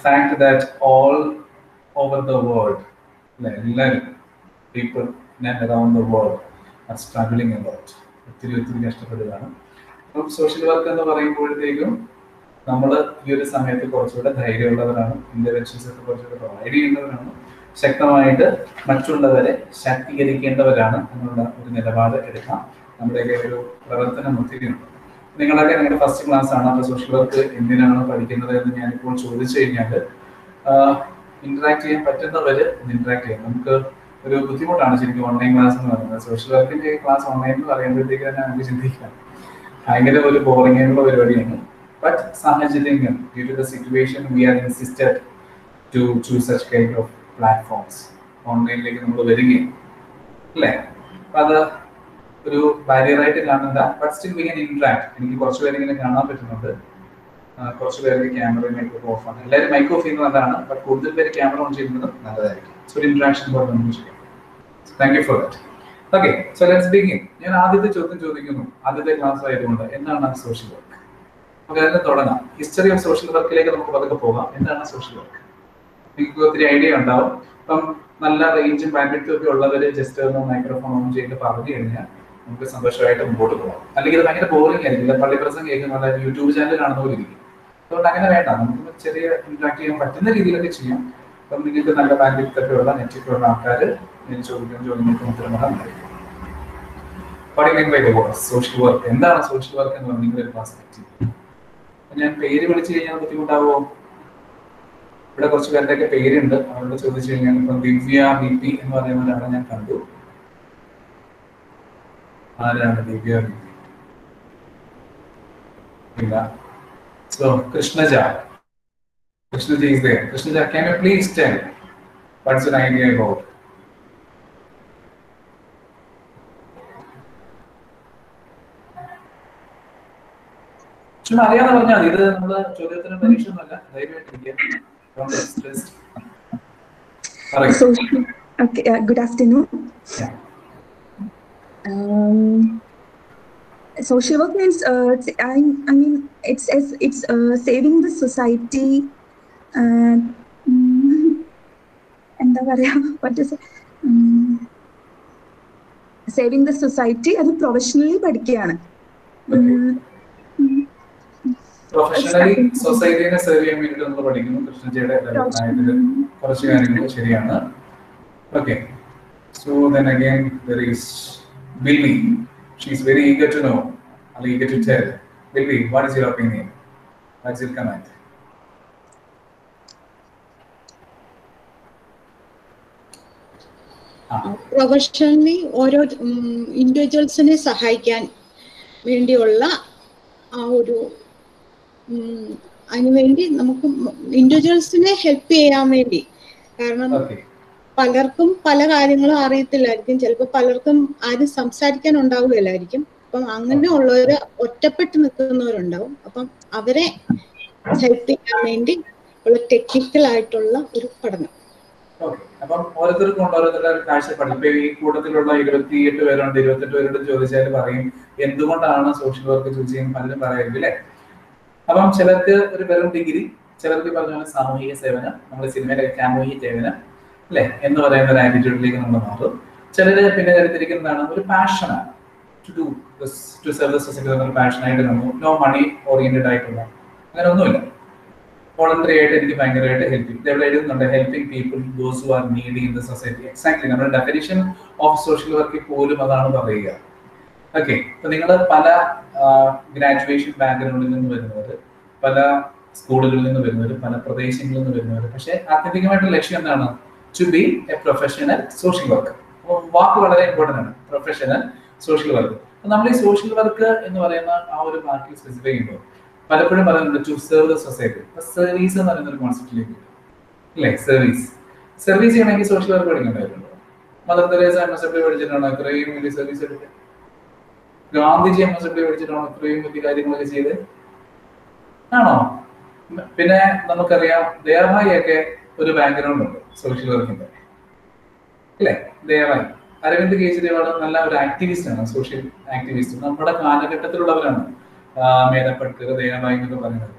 fact that all over the world, എല്ലാവരും people around the world are struggling about ഒത്തിരി ഒത്തിരി കഷ്ടപ്പെടുകയാണ് അപ്പം social work എന്ന് പറയുമ്പോഴത്തേക്കും നമ്മൾ ഈ ഒരു സമയത്ത് കുറച്ചുകൂടെ ധൈര്യമുള്ളവരാണ് ഇന്റർവെൻഷൻസ് ഒക്കെ കുറച്ചുകൂടെ പ്രൊവൈഡ് ചെയ്യുന്നവരാണ് ശക്തമായിട്ട് മറ്റുള്ളവരെ ശാക്തീകരിക്കേണ്ടവരാണ് എന്നുള്ള ഒരു നിലപാട് എടുക്കാം നമ്മുടെയൊക്കെ ഒരു പ്രവർത്തനം ഒത്തിരിയുണ്ട് നിങ്ങളൊക്കെ നിങ്ങളുടെ ഫസ്റ്റ് ക്ലാസ് ആണ് അപ്പോൾ സോഷ്യൽ വർക്ക് എന്തിനാണ് പഠിക്കുന്നത് എന്ന് ഞാനിപ്പോൾ ചോദിച്ചു കഴിഞ്ഞാൽ ഇന്ററാക്ട് ചെയ്യാൻ പറ്റുന്നവര് ഇന്ററാക്ട് ചെയ്യാം നമുക്ക് ഒരു ബുദ്ധിമുട്ടാണ് ശരിക്കും ഓൺലൈൻ ക്ലാസ് എന്ന് പറയുന്നത് സോഷ്യൽ വർക്കിന്റെ ക്ലാസ് ഓൺലൈൻ എന്ന് പറയുമ്പോഴത്തേക്ക് തന്നെ നമുക്ക് ചിന്തിക്കാം ഭയങ്കര ഒരു ബോറിംഗ് ആയിട്ടുള്ള പരിപാടിയാണ് ബട്ട് സാഹചര്യങ്ങൾ due to the situation we are insisted to choose such kind of platforms ഓൺലൈനിലേക്ക് നമ്മൾ വരികയും അല്ലേ അപ്പൊ അത് ഒരു ബാരിയറായിട്ട് കാണുന്നില്ല but still we can interact എനിക്ക് കുറച്ച് പേരെങ്കിലും കാണാൻ പറ്റുന്നുണ്ട് ആ, കുറച്ച് പേർക്ക് ക്യാമറ മൈക്രോഫോൺ ഓഫ് ആണ് എല്ലാവരും മൈക്ക് ഓഫ് ചെയ്യുന്നത് നല്ലതാണ് ബട്ട് കൂടുതൽ പേര് ക്യാമറ ഓൺ ചെയ്യുന്നത് നല്ലതായിരിക്കും സോ ഒരു ഇന്ററാക്ഷൻ പോലെ നമുക്ക് ചെയ്യാം thank you for that okay so let's begin ഞാൻ ആദ്യത്തെ ചോദ്യം ചോദിക്കുന്നു ആദ്യത്തെ ക്ലാസ് ആയതുകൊണ്ട് എന്താണ് സോഷ്യൽ വർക്ക് നമുക്ക് അതിന് തുടങ്ങാം ഹിസ്റ്ററി ഓഫ് സോഷ്യൽ വർക്കിലേക്ക് നമുക്ക് പതുക്കെ പോകാം എന്താണ് സോഷ്യൽ വർക്ക് നിങ്ങൾക്ക് ഒത്തിരി ഐഡിയ ഉണ്ടാവും ഇപ്പം നല്ല റേഞ്ചും ബാൻഡ്വിഡ്ത്തും ഒക്കെ ഉള്ളവര് ജസ്റ്റ് ഒന്ന് മൈക്രോഫോൺ ഓൺ ചെയ്ത് പറഞ്ഞു കഴിഞ്ഞാൽ നമുക്ക് സന്തോഷമായിട്ട് മുമ്പോട്ട് പോകാം അല്ലെങ്കിൽ ഇത് ഭയങ്കര ബോറിംഗ് ആയിരിക്കും ഇല്ല പള്ളി പ്രസം കേൾക്കുന്ന യൂട്യൂബ് ചാനൽ കാണുന്ന പോലെ ഇരിക്കും അതുകൊണ്ട് അങ്ങനെ വേണ്ട നമുക്ക് ചെറിയ ഇന്ററാക്ട് ചെയ്യാൻ പറ്റുന്ന രീതിയിലൊക്കെ ചെയ്യാം അപ്പം നിങ്ങൾക്ക് നല്ല ബാൻഡ്വിഡ്ത്ത് ഒക്കെ ഉള്ള നെറ്റൊക്കെ ഉള്ള ആൾക്കാർ ഞാൻ ചോദിക്കുന്ന ചോദ്യങ്ങൾക്ക് ഉത്തരം പറയാൻ സോഷ്യൽ വർക്ക് എന്താണ് സോഷ്യൽ വർക്ക് എന്ന് പറഞ്ഞാൽ നിങ്ങളുടെ ക്ലാസ് ഞാൻ പേര് വിളിച്ചു കഴിഞ്ഞാൽ ബുദ്ധിമുട്ടാവോ ഇവിടെ കുറച്ച് പേരുടെ ഒക്കെ പേരുണ്ട് അവരോട് ചോദിച്ചു കഴിഞ്ഞാൽ ഇപ്പം ദിവ്യ ബി പി എന്ന് പറയുന്ന ഒരാളെ ഞാൻ കണ്ടു ആരാണ് ദിവ്യ ബി പി ഇല്ല so Krishnaja Krishnaja is there Krishnaja can you please tell what's your idea about ചുമ്മാ അറിയാതെ പറഞ്ഞാൽ മതി ഇത് നമ്മള് ചോദ്യത്തിന് പരീക്ഷ ഒന്നുമല്ല ധൈര്യമായിട്ടിരിക്കുക Don't get stressed. പറയൂ. Social, okay, uh, good afternoon. Yeah. Um, social work means, uh, it's- I, I mean, it's it's, it's uh, saving the society. Uh, mm, എന്താ പറയാ what is it? ഉം, സേവിങ് ദ സൊസൈറ്റി അത് professionally പഠിക്കുകയാണ് ഉം, ഉം, professionally സൊസൈറ്റിനെ serve ചെയ്യാൻ വേണ്ടിയിട്ട് നമ്മൾ പഠിക്കുന്നു കൃഷ്ണജിയുടെ അഭിപ്രായത്തിൽ കുറച്ച് കാര്യങ്ങൾ ശരിയാണ് okay so then again there is Billy she is very eager to know അല്ലെങ്കിൽ eager to tell Billy what is your opinion what's your comment professionally ഓരോ ഇൻഡിവിജ്വൽസിനെ സഹായിക്കാൻ വേണ്ടിയുള്ള ആ ഒരു ഉം, അതിനുവേണ്ടി നമുക്ക് ഇൻഡിവിജ്വൽസിനെ ഹെൽപ്പ് ചെയ്യാൻ വേണ്ടി കാരണം ഓക്കെ പലർക്കും പല കാര്യങ്ങളും അറിയത്തില്ലായിരിക്കും ചിലപ്പോൾ പലർക്കും ആരും സംസാരിക്കാൻ ഉണ്ടാവില്ലായിരിക്കും അപ്പം അങ്ങനെയുള്ളവര് ഒറ്റപ്പെട്ട് നിൽക്കുന്നവരുണ്ടാവും അപ്പം അവരെ ഹെൽപ്പ് ചെയ്യാൻ വേണ്ടി ഉള്ള ടെക്നിക്കൽ ആയിട്ടുള്ള ഒരു പഠനം ഓക്കെ അപ്പം ഓരോരുത്തർക്കും ഉണ്ട് ഓരോരുത്തരുടെ ഒരു കാഴ്ചപ്പാട് ഇപ്പൊ ഈ കൂട്ടത്തിലുള്ള ഇരുപത്തിയെട്ട് പേരുണ്ട് ഇരുപത്തെട്ട് പേരോട് ചോദിച്ചാൽ പറയും എന്തുകൊണ്ടാണ് സോഷ്യൽ വർക്ക് ചൂസ് ചെയ്യുന്നത് പലരും പറയായിരിക്കും അല്ലെ അപ്പം ചിലർക്ക് ഒരു വെറും ഡിഗ്രി ചിലർക്ക് ഈ പറഞ്ഞ പോലെ സാമൂഹിക സേവനം നമ്മുടെ സിനിമയിലെ സാമൂഹിക സേവനം അല്ലെ എന്ന് പറയുന്ന ഒരു ആറ്റിറ്റ്യൂഡിലേക്ക് നമ്മൾ മാറും ചിലര് പിന്നെ കരുത്തിരിക്കുന്നതാണ് ഒരു പാഷനാണ് to do to serve society ഒരു പാഷനായിട്ട് നമ്മൾ നോ മണി ഓറിയന്റഡ് ആയിട്ടുള്ള അങ്ങനെ ഒന്നുമില്ല വോളണ്ടറി ആയിട്ട് എനിക്ക് ഭയങ്കരമായിട്ട് ഹെൽപ്പ് ചെയ്യും ഇവിടെ എഴുതുന്നുണ്ട് helping people those who are needy in the society exactly നമ്മുടെ ഡെഫിനിഷൻ ഓഫ് സോഷ്യൽ വർക്ക് പോലും അതാണ് പറയുക ഓക്കെ ഇപ്പൊ നിങ്ങൾ പല ഗ്രാജുവേഷൻ ബാക്ക്ഗ്രൗണ്ടിൽ നിന്ന് വരുന്നവർ പല സ്കൂളുകളിൽ നിന്ന് വരുന്നവർ പല പ്രദേശങ്ങളിൽ നിന്ന് വരുന്നവർ പക്ഷെ ആത്യന്തികമായിട്ടുള്ള ലക്ഷ്യം എന്താണ് to be a professional social work അപ്പോൾ വാക്ക് വളരെ ഇമ്പോർട്ടൻ്റ് ആണ് പ്രൊഫഷണൽ സോഷ്യൽ വർക്ക് നമ്മൾ ഈ സോഷ്യൽ വർക്ക് എന്ന് പറയുന്ന ആ ഒരു വാക്കിൽ സ്പെസിഫൈ ചെയ്യുമ്പോൾ പലപ്പോഴും പറയുന്നുണ്ട് to serve the society service എന്ന് പറയുന്ന ഒരു കോൺസെപ്റ്റിലേക്ക് അല്ലേ സർവീസ് സർവീസ് ചെയ്യണമെങ്കിൽ സോഷ്യൽ വർക്ക് പഠിക്കേണ്ടതായിട്ടുണ്ടോ Mother Teresa M S W പഠിച്ചിട്ടാണോ ഇത്രയും വലിയ സർവീസ് എടുക്കുക ഗാന്ധിജി എം എസ് ഡബ്ല്യൂ പഠിച്ചിട്ടാണോ ഇത്രയും വലിയ കാര്യങ്ങളൊക്കെ ചെയ്ത് ആണോ പിന്നെ നമുക്കറിയാം ദേവായി ഒക്കെ ഒരു ബാക്ക്ഗ്രൗണ്ട് ഉണ്ട് സോഷ്യൽ വർക്കിന്റെ അല്ലേ ദയവായി അരവിന്ദ് കെജ്രിവാൾ നല്ല ഒരു ആക്ടിവിസ്റ്റ് ആണ് സോഷ്യൽ ആക്ടിവിസ്റ്റ് നമ്മുടെ കാലഘട്ടത്തിലുള്ളവരാണ് മേധ പട്കർ ദയവായി എന്നൊക്കെ പറയുന്നത്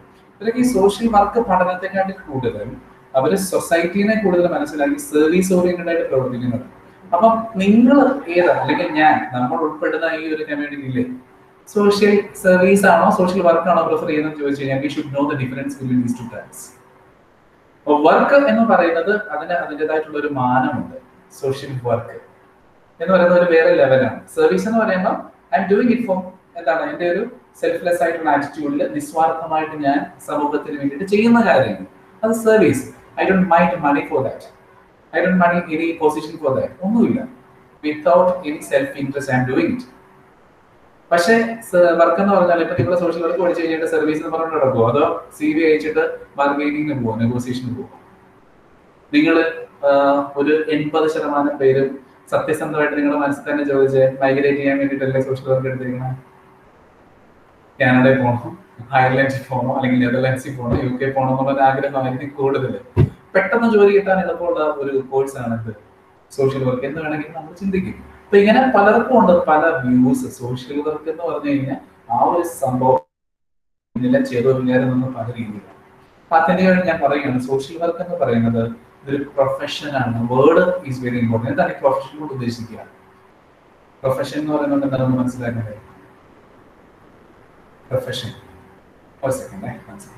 അല്ലെങ്കിൽ സോഷ്യൽ വർക്ക് പഠനത്തെക്കാട്ടി കൂടുതൽ അവർ സൊസൈറ്റീനെ കൂടുതൽ മനസ്സിലാക്കി സർവീസ് ഓറിയന്റഡ് ആയിട്ട് പ്രവർത്തിക്കുന്നത് അപ്പം നിങ്ങൾ ഏതാണ് അല്ലെങ്കിൽ ഞാൻ നമ്മൾ ഉൾപ്പെടുന്ന ഈ ഒരു കമ്മ്യൂണിറ്റിയിലെ സോഷ്യൽ സർവീസ് ആണോ സോഷ്യൽ വർക്ക് ആണോ പ്രിഫർ ചെയ്യുന്നത് ചോദിച്ചു കഴിഞ്ഞാൽ we should know the difference between these two types work എന്ന് പറയുന്നത് അതിന് അതിൻ്റെതായിട്ടുള്ള ഒരു മാനമുണ്ട് സോഷ്യൽ വർക്ക് എന്ന് പറയുന്നത് ഒരു വേറെ ലെവലാണ് സർവീസ് എന്ന് പറയുമ്പോൾ I'm doing it for എന്താണ് എൻ്റെ ഒരു സെൽഫ്ലെസ് ആയിട്ടുള്ള ആറ്റിറ്റ്യൂഡിൽ നിസ്വാർത്ഥമായിട്ട് ഞാൻ സമൂഹത്തിന് വേണ്ടിയിട്ട് ചെയ്യുന്ന കാര്യങ്ങൾ അത് service I don't mind money for that I don't money any position for that ഒന്നുമില്ല without any self interest I'm doing it പക്ഷേ വർക്ക് എന്ന് പറഞ്ഞാൽ ഇപ്പൊ നിങ്ങൾ സോഷ്യൽ വർക്ക് പഠിച്ചു കഴിഞ്ഞിട്ട് സർവീസ് എന്ന് പറഞ്ഞിട്ട് നടക്കുമോ അതോ സി വി അയച്ചിട്ട് ബാർഗൈനിങ്ങിന് പോകുമോ നെഗോസിയേഷന് പോകുമോ നിങ്ങൾ ഒരു എൺപത് ശതമാനം പേരും സത്യസന്ധമായിട്ട് നിങ്ങളുടെ മനസ്സിൽ തന്നെ ചോദിച്ച് മൈഗ്രേറ്റ് ചെയ്യാൻ വേണ്ടിയിട്ടല്ലേ സോഷ്യൽ വർക്ക് എടുത്തിരിക്കുന്നത് കാനഡയിൽ പോകണം അയർലൻഡിൽ പോകണോ അല്ലെങ്കിൽ നെതർലാൻഡ്സിൽ പോകണോ യു കെ പോകണോ എന്നുള്ള ആഗ്രഹമായിരിക്കും കൂടുതൽ പെട്ടെന്ന് ജോലി കിട്ടാൻ എളുപ്പമുള്ള ഒരു കോഴ്സാണ് ഇത് സോഷ്യൽ വർക്ക് എന്ന് വേണമെങ്കിൽ നമ്മൾ ചിന്തിക്കും അപ്പൊ ഇങ്ങനെ പലർക്കും ഉണ്ട് പല വ്യൂസ് സോഷ്യൽ വർക്ക് എന്ന് പറഞ്ഞു കഴിഞ്ഞാൽ ആ ഒരു സംഭവം ഇതിലെല്ലാം ചെയ്തു വിചാരം നിന്ന് പല രീതിയിലാണ് അപ്പൊ അതിന്റെ ഞാൻ പറയുകയാണ് സോഷ്യൽ വർക്ക് എന്ന് പറയുന്നത് ഇതൊരു പ്രൊഫഷനാണ് വേർഡ് ഈസ് വെരി ഇമ്പോർട്ടൻറ്റ് എന്താണ് ഈ പ്രൊഫഷൻ കൊണ്ട് ഉദ്ദേശിക്കുക പ്രൊഫഷൻ എന്ന് പറയുന്നത് എന്താണെന്ന് മനസ്സിലാക്കണ്ടേ പ്രൊഫഷൻ ഒരു സെക്കൻഡ് മനസ്സിലാക്കി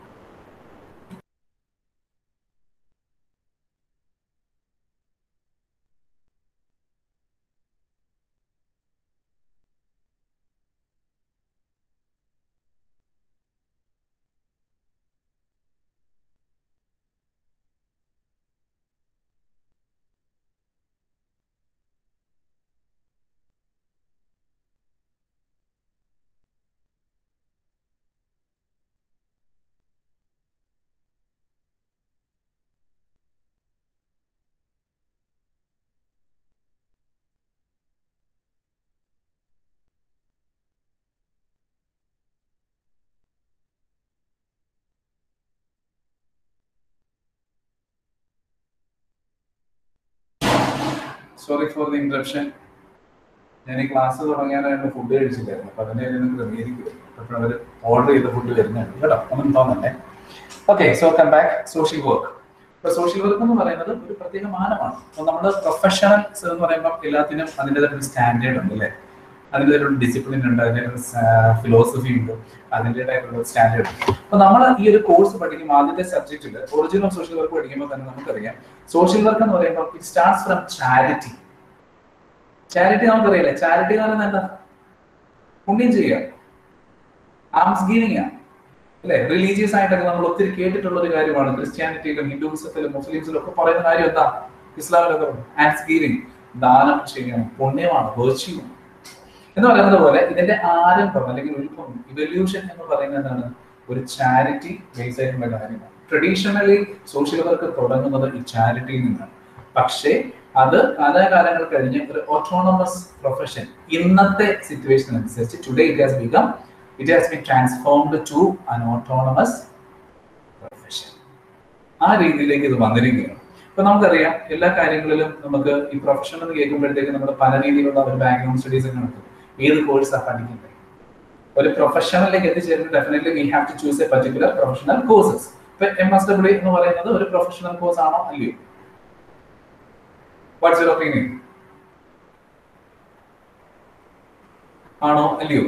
സോറി ഫോർ ദി ഇൻട്രപ്ഷൻ ഞാൻ ഈ ക്ലാസ് തുടങ്ങിയാലായിട്ട് ഫുഡ് കഴിച്ചില്ലായിരുന്നു അപ്പൊ അതിന്റെ നിന്ന് ക്രമീകരിക്കും അപ്പോൾ അവർ ഓർഡർ ചെയ്ത ഫുഡ് വരുന്നുണ്ട് കേട്ടോ ഒന്നും തോന്നണ്ടേ okay so come back social work ഇപ്പൊ സോഷ്യൽ വർക്ക് എന്ന് പറയുന്നത് ഒരു പ്രത്യേക മാനമാണ് അപ്പൊ നമ്മുടെ പ്രൊഫഷണൽസ് എന്ന് പറയുമ്പോൾ എല്ലാത്തിനും അതിൻ്റെതായിട്ടൊരു സ്റ്റാൻഡേർഡ് ഉണ്ട് അല്ലേ അതിൻ്റെതായിട്ടൊരു ഡിസിപ്ലിൻ ഉണ്ട് അതിൻ്റെ ഫിലോസഫി ഉണ്ട് അതിൻ്റെതായിട്ടുള്ള സ്റ്റാൻഡേർഡ് അപ്പൊ നമ്മൾ ഈ ഒരു കോഴ്സ് പഠിക്കുമ്പോൾ ആദ്യത്തെ സബ്ജക്റ്റിൽ ഒറിജിനൽ സോഷ്യൽ വർക്ക് പഠിക്കുമ്പോൾ തന്നെ നമുക്കറിയാം സോഷ്യൽ വർക്ക് എന്ന് പറയുമ്പോൾ it starts from charity charity നമുക്കറിയില്ലേ ചാരിറ്റി എന്ന് പറയുന്നത് എന്താ പുണ്യം ചെയ്യുക ആംസ് ഗീവിങ് അല്ലെ റിലീജിയസ് ആയിട്ടൊക്കെ നമ്മൾ ഒത്തിരി കേട്ടിട്ടുള്ള ഒരു കാര്യമാണ് ക്രിസ്ത്യാനിറ്റിയിലും ഹിന്ദുയിസത്തിലും മുസ്ലിംസിലും ഒക്കെ പറയുന്ന കാര്യം എന്താ ഇസ്ലാമിലൊക്കെ ആംസ് ഗീവിങ് ദാനം ചെയ്യണം പുണ്യമാണ് വേർച്യൂ എന്ന് പറയുന്നത് പോലെ ഇതിന്റെ ആരംഭം അല്ലെങ്കിൽ ഉത്ഭവം ഇവല്യൂഷൻ എന്ന് പറയുന്നത് എന്താണ് ഒരു ചാരിറ്റി ബേസ് ആയിട്ടുള്ള കാര്യമാണ് ട്രഡീഷണലി സോഷ്യൽ വർക്ക് തുടങ്ങുന്നത് ഈ ചാരിറ്റിയിൽ നിന്നാണ് പക്ഷേ അത് കാലാകാലങ്ങൾ കഴിഞ്ഞ് ഒരു ഓട്ടോണമസ് പ്രൊഫഷൻ ഇന്നത്തെ സിറ്റുവേഷൻ അനുസരിച്ച് today it has become it has been transformed to an autonomous profession ആ രീതിയിലേക്ക് ഇത് വന്നിരിക്കുകയാണ് ഇപ്പൊ നമുക്കറിയാം എല്ലാ കാര്യങ്ങളിലും നമുക്ക് ഈ പ്രൊഫഷൻ എന്ന് കേൾക്കുമ്പോഴത്തേക്ക് നമ്മൾ പല രീതിയിലുള്ള ഒരു ബാക്ക്ഗ്രൗണ്ട് സ്റ്റഡീസ് ഒക്കെ നടത്തും ഏത് കോഴ്സാണ് പഠിക്കുന്നത് ഒരു പ്രൊഫഷണലിലേക്ക് എത്തിച്ചേരുന്ന definitely we have to choose a particular professional courses ഇപ്പൊ എം എസ് ഡബ്ല്യു എന്ന് പറയുന്നത് ഒരു പ്രൊഫഷണൽ കോഴ്സ് ആണോ അല്ലയോ വാട്ട്സ് യുവർ ഒപ്പീനിയൻ ആണോ അല്ലയോ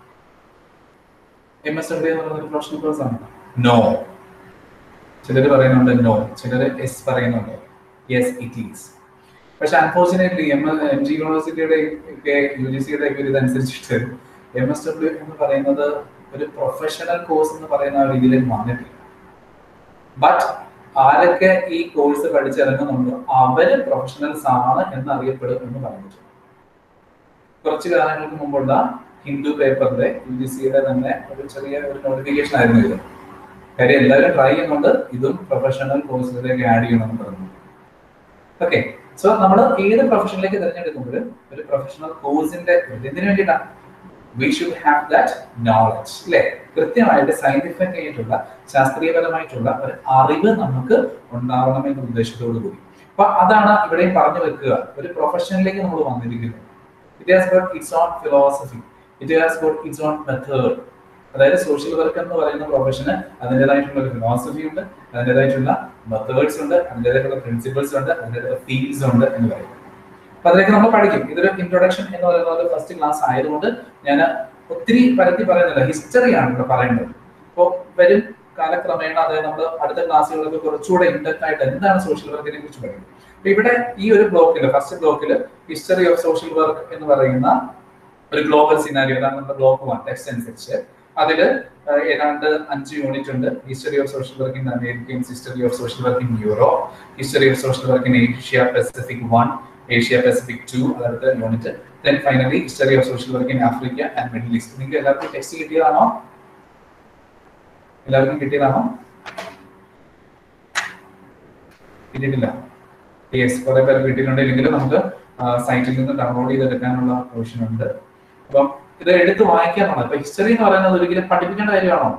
എം എസ് ഡബ്ല്യു എന്ന് പറയുന്നത് ഒരു പ്രൊഫഷണൽ കോഴ്സ് ആണ് നോ ചിലർ പറയുന്നുണ്ട് നോ ചിലർ എസ് പറയുന്നുണ്ട് യെസ് ഇറ്റ് ഈസ് പക്ഷെ അൺഫോർച്ചുനേറ്റ്ലി എം എം ജി യൂണിവേഴ്സിറ്റിയുടെ ഒക്കെ യു ജി സിയുടെ ഒക്കെ ഒരു ഇതനുസരിച്ചിട്ട് എം എസ് ഡബ്ല്യു എന്ന് പറയുന്നത് ഒരു പ്രൊഫഷണൽ കോഴ്സ് എന്ന് പറയുന്ന രീതിയിലേക്ക് വന്നിട്ടില്ല ബട്ട് ആരൊക്കെ ഈ കോഴ്സ് പഠിച്ചിറങ്ങുന്നുണ്ടോ അവര് പ്രൊഫഷണൽസ് ആണ് എന്നറിയപ്പെടും എന്ന് പറഞ്ഞിട്ടുണ്ട് കുറച്ച് കാലങ്ങൾക്ക് മുമ്പുള്ള ഹിന്ദു പേപ്പറിന്റെ യു ജി സിയുടെ തന്നെ ഒരു ചെറിയ ഒരു നോട്ടിഫിക്കേഷൻ ആയിരുന്നു ഇത് കാര്യം എല്ലാവരും ട്രൈ ചെയ്യുന്നുണ്ട് ഇതും പ്രൊഫഷണൽ കോഴ്സിലേക്ക് ആഡ് ചെയ്യണമെന്ന് പറഞ്ഞു ഓക്കെ സോ നമ്മൾ ഏത് പ്രൊഫഷനിലേക്ക് തിരഞ്ഞെടുക്കുമ്പോഴും ഒരു പ്രൊഫഷണൽ കോഴ്സിന്റെ എന്തിനു വേണ്ടിയിട്ടാണ് we should have that knowledge അല്ലെ കൃത്യമായിട്ട് സയന്റിഫിക് ആയിട്ടുള്ള ശാസ്ത്രീയപരമായിട്ടുള്ള ഒരു അറിവ് നമുക്ക് ഉണ്ടാവണം എന്ന ഉദ്ദേശത്തോടു കൂടി അപ്പൊ അതാണ് ഇവിടെയും പറഞ്ഞു വെക്കുക ഒരു പ്രൊഫഷനിലേക്ക് നമ്മൾ വന്നിരിക്കുന്നത് it has got its own philosophy it has got its own method അതായത് സോഷ്യൽ വർക്ക് എന്ന് പറയുന്ന പ്രൊഫഷന് അതിൻ്റെതായിട്ടുള്ള ഒരു ഫിലോസഫി ഉണ്ട് അതിൻ്റെതായിട്ടുള്ള മെത്തേഡ്സ് ഉണ്ട് അതിൻ്റെതായിട്ടുള്ള പ്രിൻസിപ്പിൾസ് ഉണ്ട് അതിൻ്റെതായിട്ടുള്ള ഫീൽഡ്സ് ഉണ്ട് എന്ന് പറയും അപ്പൊ അതിലേക്ക് നമ്മൾ പഠിക്കും ഇതൊരു ഇൻട്രൊഡക്ഷൻ എന്ന് പറയുന്നത് ഫസ്റ്റ് ക്ലാസ് ആയതുകൊണ്ട് ഞാൻ ഒത്തിരി പരത്തി പറയുന്നില്ല ഹിസ്റ്ററിയാണ് ഇവിടെ പറയുന്നത് അപ്പോൾ വരും കാലക്രമേണ അതായത് നമ്മൾ അടുത്ത ക്ലാസ്സുകളൊക്കെ കുറച്ചുകൂടെ ഇൻഡെപ്റ്റ് ആയിട്ട് എന്താണ് സോഷ്യൽ വർക്കിനെ കുറിച്ച് പഠിക്കും അപ്പൊ ഇവിടെ ഈ ഒരു ബ്ലോക്കിൽ ഫസ്റ്റ് ബ്ലോക്കിൽ ഹിസ്റ്ററി ഓഫ് സോഷ്യൽ വർക്ക് എന്ന് പറയുന്ന ഒരു ഗ്ലോബൽ സിനാരിയോ അതാണ് നമ്മുടെ ബ്ലോക്ക് വൺ ടെക്സ്റ്റ് അനുസരിച്ച് അതിൽ ഏതാണ്ട് അഞ്ച് യൂണിറ്റ് ഉണ്ട് history of social work in Americans history of social work in Europe history of social work in Asia Pacific one Asia Pacific two അതടുത്ത unit then finally history of social work in Africa and Middle East നിങ്ങൾക്ക് എല്ലാവർക്കും text കിട്ടിയതാണോ എല്ലാവർക്കും കിട്ടിയതാണോ കിട്ടിയിട്ടില്ല yes കുറെ പേര് കിട്ടിയിട്ടുണ്ട് ഇല്ലെങ്കിൽ നമുക്ക് സൈറ്റിൽ നിന്ന് ഡൗൺലോഡ് ചെയ്തെടുക്കാനുള്ള ഓപ്ഷൻ ഉണ്ട് അപ്പം ഇത് എടുത്ത് വായിക്കാനാണ് ഇപ്പൊ ഹിസ്റ്ററി എന്ന് പറയുന്നത് ഒരിക്കലും പഠിപ്പിക്കേണ്ട കാര്യമാണോ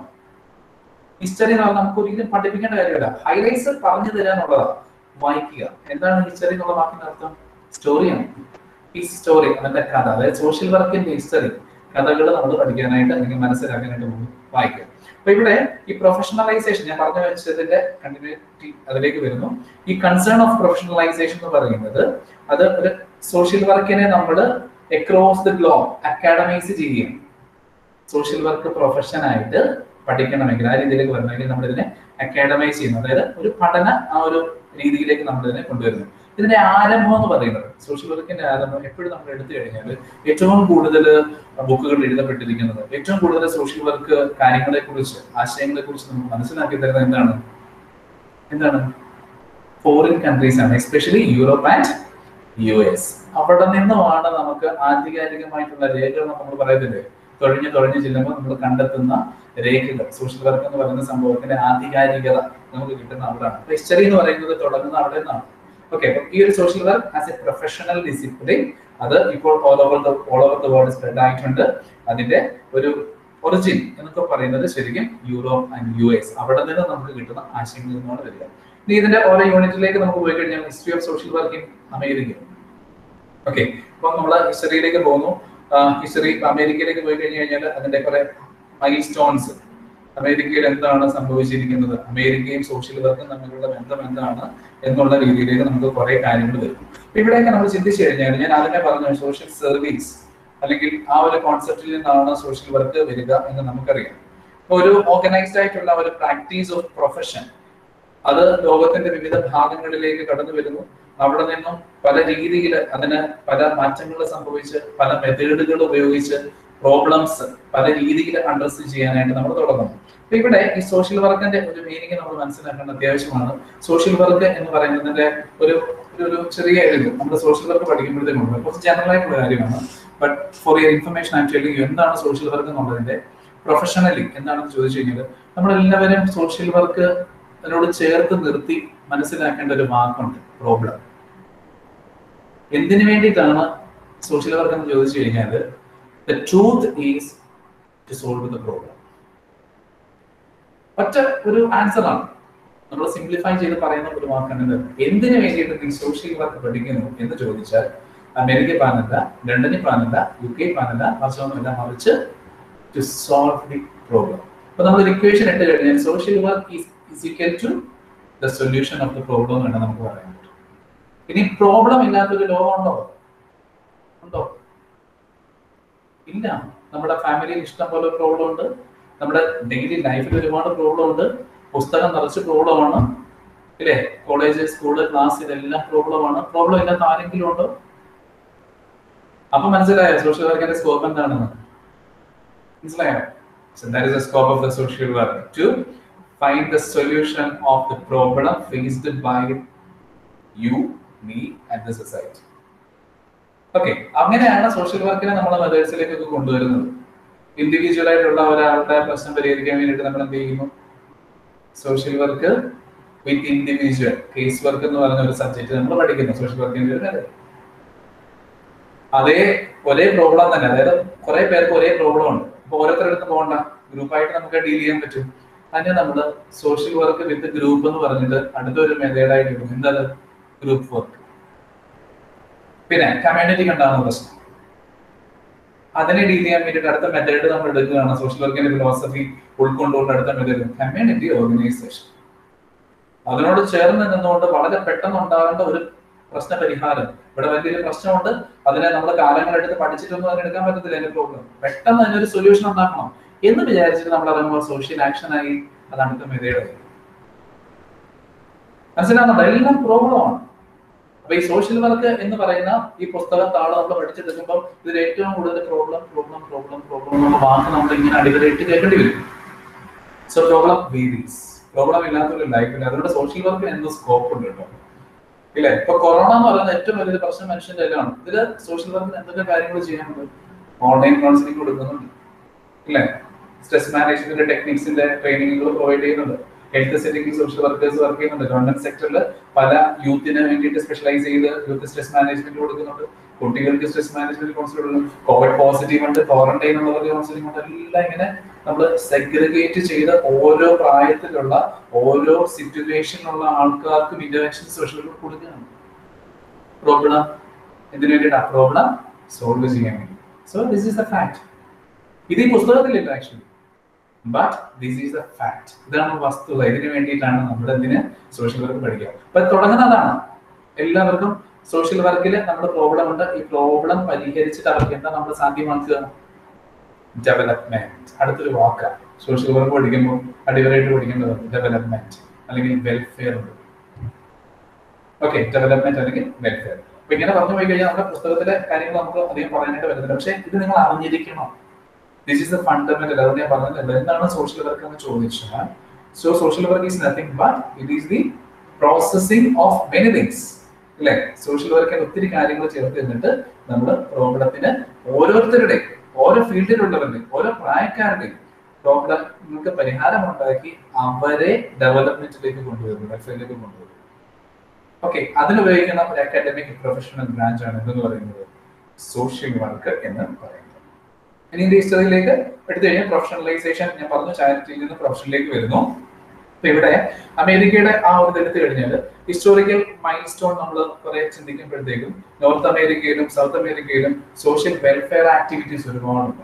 ഹിസ്റ്ററി എന്ന് പറഞ്ഞാൽ നമുക്ക് ഒരിക്കലും പഠിപ്പിക്കേണ്ട കാര്യമില്ല ഹൈലൈറ്റ്സ് പറഞ്ഞു തരാനുള്ളതാണ് വായിക്കുക എന്താണ് ഹിസ്റ്ററി എന്നുള്ള വാക്കിന്റെ അർത്ഥം സ്റ്റോറിയാണ് ഈ സ്റ്റോറി അതിന്റെ കഥ അതായത് സോഷ്യൽ വർക്കിന്റെ ഹിസ്റ്ററി കഥകൾ നമ്മൾ പഠിക്കാനായിട്ട് അല്ലെങ്കിൽ മനസ്സിലാക്കാനായിട്ട് നമുക്ക് വായിക്കുക അപ്പൊ ഇവിടെ ഈ പ്രൊഫഷണലൈസേഷൻ ഞാൻ പറഞ്ഞു വെച്ചതിന്റെ കണ്ടിന്യൂറ്റി അതിലേക്ക് വരുന്നു ഈ കൺസേൺ ഓഫ് പ്രൊഫഷണലൈസേഷൻ എന്ന് പറയുന്നത് അത് ഒരു സോഷ്യൽ വർക്കിനെ നമ്മൾ അക്രോസ് ദി ഗ്ലോബ് അക്കാഡമൈസ് ചെയ്യുകയാണ് സോഷ്യൽ വർക്ക് പ്രൊഫഷൻ ആയിട്ട് പഠിക്കണമെങ്കിൽ ആ രീതിയിലേക്ക് വരണമെങ്കിൽ നമ്മൾ ഇതിനെ അക്കാഡമൈസ് ചെയ്യുന്നു അതായത് ഒരു പഠന ആ ഒരു രീതിയിലേക്ക് നമ്മൾ ഇതിനെ കൊണ്ടുവരുന്നു ഇതിന്റെ ആരംഭം എന്ന് പറയുന്നത് സോഷ്യൽ വർക്കിന്റെ ആരംഭം എപ്പോഴും നമ്മൾ എടുത്തു കഴിഞ്ഞാൽ ഏറ്റവും കൂടുതൽ ബുക്കുകൾ എഴുതപ്പെട്ടിരിക്കുന്നത് ഏറ്റവും കൂടുതൽ സോഷ്യൽ വർക്ക് കാര്യങ്ങളെ കുറിച്ച് ആശയങ്ങളെ കുറിച്ച് നമുക്ക് മനസ്സിലാക്കി തരുന്നത് എന്താണ് എന്താണ് ഫോറിൻ കൺട്രീസ് ആണ് especially Europe and U S അവിടെ നിന്നുമാണ് നമുക്ക് ആധികാരികമായിട്ടുള്ള രേഖകൾ നമ്മൾ പറയത്തില്ലേ തൊഴിഞ്ഞ് തൊഴിഞ്ഞ് ചെല്ലുമ്പോൾ നമ്മൾ കണ്ടെത്തുന്ന രേഖകൾ സോഷ്യൽ വർക്ക് എന്ന് പറയുന്ന സംഭവത്തിന്റെ ആധികാരികത നമുക്ക് കിട്ടുന്ന അവിടെയാണ് അപ്പൊ ഹിസ്റ്ററി എന്ന് പറയുന്നത് തുടങ്ങുന്ന അവിടെ നിന്നാണ് ഓക്കെ അപ്പം ഈ ഒരു social work as a professional discipline അത് ഇപ്പോൾ all over the all over the world spread ആയിട്ടുണ്ട് അതിന്റെ ഒരു ഒറിജിൻ എന്നൊക്കെ പറയുന്നത് ശരിക്കും യൂറോപ്പ് ആൻഡ് യു എസ് അവിടെ നിന്ന് നമുക്ക് കിട്ടുന്ന ആശയങ്ങളിൽ നിന്നാണ് വരിക ഇനി ഇതിന്റെ ഓരോ യൂണിറ്റിലേക്ക് നമുക്ക് പോയി കഴിഞ്ഞാൽ history of social work in America okay അപ്പം നമ്മൾ ഹിസ്റ്ററിയിലേക്ക് പോകുന്നു ഹിസ്റ്ററി അമേരിക്കയിലേക്ക് പോയി കഴിഞ്ഞു കഴിഞ്ഞാൽ അതിന്റെ കുറെ മൈൽ സ്റ്റോൺസ് അമേരിക്കയിൽ എന്താണ് സംഭവിച്ചിരിക്കുന്നത് അമേരിക്കയും സോഷ്യൽ വർക്കും തമ്മിലുള്ള ബന്ധം എന്താണ് എന്നുള്ള രീതിയിലേക്ക് നമുക്ക് കുറെ കാര്യങ്ങൾ വരും അപ്പൊ ഇവിടെയൊക്കെ നമ്മൾ ചിന്തിച്ചു കഴിഞ്ഞാൽ ഞാൻ അതിനെ പറഞ്ഞു സോഷ്യൽ സർവീസ് അല്ലെങ്കിൽ ആ ഒരു കോൺസെപ്റ്റിൽ നിന്നാണ് സോഷ്യൽ വർക്ക് വരിക എന്ന് നമുക്കറിയാം ഒരു ഓർഗനൈസ്ഡ് ആയിട്ടുള്ള ഒരു പ്രാക്ടീസ് ഓഫ് പ്രൊഫഷൻ അത് ലോകത്തിന്റെ വിവിധ ഭാഗങ്ങളിലേക്ക് കടന്നു വരുന്നു അവിടെ നിന്നും പല രീതിയിൽ അതിന് പല മാറ്റങ്ങൾ സംഭവിച്ച് പല മെത്തേഡുകൾ ഉപയോഗിച്ച് പ്രോബ്ലംസ് പല രീതിയിൽ അഡ്രസ് ചെയ്യാനായിട്ട് നമ്മൾ തുടങ്ങുന്നു അപ്പൊ ഇവിടെ ഈ സോഷ്യൽ വർക്കിന്റെ ഒരു മീനിങ് നമ്മൾ മനസ്സിലാക്കേണ്ട അത്യാവശ്യമാണ് സോഷ്യൽ വർക്ക് എന്ന് പറയുന്നതിന്റെ ഒരു ഒരു ചെറിയ എഴുതും നമ്മൾ സോഷ്യൽ വർക്ക് പഠിക്കുമ്പോഴത്തേക്കും കുറച്ച് ജനറൽ ആയിട്ടുള്ള കാര്യമാണ് but for your information actually എന്താണ് സോഷ്യൽ വർക്ക് എന്നുള്ളതിന്റെ പ്രൊഫഷണലി എന്താണെന്ന് ചോദിച്ചു കഴിഞ്ഞാൽ നമ്മൾ എല്ലാവരും സോഷ്യൽ വർക്ക് അതിനോട് ചേർത്ത് നിർത്തി മനസ്സിലാക്കേണ്ട ഒരു വാക്കുണ്ട് പ്രോബ്ലം എന്തിനു വേണ്ടിയിട്ടാണ് സോഷ്യൽ വർക്ക് എന്ന് ചോദിച്ചു കഴിഞ്ഞാൽ the truth is to solve the problem ഒറ്റ ഒരു ആൻസർ ആണ് നമ്മൾ സിംപ്ലിഫൈ ചെയ്ത് പറയുന്ന ഒരു വാക്കാണ് എന്തിനു വേണ്ടിയിട്ട് നീ സോഷ്യൽ വർക്ക് പഠിക്കുന്നു എന്ന് ചോദിച്ചാൽ അമേരിക്ക പാനല്ല ലണ്ടനിൽ പാനല്ല യു കെ പാനല്ല മറിച്ചൊന്നുമില്ല മറിച്ച് ടു സോൾവ് ദി പ്രോബ്ലം അപ്പൊ നമ്മൾ ഇക്വേഷൻ ഇട്ട് കഴിഞ്ഞാൽ social work is equal to the solution of the problem എന്ന് നമുക്ക് പറയാൻ പറ്റും ഇനി പ്രോബ്ലം ഇല്ലാത്തൊരു ലോകം ഉണ്ടോ ഉണ്ടോ ഇല്ല നമ്മുടെ ഫാമിലിയിൽ ഇഷ്ടം പോലെ പ്രോബ്ലം ഉണ്ട് നമ്മുടെ ഡെയിലി ലൈഫിൽ ഒരുപാട് പ്രോബ്ലം ഉണ്ട് പുസ്തകം നിറച്ച് പ്രോബ്ലമാണ് ഇല്ലേ കോളേജ് സ്കൂള് ക്ലാസ് ഇതെല്ലാം പ്രോബ്ലമാണ് പ്രോബ്ലം ഇല്ലാത്ത ആരെങ്കിലും ഉണ്ടോ അപ്പൊ മനസ്സിലായോ സോഷ്യൽ വർക്കിന്റെ സ്കോപ്പ് എന്താണെന്ന് മനസ്സിലായോ So that is the scope of the social work to find the solution of the problem faced by you, me, and the society. Okay അങ്ങനെയാണ് സോഷ്യൽ വർക്കിനെ നമ്മളെ മെത്തേഡ്സിലേക്കൊക്കെ കൊണ്ടുവരുന്നത് ഇൻഡിവിജ്വൽ ആയിട്ടുള്ള ഒരാളുടെ പ്രശ്നം പരിഹരിക്കാൻ വേണ്ടിയിട്ട് നമ്മൾ എന്ത് ചെയ്യുന്നു social work with individual case work എന്ന് പറയുന്ന ഒരു സബ്ജക്ട് നമ്മൾ പഠിക്കുന്നു സോഷ്യൽ വർക്കിന്റെ ഒരു കാര്യം അതേ ഒരേ പ്രോബ്ലം തന്നെ അതായത് കുറെ പേർക്ക് ഒരേ പ്രോബ്ലം ഉണ്ട് അപ്പൊ ഓരോരുത്തരുടെ പോകണ്ട ഗ്രൂപ്പായിട്ട് നമുക്ക് ഡീൽ ചെയ്യാൻ പറ്റും അതിനെ നമ്മൾ സോഷ്യൽ വർക്ക് വിത്ത് ഗ്രൂപ്പ് എന്ന് പറഞ്ഞിട്ട് അടുത്തൊരു മെത്തേഡായിട്ട് ഇടും എന്താണ് ഗ്രൂപ്പ് വർക്ക് പിന്നെ കമ്മ്യൂണിറ്റിക്ക് ഉണ്ടാകുന്ന പ്രശ്നം അതിനെ ഡീൽ ചെയ്യാൻ വേണ്ടിയിട്ട് അടുത്ത മെത്തേഡ് നമ്മൾ എടുക്കുകയാണ് സോഷ്യൽ വർക്കിന്റെ ഫിലോസഫി ഉൾക്കൊണ്ടുകൊണ്ട് അടുത്ത മെത്തേഡ് കമ്മ്യൂണിറ്റി ഓർഗനൈസേഷൻ അതിനോട് ചേർന്ന് നിന്നുകൊണ്ട് വളരെ പെട്ടെന്ന് ഉണ്ടാകേണ്ട ഒരു പ്രശ്ന പരിഹാരം ഇവിടെ വലിയൊരു പ്രശ്നമുണ്ട് അതിനെ നമ്മൾ കാലങ്ങളെടുത്ത് പഠിച്ചിട്ടൊന്നും അതിന് എടുക്കാൻ പറ്റത്തില്ല അതിന്റെ പ്രോബ്ലം പെട്ടെന്ന് അതിനൊരു സൊല്യൂഷൻ ഉണ്ടാക്കണം എന്ന് വിചാരിച്ചിട്ട് നമ്മൾ ഇറങ്ങുമ്പോൾ സോഷ്യൽ ആക്ഷൻ ആയി അത് അടുത്ത മെതയുടെ മനസ്സിലാകുന്നുണ്ടോ എല്ലാം പ്രോബ്ലമാണ് അപ്പൊ ഈ സോഷ്യൽ വർക്ക് എന്ന് പറയുന്ന ഈ പുസ്തകത്താള് നമ്മൾ പഠിച്ചെടുക്കുമ്പോൾ ഇതിൽ ഏറ്റവും കൂടുതൽ പ്രോബ്ലം പ്രോബ്ലം പ്രോബ്ലം പ്രോബ്ലം എന്നുള്ള വാക്ക് നമ്മൾ ഇങ്ങനെ അടിവരയിട്ട് കേൾക്കേണ്ടി വരും സോ പ്രോബ്ലം വേരീസ് പ്രോബ്ലം ഇല്ലാത്തൊരു ലൈഫില്ല അതുകൊണ്ട് സോഷ്യൽ വർക്കിന് എന്ത് സ്കോപ്പ് ഉണ്ട് കേട്ടോ ഇല്ലേ ഇപ്പൊ കൊറോണ എന്ന് പറയുന്ന ഏറ്റവും വലിയൊരു പ്രശ്നം മനുഷ്യന്റെ എല്ലാം ഇതില് സോഷ്യൽ വർക്കിന് എന്തൊക്കെ കാര്യങ്ങൾ ചെയ്യാനുണ്ട് ഓൺലൈൻ കൗൺസിലിംഗ് കൊടുക്കുന്നുണ്ട് ഇല്ലേ സ്ട്രെസ് മാനേജ്മെന്റ് ടെക്നിക്സിന്റെ ട്രെയിനിങ്ങുകൾ പ്രൊവൈഡ് ചെയ്യുന്നുണ്ട് ഹെൽത്ത് സെറ്റിംഗിൽ സോഷ്യൽ വർക്കേഴ്സ് വർക്ക് ചെയ്യുന്നുണ്ട് ഗവൺമെന്റ് സെക്ടറിൽ പല യൂത്തിന് വേണ്ടിയിട്ട് സ്പെഷ്യലൈസ് ചെയ്ത് യൂത്ത് സ്ട്രെസ് മാനേജ്മെന്റ് കൊടുക്കുന്നുണ്ട് കുട്ടികൾക്ക് സ്ട്രെസ് മാനേജ്മെന്റ് കൗൺസിൽ കൊടുക്കുന്നു കോവിഡ് പോസിറ്റീവ് ഉണ്ട് ക്വാറന്റൈൻ ഉള്ളവർക്ക് കൗൺസിലിംഗ് ഉണ്ട് എല്ലാം ഇങ്ങനെ നമ്മൾ സെഗ്രിഗേറ്റ് ചെയ്ത് ഓരോ പ്രായത്തിലുള്ള ഓരോ സിറ്റുവേഷനിലുള്ള ആൾക്കാർക്കും ഇന്റർവെൻഷൻ സോഷ്യൽ വർക്ക് കൊടുക്കുകയാണ് പ്രോബ്ലം എന്തിനു വേണ്ടിയിട്ടാ പ്രോബ്ലം സോൾവ് ചെയ്യാൻ വേണ്ടി so this is a fact ഇത് ഈ പുസ്തകത്തിലില്ല actually but this is a fact ഇതാണ് വസ്തുത ഇതിന് വേണ്ടിയിട്ടാണ് നമ്മൾ എന്തിന് സോഷ്യൽ വർക്ക് പഠിക്കുക അപ്പൊ തുടങ്ങുന്നതാണ് എല്ലാവർക്കും സോഷ്യൽ വർക്കിൽ നമ്മുടെ പ്രോബ്ലം ഉണ്ട് ഈ പ്രോബ്ലം പരിഹരിച്ചിട്ട് അവർക്ക് എന്താ നമ്മൾ സാധ്യമാക്കുക ഡെവലപ്മെന്റ് അടുത്തൊരു വാക്കാണ് സോഷ്യൽ വർക്ക് പഠിക്കുമ്പോൾ അടിവരായിട്ട് പഠിക്കേണ്ടത് ഡെവലപ്മെന്റ് അല്ലെങ്കിൽ വെൽഫെയർ ഉണ്ട് ഓക്കെ ഡെവലപ്മെന്റ് അല്ലെങ്കിൽ വെൽഫെയർ അപ്പൊ ഇങ്ങനെ പറഞ്ഞു പോയി കഴിഞ്ഞാൽ നമ്മുടെ പുസ്തകത്തിലെ കാര്യങ്ങൾ നമുക്ക് അധികം പറയാനായിട്ട് വരുന്നില്ല പക്ഷെ ഇത് നിങ്ങൾ അറിഞ്ഞിരിക്കണം ദിസ് ഈസ് ദ ഫണ്ടമെന്റൽ അതുകൊണ്ട് ഞാൻ പറഞ്ഞിട്ടുണ്ട് എന്താണ് സോഷ്യൽ വർക്ക് എന്ന് ചോദിച്ചാൽ so social work is nothing but it is the processing of many things അല്ലെ സോഷ്യൽ വർക്കിൽ ഒത്തിരി കാര്യങ്ങൾ ചേർത്ത് എന്നിട്ട് നമ്മൾ പ്രോബ്ലത്തിന് ഓരോരുത്തരുടെയും ഓരോ ഫീൽഡിലുള്ളവരുടെയും ഓരോ പ്രായക്കാരുടെയും പ്രോബ്ലങ്ങൾക്ക് പരിഹാരം ഉണ്ടാക്കി അവരെ ഡെവലപ്മെന്റിലേക്ക് കൊണ്ടുവരുന്നു വെൽഫെയറിലേക്ക് കൊണ്ടുവരുന്നു ഓക്കെ അതിനുപയോഗിക്കുന്ന ഒരു അക്കാഡമിക് പ്രൊഫഷണൽ ബ്രാഞ്ച് ആണ് എന്തെന്ന് പറയുന്നത് സോഷ്യൽ വർക്ക് എന്ന് പറയുന്നത് ഇനി ഇതിന്റെ ഹിസ്റ്ററിയിലേക്ക് എടുത്തു കഴിഞ്ഞാൽ പ്രൊഫഷണലൈസേഷൻ ഞാൻ പറഞ്ഞു ചാരിറ്റിയിൽ നിന്ന് പ്രൊഫഷനിലേക്ക് വരുന്നു അപ്പൊ ഇവിടെ അമേരിക്കയുടെ ആ ഒരു എടുത്തു കഴിഞ്ഞാൽ ഹിസ്റ്റോറിക്കൽ മൈൽ സ്റ്റോൺ നമ്മൾ കുറെ ചിന്തിക്കുമ്പോഴത്തേക്കും നോർത്ത് അമേരിക്കയിലും സൗത്ത് അമേരിക്കയിലും സോഷ്യൽ വെൽഫെയർ ആക്ടിവിറ്റീസ് ഒരുപാടുണ്ടായിരുന്നു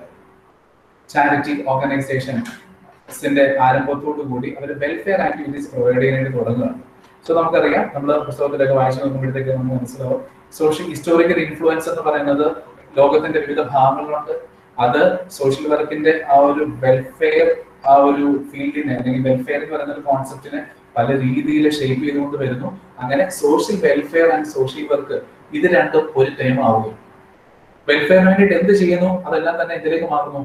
ചാരിറ്റി ഓർഗനൈസേഷൻസിന്റെ ആരംഭത്തോടു കൂടി അവർ വെൽഫെയർ ആക്ടിവിറ്റീസ് പ്രൊവൈഡ് ചെയ്യാനായിട്ട് തുടങ്ങുകയാണ് സോ നമുക്കറിയാം നമ്മൾ പുസ്തകത്തിലൊക്കെ വായിച്ചു നോക്കുമ്പോഴത്തേക്ക് നമുക്ക് മനസ്സിലാവും സോഷ്യൽ ഹിസ്റ്റോറിക്കൽ ഇൻഫ്ലുവൻസ് എന്ന് പറയുന്നത് ലോകത്തിന്റെ വിവിധ ഭാഗങ്ങളുണ്ട് അത് സോഷ്യൽ വർക്കിന്റെ ആ ഒരു വെൽഫെയർ ആ ഒരു ഫീൽഡിനെ അല്ലെങ്കിൽ വെൽഫെയർ എന്ന് പറയുന്ന ഒരു കോൺസെപ്റ്റിനെ പല രീതിയിൽ ഷേപ്പ് ചെയ്തുകൊണ്ട് വരുന്നു അങ്ങനെ social welfare and social work ഇത് രണ്ടും ഒരു ടൈം ആവുകയും വെൽഫെയറിന് വേണ്ടിയിട്ട് എന്ത് ചെയ്യുന്നു അതെല്ലാം തന്നെ ഇതിലേക്ക് മാറുന്നു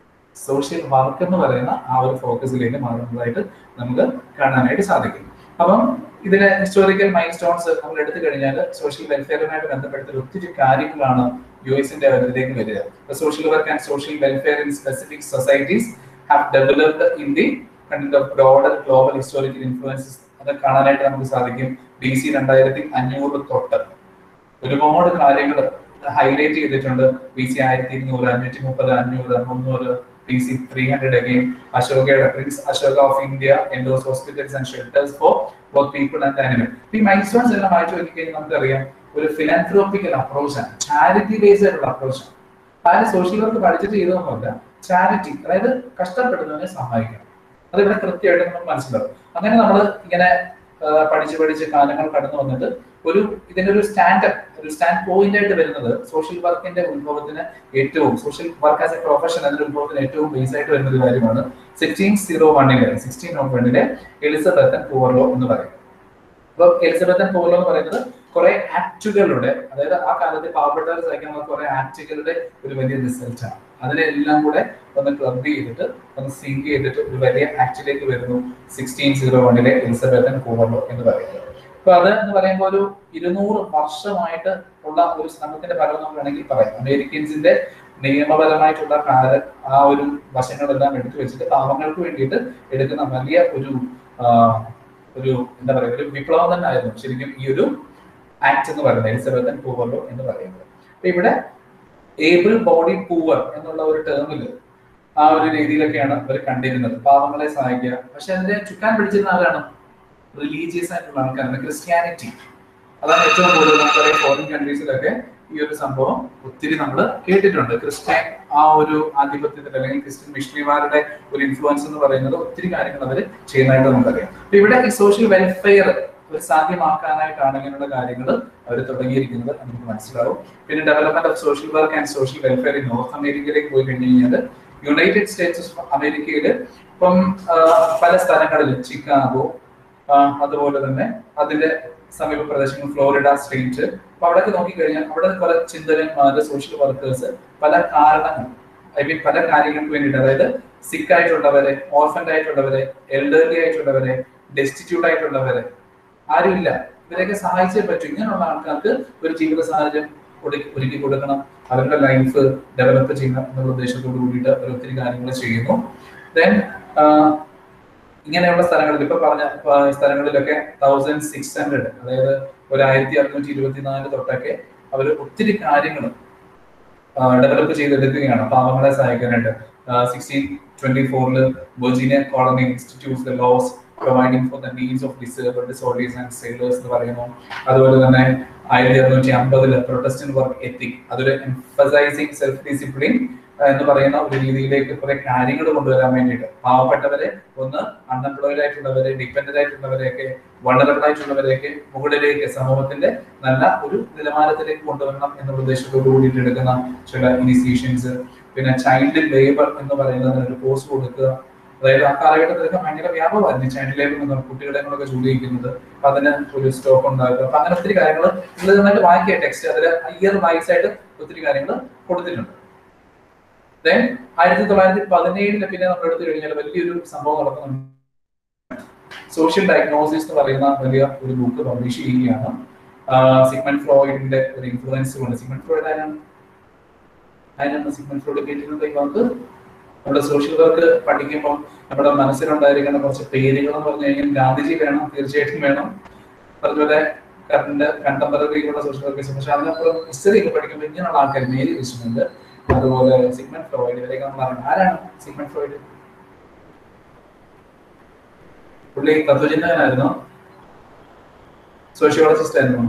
സോഷ്യൽ വർക്ക് എന്ന് പറയുന്ന ആ ഒരു ഫോക്കസിലേക്ക് മാറുന്നതായിട്ട് നമുക്ക് കാണാനായിട്ട് സാധിക്കും അപ്പം ഇതിലെ ഹിസ്റ്റോറിക്കൽ മൈൽ സ്റ്റോൺസ് നമ്മൾ എടുത്തു കഴിഞ്ഞാൽ സോഷ്യൽ വെൽഫെയറുമായിട്ട് ബന്ധപ്പെട്ട ഒത്തിരി കാര്യങ്ങളാണ് യു എസിന്റെ അതിലേക്ക് വരിക social work and social welfare in specific societies have developed in the broader global historical influences അത് കാണാനായിട്ട് നമുക്ക് സാധിക്കും ബി സി രണ്ടായിരത്തി അഞ്ഞൂറ് തൊട്ട് ഒരുപാട് കാര്യങ്ങൾ ഹൈലൈറ്റ് ചെയ്തിട്ടുണ്ട് ബി സി ആയിരത്തി ഇരുന്നൂറ് അഞ്ഞൂറ്റി മുപ്പത് അഞ്ഞൂറ് മുന്നൂറ് B C three hundred again അശോകയുടെ prince Ashoka of India endows hospitals and shelters for both people and animal ഈ മൈൽസ്റ്റോൺസ് എല്ലാം വായിച്ചു നോക്കിക്കഴിഞ്ഞാൽ നമുക്കറിയാം ഒരു ഫിലാന്ത്രോപ്പിക്കൽ അപ്രോച്ചാണ് ചാരിറ്റി ബേസ്ഡ് ആയിട്ടുള്ള അപ്രോച്ചാണ് ആരും സോഷ്യൽ വർക്ക് പഠിച്ചിട്ട് ചെയ്തതൊന്നുമല്ല ചാരിറ്റി അതായത് കഷ്ടപ്പെടുന്നവനെ സഹായിക്കണം അത് ഇവിടെ കൃത്യമായിട്ട് നമുക്ക് മനസ്സിലാവും അങ്ങനെ നമ്മൾ ഇങ്ങനെ പഠിച്ച് പഠിച്ച് കാലങ്ങൾ കടന്നു വന്നിട്ട് ഒരു ഇതിന്റെ ഒരു സ്റ്റാൻഡ് ഒരു സ്റ്റാൻഡ് പോയിന്റ് ആയിട്ട് വരുന്നത് സോഷ്യൽ വർക്കിന്റെ ഉത്ഭവത്തിന് ഏറ്റവും social work as a profession അതിന്റെ ഉത്ഭവത്തിന് ഏറ്റവും ബേസ് ആയിട്ട് വരുന്ന ഒരു കാര്യമാണ് സിക്സ്റ്റീൻ സീറോ വണ്ണിലെ സിക്സ്റ്റീൻ നോട്ട് വണ്ണിലെ എലിസബത്തൻ പൂവർലോ എന്ന് പറയും അപ്പൊ എലിസബത്തൻ പൂവർലോ എന്ന് പറയുന്നത് കുറെ ആക്ടുകളുടെ അതായത് ആ കാലത്ത് പാവപ്പെട്ടവർ സഹിക്കാനുള്ള കുറെ ആക്ടുകളുടെ ഒരു വലിയ റിസൾട്ട് ആണ് അതിനെല്ലാം കൂടെ ഒന്ന് ക്ലബ് ചെയ്തിട്ട് ഒന്ന് സിങ്ക് ചെയ്തിട്ട് ഒരു വലിയ ആക്ടിലേക്ക് വരുന്നു സിക്സ്റ്റീൻ സീറോ വണ്ണിലെ എലിസബത്തൻ പൂവർലോ എന്ന് പറയുന്നത് അപ്പൊ അത് എന്ന് പറയുമ്പോൾ ഒരു ഇരുന്നൂറ് വർഷമായിട്ട് ഉള്ള ഒരു ശ്രമത്തിന്റെ ഫലം നമുക്ക് വേണമെങ്കിൽ പറയാം അമേരിക്കൻസിന്റെ നിയമപരമായിട്ടുള്ള കാല ആ ഒരു വശങ്ങളെല്ലാം എടുത്തു വെച്ചിട്ട് പാവങ്ങൾക്ക് വേണ്ടിയിട്ട് എടുക്കുന്ന വലിയ ഒരു ഒരു എന്താ പറയുക ഒരു വിപ്ലവം തന്നെ ആയിരുന്നു ശരിക്കും ഈ ഒരു ആക്ട് എന്ന് പറയുന്നത് എലിസബത്തൻ പൂവർലോ എന്ന് പറയുന്നത് അപ്പൊ ഇവിടെ ഏബിൾ ബോഡി പൂവർ എന്നുള്ള ഒരു ടേമിൽ ആ ഒരു രീതിയിലൊക്കെയാണ് അവർ കണ്ടിരുന്നത് പാവങ്ങളെ സഹായിക്കുക പക്ഷെ അതിന്റെ ചുക്കാൻ പിടിച്ചിരുന്ന ആരാണ് റിലീജിയസ് ആയിട്ടുള്ള ആൾക്കാരാണ് ക്രിസ്ത്യാനിറ്റി അതാണ് ഏറ്റവും കൂടുതൽ നമുക്കറിയാം ഫോറിൻ കൺട്രീസിലൊക്കെ ഈ ഒരു സംഭവം ഒത്തിരി നമ്മൾ കേട്ടിട്ടുണ്ട് ക്രിസ്ത്യൻ ആ ഒരു ആധിപത്യത്തിൽ അല്ലെങ്കിൽ ക്രിസ്ത്യൻ മിഷണറിമാരുടെ ഒരു ഇൻഫ്ലുവൻസ് എന്ന് പറയുന്നത് ഒത്തിരി കാര്യങ്ങൾ അവർ ചെയ്യുന്നതായിട്ട് നമുക്കറിയാം അപ്പൊ ഇവിടെ ഈ സോഷ്യൽ വെൽഫെയർ ഒരു സാധ്യമാക്കാനായിട്ടാണ് ഇങ്ങനെയുള്ള കാര്യങ്ങൾ അവർ തുടങ്ങിയിരിക്കുന്നത് എന്ന് നമുക്ക് മനസ്സിലാവും പിന്നെ development of social work and social welfare in north അമേരിക്കയിലേക്ക് പോയി കഴിഞ്ഞു കഴിഞ്ഞാൽ യുണൈറ്റഡ് സ്റ്റേറ്റ്സ് ഓഫ് അമേരിക്കയിൽ ഇപ്പം ആ, പല സ്ഥലങ്ങളിൽ ചിക്കാഗോ ആ, അതുപോലെ തന്നെ അതിന്റെ സമീപ പ്രദേശങ്ങൾ ഫ്ലോറിഡ സ്റ്റേറ്റ് അപ്പൊ അവിടെയൊക്കെ നോക്കിക്കഴിഞ്ഞാൽ അവിടെ പല ചിന്തകന്മാര് സോഷ്യൽ വർക്കേഴ്സ് പല കാരണങ്ങൾ ഐ മീൻ പല കാര്യങ്ങൾക്ക് വേണ്ടിയിട്ട് അതായത് സിക്ക് ആയിട്ടുള്ളവരെ ഓർഫൻഡ് ആയിട്ടുള്ളവരെ എൽഡർലി ആയിട്ടുള്ളവരെ ഡെസ്റ്റിറ്റ്യൂട്ട് ആയിട്ടുള്ളവരെ ആരുമില്ല ഇവരെയൊക്കെ സഹായിച്ചേ പറ്റൂ ഇങ്ങനെയുള്ള ആൾക്കാർക്ക് ഒരു ജീവിത സാഹചര്യം ഒരുക്കി ഒരുക്കി കൊടുക്കണം അവരുടെ ലൈഫ് ഡെവലപ്പ് ചെയ്യണം എന്നുള്ള ഉദ്ദേശത്തോട് കൂടിയിട്ട് അവർ ഒത്തിരി കാര്യങ്ങൾ ചെയ്യുന്നു ദെൻ ഇങ്ങനെയുള്ള സ്ഥലങ്ങളിൽ ഇപ്പൊ പറഞ്ഞ ആ, സ്ഥലങ്ങളിലൊക്കെ തൗസൻഡ് സിക്സ് ഹൺഡ്രഡ് അതായത് ഒരു ആയിരത്തി അറുന്നൂറ്റി ഇരുപത്തിനാല് തൊട്ടൊക്കെ അവർ ഒത്തിരി കാര്യങ്ങൾ ഡെവലപ്പ് ചെയ്തെടുക്കുകയാണ് പാവങ്ങളെ സഹായിക്കാനായിട്ട് സിക്സ്റ്റീൻ ട്വന്റി ഫോറില് Virginia colony institute the laws providing for the needs of disabled soldiers and sailors എന്ന് പറയുന്നു അതുപോലെ തന്നെ ആയിരത്തി അറുന്നൂറ്റി അമ്പതില് പ്രൊട്ടസ്റ്റന്റ് വർക്ക് എത്തിക് അതൊരു എംഫസൈസിങ് സെൽഫ് ഡിസിപ്ലിൻ എന്ന് പറയുന്ന ഒരു രീതിയിലേക്ക് കുറെ കാര്യങ്ങൾ കൊണ്ടുവരാൻ വേണ്ടിയിട്ട് പാവപ്പെട്ടവരെ ഒന്ന് അൺഎംപ്ലോയിഡ് ആയിട്ടുള്ളവരെ ഡിപ്പെൻഡന്റ് ആയിട്ടുള്ളവരെയൊക്കെ വണ്ടറബിൾ ആയിട്ടുള്ളവരെയൊക്കെ മുകളിലേക്ക് സമൂഹത്തിന്റെ നല്ല ഒരു നിലവാരത്തിലേക്ക് കൊണ്ടുവരണം എന്നുള്ള ഉദ്ദേശത്തോട് കൂടിയിട്ട് എടുക്കുന്ന ചില ഇനിഷ്യേഷൻസ് പിന്നെ ചൈൽഡ് ലേബർ എന്ന് പറയുന്നതിന് ഒരു പോസ്റ്റ് കൊടുക്കുക അതായത് ആ കാലഘട്ടത്തിലൊക്കെ ഭയങ്കര വ്യാപകമായിരുന്നു ചൈൽഡ് ലേബർ എന്ന് പറഞ്ഞാൽ കുട്ടികളെ കൊണ്ടൊക്കെ ജോലി ചെയ്യിക്കുന്നത് അപ്പൊ അതിന് ഒരു സ്റ്റോക്ക് ഉണ്ടാക്കുക അപ്പൊ അങ്ങനെ ഒത്തിരി കാര്യങ്ങൾ ഇത് നന്നായിട്ട് വായിക്കുക ടെക്സ്റ്റ് അതിൽ ഇയർ വൈസ് ആയിട്ട് ഒത്തിരി കാര്യങ്ങൾ കൊടുത്തിട്ടുണ്ട് ദെൻ ആയിരത്തി തൊള്ളായിരത്തി പതിനേഴില് പിന്നെ നമ്മൾ എടുത്തു കഴിഞ്ഞാൽ വലിയൊരു സംഭവം നടക്കുന്നുണ്ട് സോഷ്യൽ ഡയഗ്നോസിസ് എന്ന് പറയുന്ന വലിയ ഒരു ബുക്ക് പബ്ലിഷ് ചെയ്യുകയാണ് സിഗ്മൻ ഫ്രോയിഡിന്റെ ഒരു ഇൻഫ്ലുവൻസ് കൊണ്ട് സിഗ്മൻ ഫ്രോയിഡ് ആരാണ് അതിനാണ് സിഗ്മൻ ഫ്രോയിഡ് കേട്ടിട്ടുണ്ട് ഈ വാക്ക് നമ്മുടെ സോഷ്യൽ വർക്ക് പഠിക്കുമ്പോൾ നമ്മുടെ മനസ്സിലുണ്ടായിരിക്കുന്ന കുറച്ച് പേരുകൾ എന്ന് പറഞ്ഞു കഴിഞ്ഞാൽ ഗാന്ധിജി വേണം തീർച്ചയായിട്ടും വേണം അതുപോലെ കറണ്ട് കണ്ടംപററിയിലുള്ള സോഷ്യൽ വർക്കേഴ്സ് പക്ഷെ അതിനപ്പുറം ഹിസ്റ്ററി ഒക്കെ പഠിക്കുമ്പോൾ ഇങ്ങനെയുള്ള ആൾക്കാർ മേരി വിശ്വമുണ്ട് അതുപോലെ സിഗ്മൻ ഫ്രോയിഡ് ഇവരെയൊക്കെ നമ്മൾ അറിയണം ആരാണ് സിഗ്മൻ ഫ്രോയിഡ് പുള്ളി തത്വചിന്തകനായിരുന്നു സോഷ്യോളജിസ്റ്റ് ആയിരുന്നു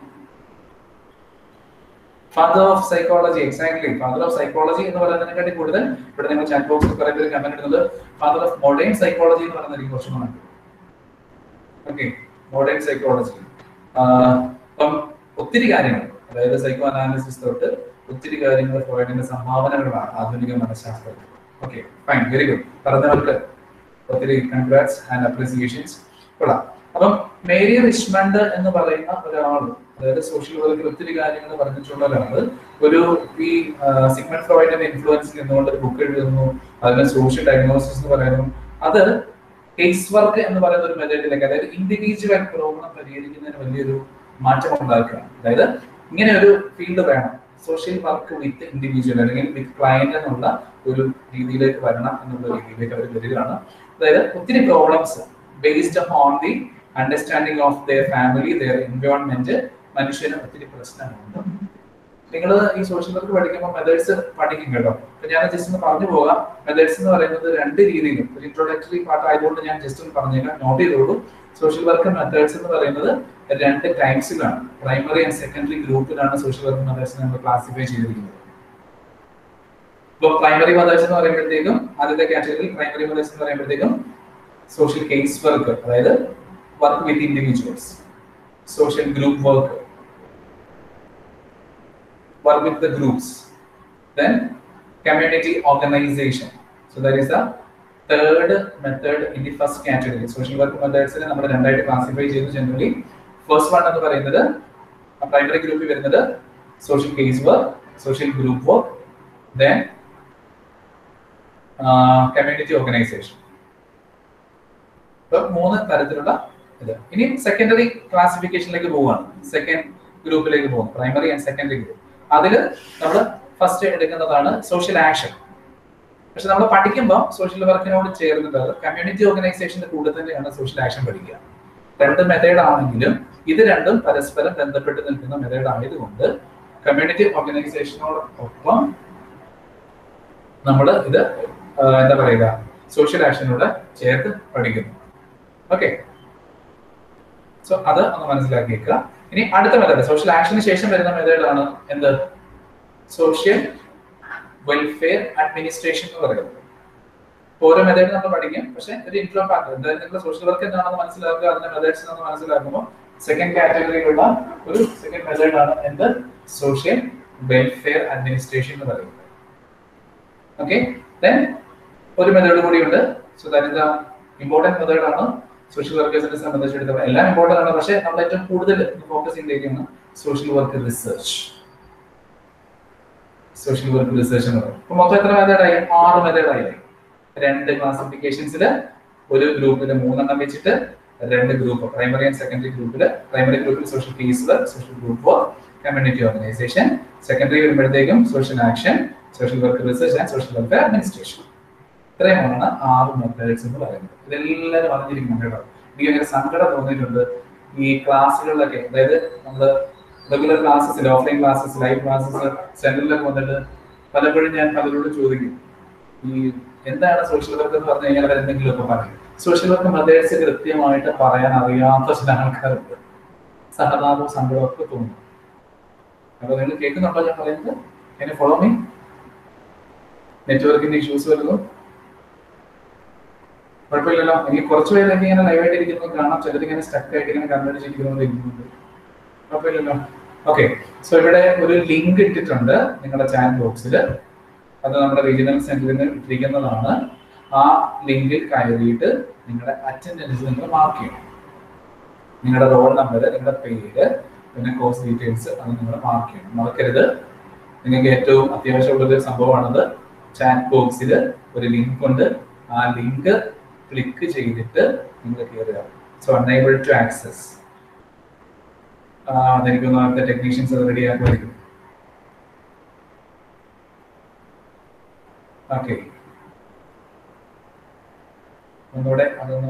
father of psychology exactly father of psychology എന്ന് പറയുന്നതിനെക്കാട്ടി കൂടുതൽ ഇവിടെ നിങ്ങൾ ചാറ്റ് ബോക്സിൽ കുറെ പേര് കമന്റ് ഇടുന്നത് ഫാദർ ഓഫ് മോഡേൺ സൈക്കോളജി എന്ന് പറയുന്നതായിരിക്കും കുറച്ചും കൂടെ ഓക്കെ മോഡേൺ സൈക്കോളജി അപ്പം ഒത്തിരി കാര്യങ്ങൾ അതായത് സൈക്കോ അനാലിസിസ് തൊട്ട് ഒത്തിരി കാര്യങ്ങൾ ഫ്രോയിഡിന്റെ സംഭാവനകളാണ് ആധുനിക മനഃശാസ്ത്രത്തിൽ ഓക്കെ ഫൈൻ വെരി ഗുഡ് പറഞ്ഞവർക്ക് ഒത്തിരി കൺഗ്രാറ്റ്സ് ആൻഡ് അപ്രിസിയേഷൻസ് കൊള്ളാം അപ്പം മേരി റിച്ച്മണ്ട് എന്ന് പറയുന്ന ഒരാൾ അതായത് സോഷ്യൽ വർക്കിൽ ഒത്തിരി കാര്യങ്ങൾ പറഞ്ഞിട്ടുള്ള ഒരാള് ഒരു ഈ സിഗ്മൻ ഫ്രോയിഡിന്റെ ഇൻഫ്ലുവൻസിൽ നിന്നുകൊണ്ട് ഒരു ബുക്ക് എഴുതുന്നു അതിന് സോഷ്യൽ ഡയഗ്നോസിസ് എന്ന് പറയുന്നു അത് കേസ് വർക്ക് എന്ന് പറയുന്ന ഒരു മെത്തേഡിലേക്ക് അതായത് ഇൻഡിവിജ്വൽ പ്രോബ്ലം പരിഹരിക്കുന്നതിന് വലിയൊരു മാറ്റം ഉണ്ടാക്കുകയാണ് അതായത് ഇങ്ങനെ ഒരു ഫീൽഡ് വേണം സോഷ്യൽ വർക്ക് വിത്ത് ഇൻഡിവിജ്വൽ അല്ലെങ്കിൽ വിത്ത് ക്ലയന്റ് എന്നുള്ള ഒരു രീതിയിലേക്ക് വരണം എന്നുള്ള രീതിയിലേക്ക് അവർ വരികയാണ് അതായത് ഒത്തിരി problems based on the understanding of their family their environment മനുഷ്യന് ഒത്തിരി പ്രശ്നങ്ങളുണ്ട് നിങ്ങൾ ഈ സോഷ്യൽ വർക്ക് പഠിക്കുമ്പോൾ മെത്തേഡ്സ് പഠിക്കും കേട്ടോ അപ്പൊ ഞാൻ ജസ്റ്റ് ഒന്ന് പറഞ്ഞു പോകാം മെത്തേഡ്സ് എന്ന് പറയുന്നത് രണ്ട് രീതിയിലും ഒരു ഇൻട്രോഡക്ടറി പാർട്ട് ആയതുകൊണ്ട് ഞാൻ ജസ്റ്റ് ഒന്ന് പറഞ്ഞേക്കാം നോട്ട് ചെയ്തോളൂ സോഷ്യൽ വർക്ക് മെത്തേഡ്സ് എന്ന് പറയുന്നത് രണ്ട് ടൈപ്സിലാണ് പ്രൈമറി ആൻഡ് സെക്കൻഡറി ഗ്രൂപ്പിലാണ് സോഷ്യൽ വർക്ക് മെത്തേഡ്സ് നമ്മൾ ക്ലാസിഫൈ ചെയ്തിരിക്കുന്നത് ഇപ്പോൾ പ്രൈമറി മെത്തേഡ്സ് എന്ന് പറയുമ്പോഴത്തേക്കും ആദ്യത്തെ കാറ്റഗറി പ്രൈമറി മെത്തേഡ്സ് എന്ന് പറയുമ്പോഴത്തേക്കും സോഷ്യൽ കേസ് വർക്ക് അതായത് work with individuals social group work work with the groups. Then community organization. So that is the third method in the first category. Social work methods നമ്മൾ രണ്ടായിട്ട് classify ചെയ്തു generally first one എന്ന് പറയുന്നത് primary ഗ്രൂപ്പിൽ വരുന്നത് social case work social group work then community organization മൂന്ന് തരത്തിലുള്ള ഇത് ഇനി സെക്കൻഡറി ക്ലാസിഫിക്കേഷനിലേക്ക് പോവുകയാണ് സെക്കൻഡ് ഗ്രൂപ്പിലേക്ക് പോകും പ്രൈമറി ആൻഡ് സെക്കൻഡറി ഗ്രൂപ്പ് അതിൽ നമ്മൾ ഫസ്റ്റ് എടുക്കുന്നതാണ് സോഷ്യൽ ആക്ഷൻ പക്ഷെ നമ്മൾ പഠിക്കുമ്പോൾ സോഷ്യൽ വർക്കിനോട് ചേർന്നിട്ട് കമ്മ്യൂണിറ്റി ഓർഗനൈസേഷന്റെ കൂടെ തന്നെയാണ് സോഷ്യൽ ആക്ഷൻ പഠിക്കുക രണ്ട് മെത്തേഡ് ആണെങ്കിലും ഇത് രണ്ടും പരസ്പരം ബന്ധപ്പെട്ട് നിൽക്കുന്ന മെത്തേഡ് ആയതുകൊണ്ട് കമ്മ്യൂണിറ്റി ഓർഗനൈസേഷനോടൊപ്പം നമ്മൾ ഇത് എന്താ പറയുക സോഷ്യൽ ആക്ഷനോട് ചേർത്ത് പഠിക്കുന്നു ഓക്കെ സോ അത് ഒന്ന് മനസ്സിലാക്കിയേക്കുക ഇനി അടുത്ത മെത്തേഡ് സോഷ്യൽ ആക്ഷന് ശേഷം വരുന്ന മെത്തേഡാണ് എന്ത് സോഷ്യൽ വെൽഫെയർ അഡ്മിനിസ്ട്രേഷൻ എന്ന് പറയുന്നത് ഇപ്പൊ ഓരോ മെത്തേഡ് നമ്മൾ പഠിക്കും പക്ഷെ ഒരു ഇൻഫ്ലോ ഫാക്ടർ എന്തായാലും നിങ്ങൾ സോഷ്യൽ വർക്ക് എന്താണെന്ന് മനസ്സിലാക്കുക അതിന്റെ മെത്തേഡ്സ് എന്ന് മനസ്സിലാക്കുമ്പോൾ സെക്കൻഡ് കാറ്റഗറിയിലുള്ള ഒരു സെക്കൻഡ് മെത്തേഡ് ആണ് എന്ത് സോഷ്യൽ വെൽഫെയർ അഡ്മിനിസ്ട്രേഷൻ എന്ന് പറയുന്നത് ഓക്കെ ദെൻ ഒരു മെത്തേഡ് കൂടിയുണ്ട് so that is important method ആണ് സോഷ്യൽ വർക്കേഴ്സിനെ സംബന്ധിച്ചിടത്തോളം എല്ലാം ഇമ്പോർട്ടൻ്റ് ആണ് പക്ഷേ നമ്മൾ ഏറ്റവും കൂടുതൽ ഫോക്കസ് ചെയ്തിരിക്കുന്ന social work research social work research എന്ന് പറയും അപ്പൊ മൊത്തം എത്ര മെത്തേഡായി ആറ് മെത്തേഡായി രണ്ട് ക്ലാസിഫിക്കേഷൻസിൽ ഒരു ഗ്രൂപ്പിൽ മൂന്നെണ്ണം വെച്ചിട്ട് രണ്ട് ഗ്രൂപ്പ് പ്രൈമറി ആൻഡ് സെക്കൻഡറി ഗ്രൂപ്പിൽ പ്രൈമറി ഗ്രൂപ്പിൽ സോഷ്യൽ കേസുകൾ social group for community organization secondary വരുമ്പോഴത്തേക്കും social action social work research and social welfare administration ഇത്രയുമാണ് ആറ് മെത്തേഡ്സ് എന്ന് പറയുന്നത് ഇതെല്ലാവരും അറിഞ്ഞിരിക്കുന്നുണ്ട് കേട്ടോ എനിക്ക് ഭയങ്കര സങ്കടം തോന്നിയിട്ടുണ്ട് ഈ ക്ലാസ്സുകളിലൊക്കെ അതായത് നമ്മൾ റെഗുലർ ക്ലാസ്സസിൽ ഓഫ്ലൈൻ ക്ലാസ്സസ് ലൈവ് ക്ലാസ്സസ് സെന്ററിലൊക്കെ വന്നിട്ട് പലപ്പോഴും ഞാൻ പലരോടും ചോദിക്കും ഈ എന്താണ് സോഷ്യൽ വർക്ക് എന്ന് പറഞ്ഞു കഴിഞ്ഞാൽ അവർ എന്തെങ്കിലുമൊക്കെ പറയും സോഷ്യൽ വർക്ക് മെത്തേഡ്സ് കൃത്യമായിട്ട് പറയാൻ അറിയാത്ത ചില ആൾക്കാരുണ്ട് സഹതാപവും സങ്കടവും ഒക്കെ തോന്നും അപ്പൊ നിങ്ങൾ കേൾക്കുന്നുണ്ടോ ഞാൻ പറയുന്നത് എന്നെ ഫോളോ മീ നെറ്റ്വർക്കിന്റെ ഇഷ്യൂസ് വരുന്നു കുഴപ്പമില്ലല്ലോ എനിക്ക് കുറച്ച് പേരൊക്കെ ഇങ്ങനെ ലൈവായിട്ട് ഇരിക്കുന്നത് കാണാം ചിലർ ഇങ്ങനെ സ്റ്റക്ക് ആയിട്ട് ഇങ്ങനെ കണ്ണടിച്ച് ഇരിക്കുന്നത് ഇരിക്കുന്നുണ്ട് കുഴപ്പമില്ലല്ലോ ഓക്കെ സോ ഇവിടെ ഒരു ലിങ്ക് ഇട്ടിട്ടുണ്ട് നിങ്ങളുടെ ചാറ്റ് ബോക്സിൽ അത് നമ്മുടെ റീജിയണൽ സെന്ററിൽ നിന്ന് ഇട്ടിരിക്കുന്നതാണ് ആ ലിങ്കിൽ കയറിയിട്ട് നിങ്ങളുടെ അറ്റൻഡൻസ് നിങ്ങൾ മാർക്ക് ചെയ്യണം നിങ്ങളുടെ റോൾ നമ്പർ നിങ്ങളുടെ പേര് പിന്നെ കോഴ്സ് ഡീറ്റെയിൽസ് അത് നിങ്ങൾ മാർക്ക് ചെയ്യണം മറക്കരുത് നിങ്ങൾക്ക് ഏറ്റവും അത്യാവശ്യമുള്ള ഒരു സംഭവമാണത് ചാറ്റ് ബോക്സിൽ ഒരു ലിങ്ക് ഉണ്ട് ആ ലിങ്ക് ക്ലിക്ക് ചെയ്തിട്ട് നിങ്ങൾ കയറുക സോ അൺഎബിൾ ടു ആക്സസ് അതെനിക്കൊന്ന് അവിടുത്തെ ടെക്നീഷ്യൻസ് അത് റെഡി ആക്കുമായിരിക്കും ഓക്കെ ഒന്നുകൂടെ അതൊന്ന്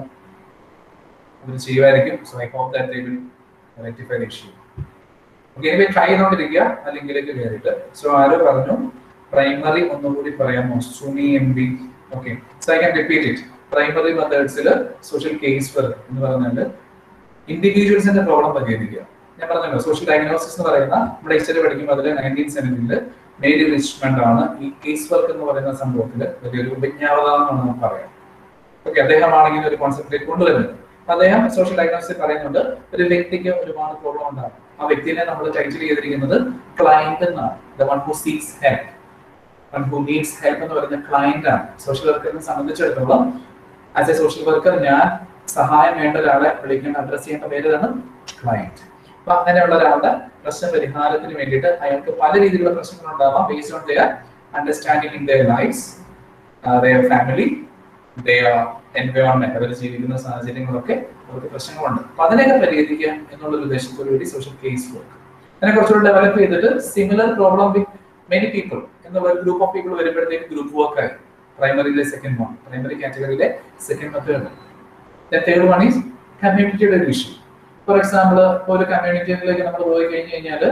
അവർ ചെയ്യുമായിരിക്കും so I hope that they will rectify the issue okay anyway try ചെയ്തുകൊണ്ടിരിക്കുക ആ ലിങ്കിലേക്ക് കയറിയിട്ട് സോ ആരോ പറഞ്ഞു പ്രൈമറി ഒന്നുകൂടി പറയാമോ Sumi M B okay so I can repeat it primary മെത്തേഡ്സിൽ സോഷ്യൽ കേസ് വർക്ക് എന്ന് പറഞ്ഞാൽ ഇൻഡിവിജ്വൽസിന്റെ പ്രോബ്ലം പരിഹരിക്കുക ഞാൻ പറഞ്ഞല്ലോ സോഷ്യൽ ഡയഗ്നോസിസ് എന്ന് പറയുന്ന നമ്മുടെ ഹിസ്റ്ററി പഠിക്കുമ്പോൾ അതിൽ നയൻറ്റീൻ സെവൻറ്റീനിൽ മേരി റിച്ച്മെന്റ് ആണ് ഈ കേസ് വർക്ക് എന്ന് പറയുന്ന സംഭവത്തിൽ വലിയൊരു വിജ്ഞാപന എന്നാണ് നമുക്ക് പറയാം ഓക്കെ അദ്ദേഹമാണെങ്കിൽ ഒരു കോൺസെപ്റ്റിലേക്ക് കൊണ്ടുവരുന്നത് അപ്പൊ അദ്ദേഹം സോഷ്യൽ ഡയഗ്നോസിസ് പറയുന്നുണ്ട് ഒരു വ്യക്തിക്ക് ഒരുപാട് പ്രോബ്ലം ഉണ്ടാകും ആ വ്യക്തിനെ നമ്മൾ ടൈറ്റിൽ ചെയ്തിരിക്കുന്നത് ക്ലയന്റ് എന്നാണ് the one who seeks help one who needs help എന്ന് പറയുന്ന ക്ലയന്റ് ആണ് സോഷ്യൽ വർക്കറിനെ സംബന്ധിച്ചിടത്തോളം ആസ് എ സോഷ്യൽ വർക്കർ ഞാൻ സഹായം വേണ്ട ഒരാളെ വിളിക്കേണ്ട അഡ്രസ് ചെയ്യേണ്ട പേരാണ് ക്ലയന്റ് അപ്പൊ അങ്ങനെയുള്ള ഒരാളുടെ പ്രശ്ന പരിഹാരത്തിന് വേണ്ടിയിട്ട് അയാൾക്ക് പല രീതിയിലുള്ള പ്രശ്നങ്ങൾ ഉണ്ടാവാം based on their understanding in their lives their family their environment അവർ ജീവിക്കുന്ന സാഹചര്യങ്ങളൊക്കെ അവർക്ക് പ്രശ്നങ്ങളുണ്ട് അപ്പൊ അതിനെയൊക്കെ പരിഹരിക്കുക എന്നുള്ള ഒരു ഉദ്ദേശത്തോടു കൂടി സോഷ്യൽ കേസ് വർക്ക് അതിനെ കുറച്ചുകൂടി ഡെവലപ്പ് ചെയ്തിട്ട് similar problem with many people എന്നുള്ള ഒരു ഗ്രൂപ്പ് ഓഫ് പീപ്പിൾ വരുമ്പോഴത്തേക്ക് ഗ്രൂപ്പ് വർക്ക് ആയി പ്രൈമറിയിലെ സെക്കൻഡ് വൺ പ്രൈമറി കാറ്റഗറിയിലെ second method third one is കമ്മ്യൂണിറ്റിയുടെ ഒരു ഇഷ്യൂ ഫോർ എക്സാമ്പിൾ ഒരു കമ്മ്യൂണിറ്റിയിലേക്ക് നമ്മൾ പോയി കഴിഞ്ഞു കഴിഞ്ഞാൽ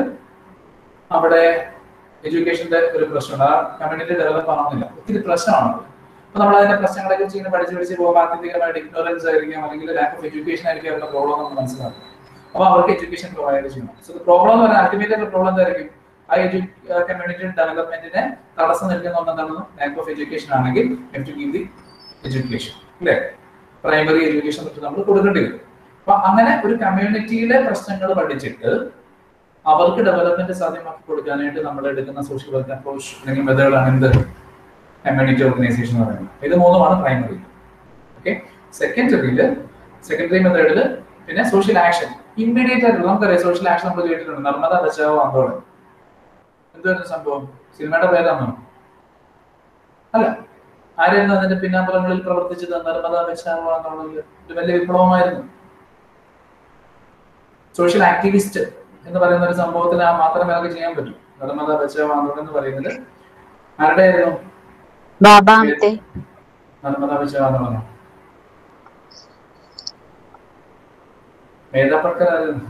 അവിടെ എഡ്യൂക്കേഷന്റെ ഒരു പ്രശ്നമുണ്ട് ആ കമ്മ്യൂണിറ്റി ഡെവലപ്പ് ആവുന്നില്ല ഒത്തിരി പ്രശ്നമാണ് അപ്പൊ നമ്മൾ അതിന്റെ പ്രശ്നങ്ങളെ കുറിച്ച് ഇങ്ങനെ പഠിച്ച് പഠിച്ച് പോകുമ്പോൾ ആത്യന്തികമായിട്ട് ഇഗ്നോറൻസ് ആയിരിക്കാം അല്ലെങ്കിൽ ലാക്ക് ഓഫ് എഡ്യൂക്കേഷൻ ആയിരിക്കും അവരുടെ പ്രോബ്ലം നമ്മൾ മനസ്സിലാക്കും അപ്പൊ അവർക്ക് എഡ്യൂക്കേഷൻ പ്രൊവൈഡ് ചെയ്യണം സോ പ്രോബ്ലം എന്ന് പറഞ്ഞാൽ അൾട്ടിമേറ്റ് ആയിട്ടുള്ള പ്രോബ്ലം എന്തായിരിക്കും ആ എഡ്യൂ കമ്മ്യൂണിറ്റിയുടെ ഡെവലപ്മെന്റിനെ തടസ്സം നിൽക്കുന്ന ഒന്നെന്താണ് ലാക്ക് ഓഫ് എഡ്യൂക്കേഷൻ ആണെങ്കിൽ ടു ഗീവ് ദി എഡ്യൂക്കേഷൻ അല്ലേ പ്രൈമറി എഡ്യൂക്കേഷൻ തൊട്ട് നമ്മൾ കൊടുക്കേണ്ടി വരും അപ്പൊ അങ്ങനെ ഒരു കമ്മ്യൂണിറ്റിയിലെ പ്രശ്നങ്ങൾ പഠിച്ചിട്ട് അവർക്ക് ഡെവലപ്മെന്റ് സാധ്യമാക്കി കൊടുക്കാനായിട്ട് നമ്മൾ എടുക്കുന്ന സോഷ്യൽ വർക്ക് അപ്രോച്ച് അല്ലെങ്കിൽ മെത്തേഡാണ് എന്ത് കമ്മ്യൂണിറ്റി ഓർഗനൈസേഷൻ എന്ന് പറയുന്നത് ഇത് മൂന്നുമാണ് പ്രൈമറി ഓക്കെ സെക്കൻഡറിയിൽ സെക്കൻഡറി മെത്തേഡിൽ പിന്നെ സോഷ്യൽ ആക്ഷൻ ഇമ്മീഡിയറ്റ് ആയിട്ടുള്ള നമുക്കറിയാം സോഷ്യൽ ആക്ഷൻ നമ്മൾ കേട്ടിട്ടുണ്ട് നർമ്മദ ബച്ചാവോ ആന്തോളൻ എന്തുവായിരുന്നു സംഭവം സിനിമയുടെ പേരാണോ അല്ല ആരായിരുന്നു അതിന്റെ പിന്നാമ്പുറങ്ങളിൽ പ്രവർത്തിച്ചത് നർമ്മദ ബച്ചാവോ ആന്തോളനിൽ ഒരു വലിയ വിപ്ലവമായിരുന്നു സോഷ്യൽ ആക്ടിവിസ്റ്റ് എന്ന് പറയുന്ന ഒരു സംഭവത്തിൽ ആ മാത്രമേ നമുക്ക് ചെയ്യാൻ പറ്റൂ നർമ്മദ ബച്ചാവോ ആന്തോളൻ എന്ന് പറയുന്നത് ആരുടെ ആയിരുന്നു ബാബാമത്തെ നർമ്മദ ബച്ചാവോ ആന്തോളനോ മേധാ പട്കർ ആയിരുന്നു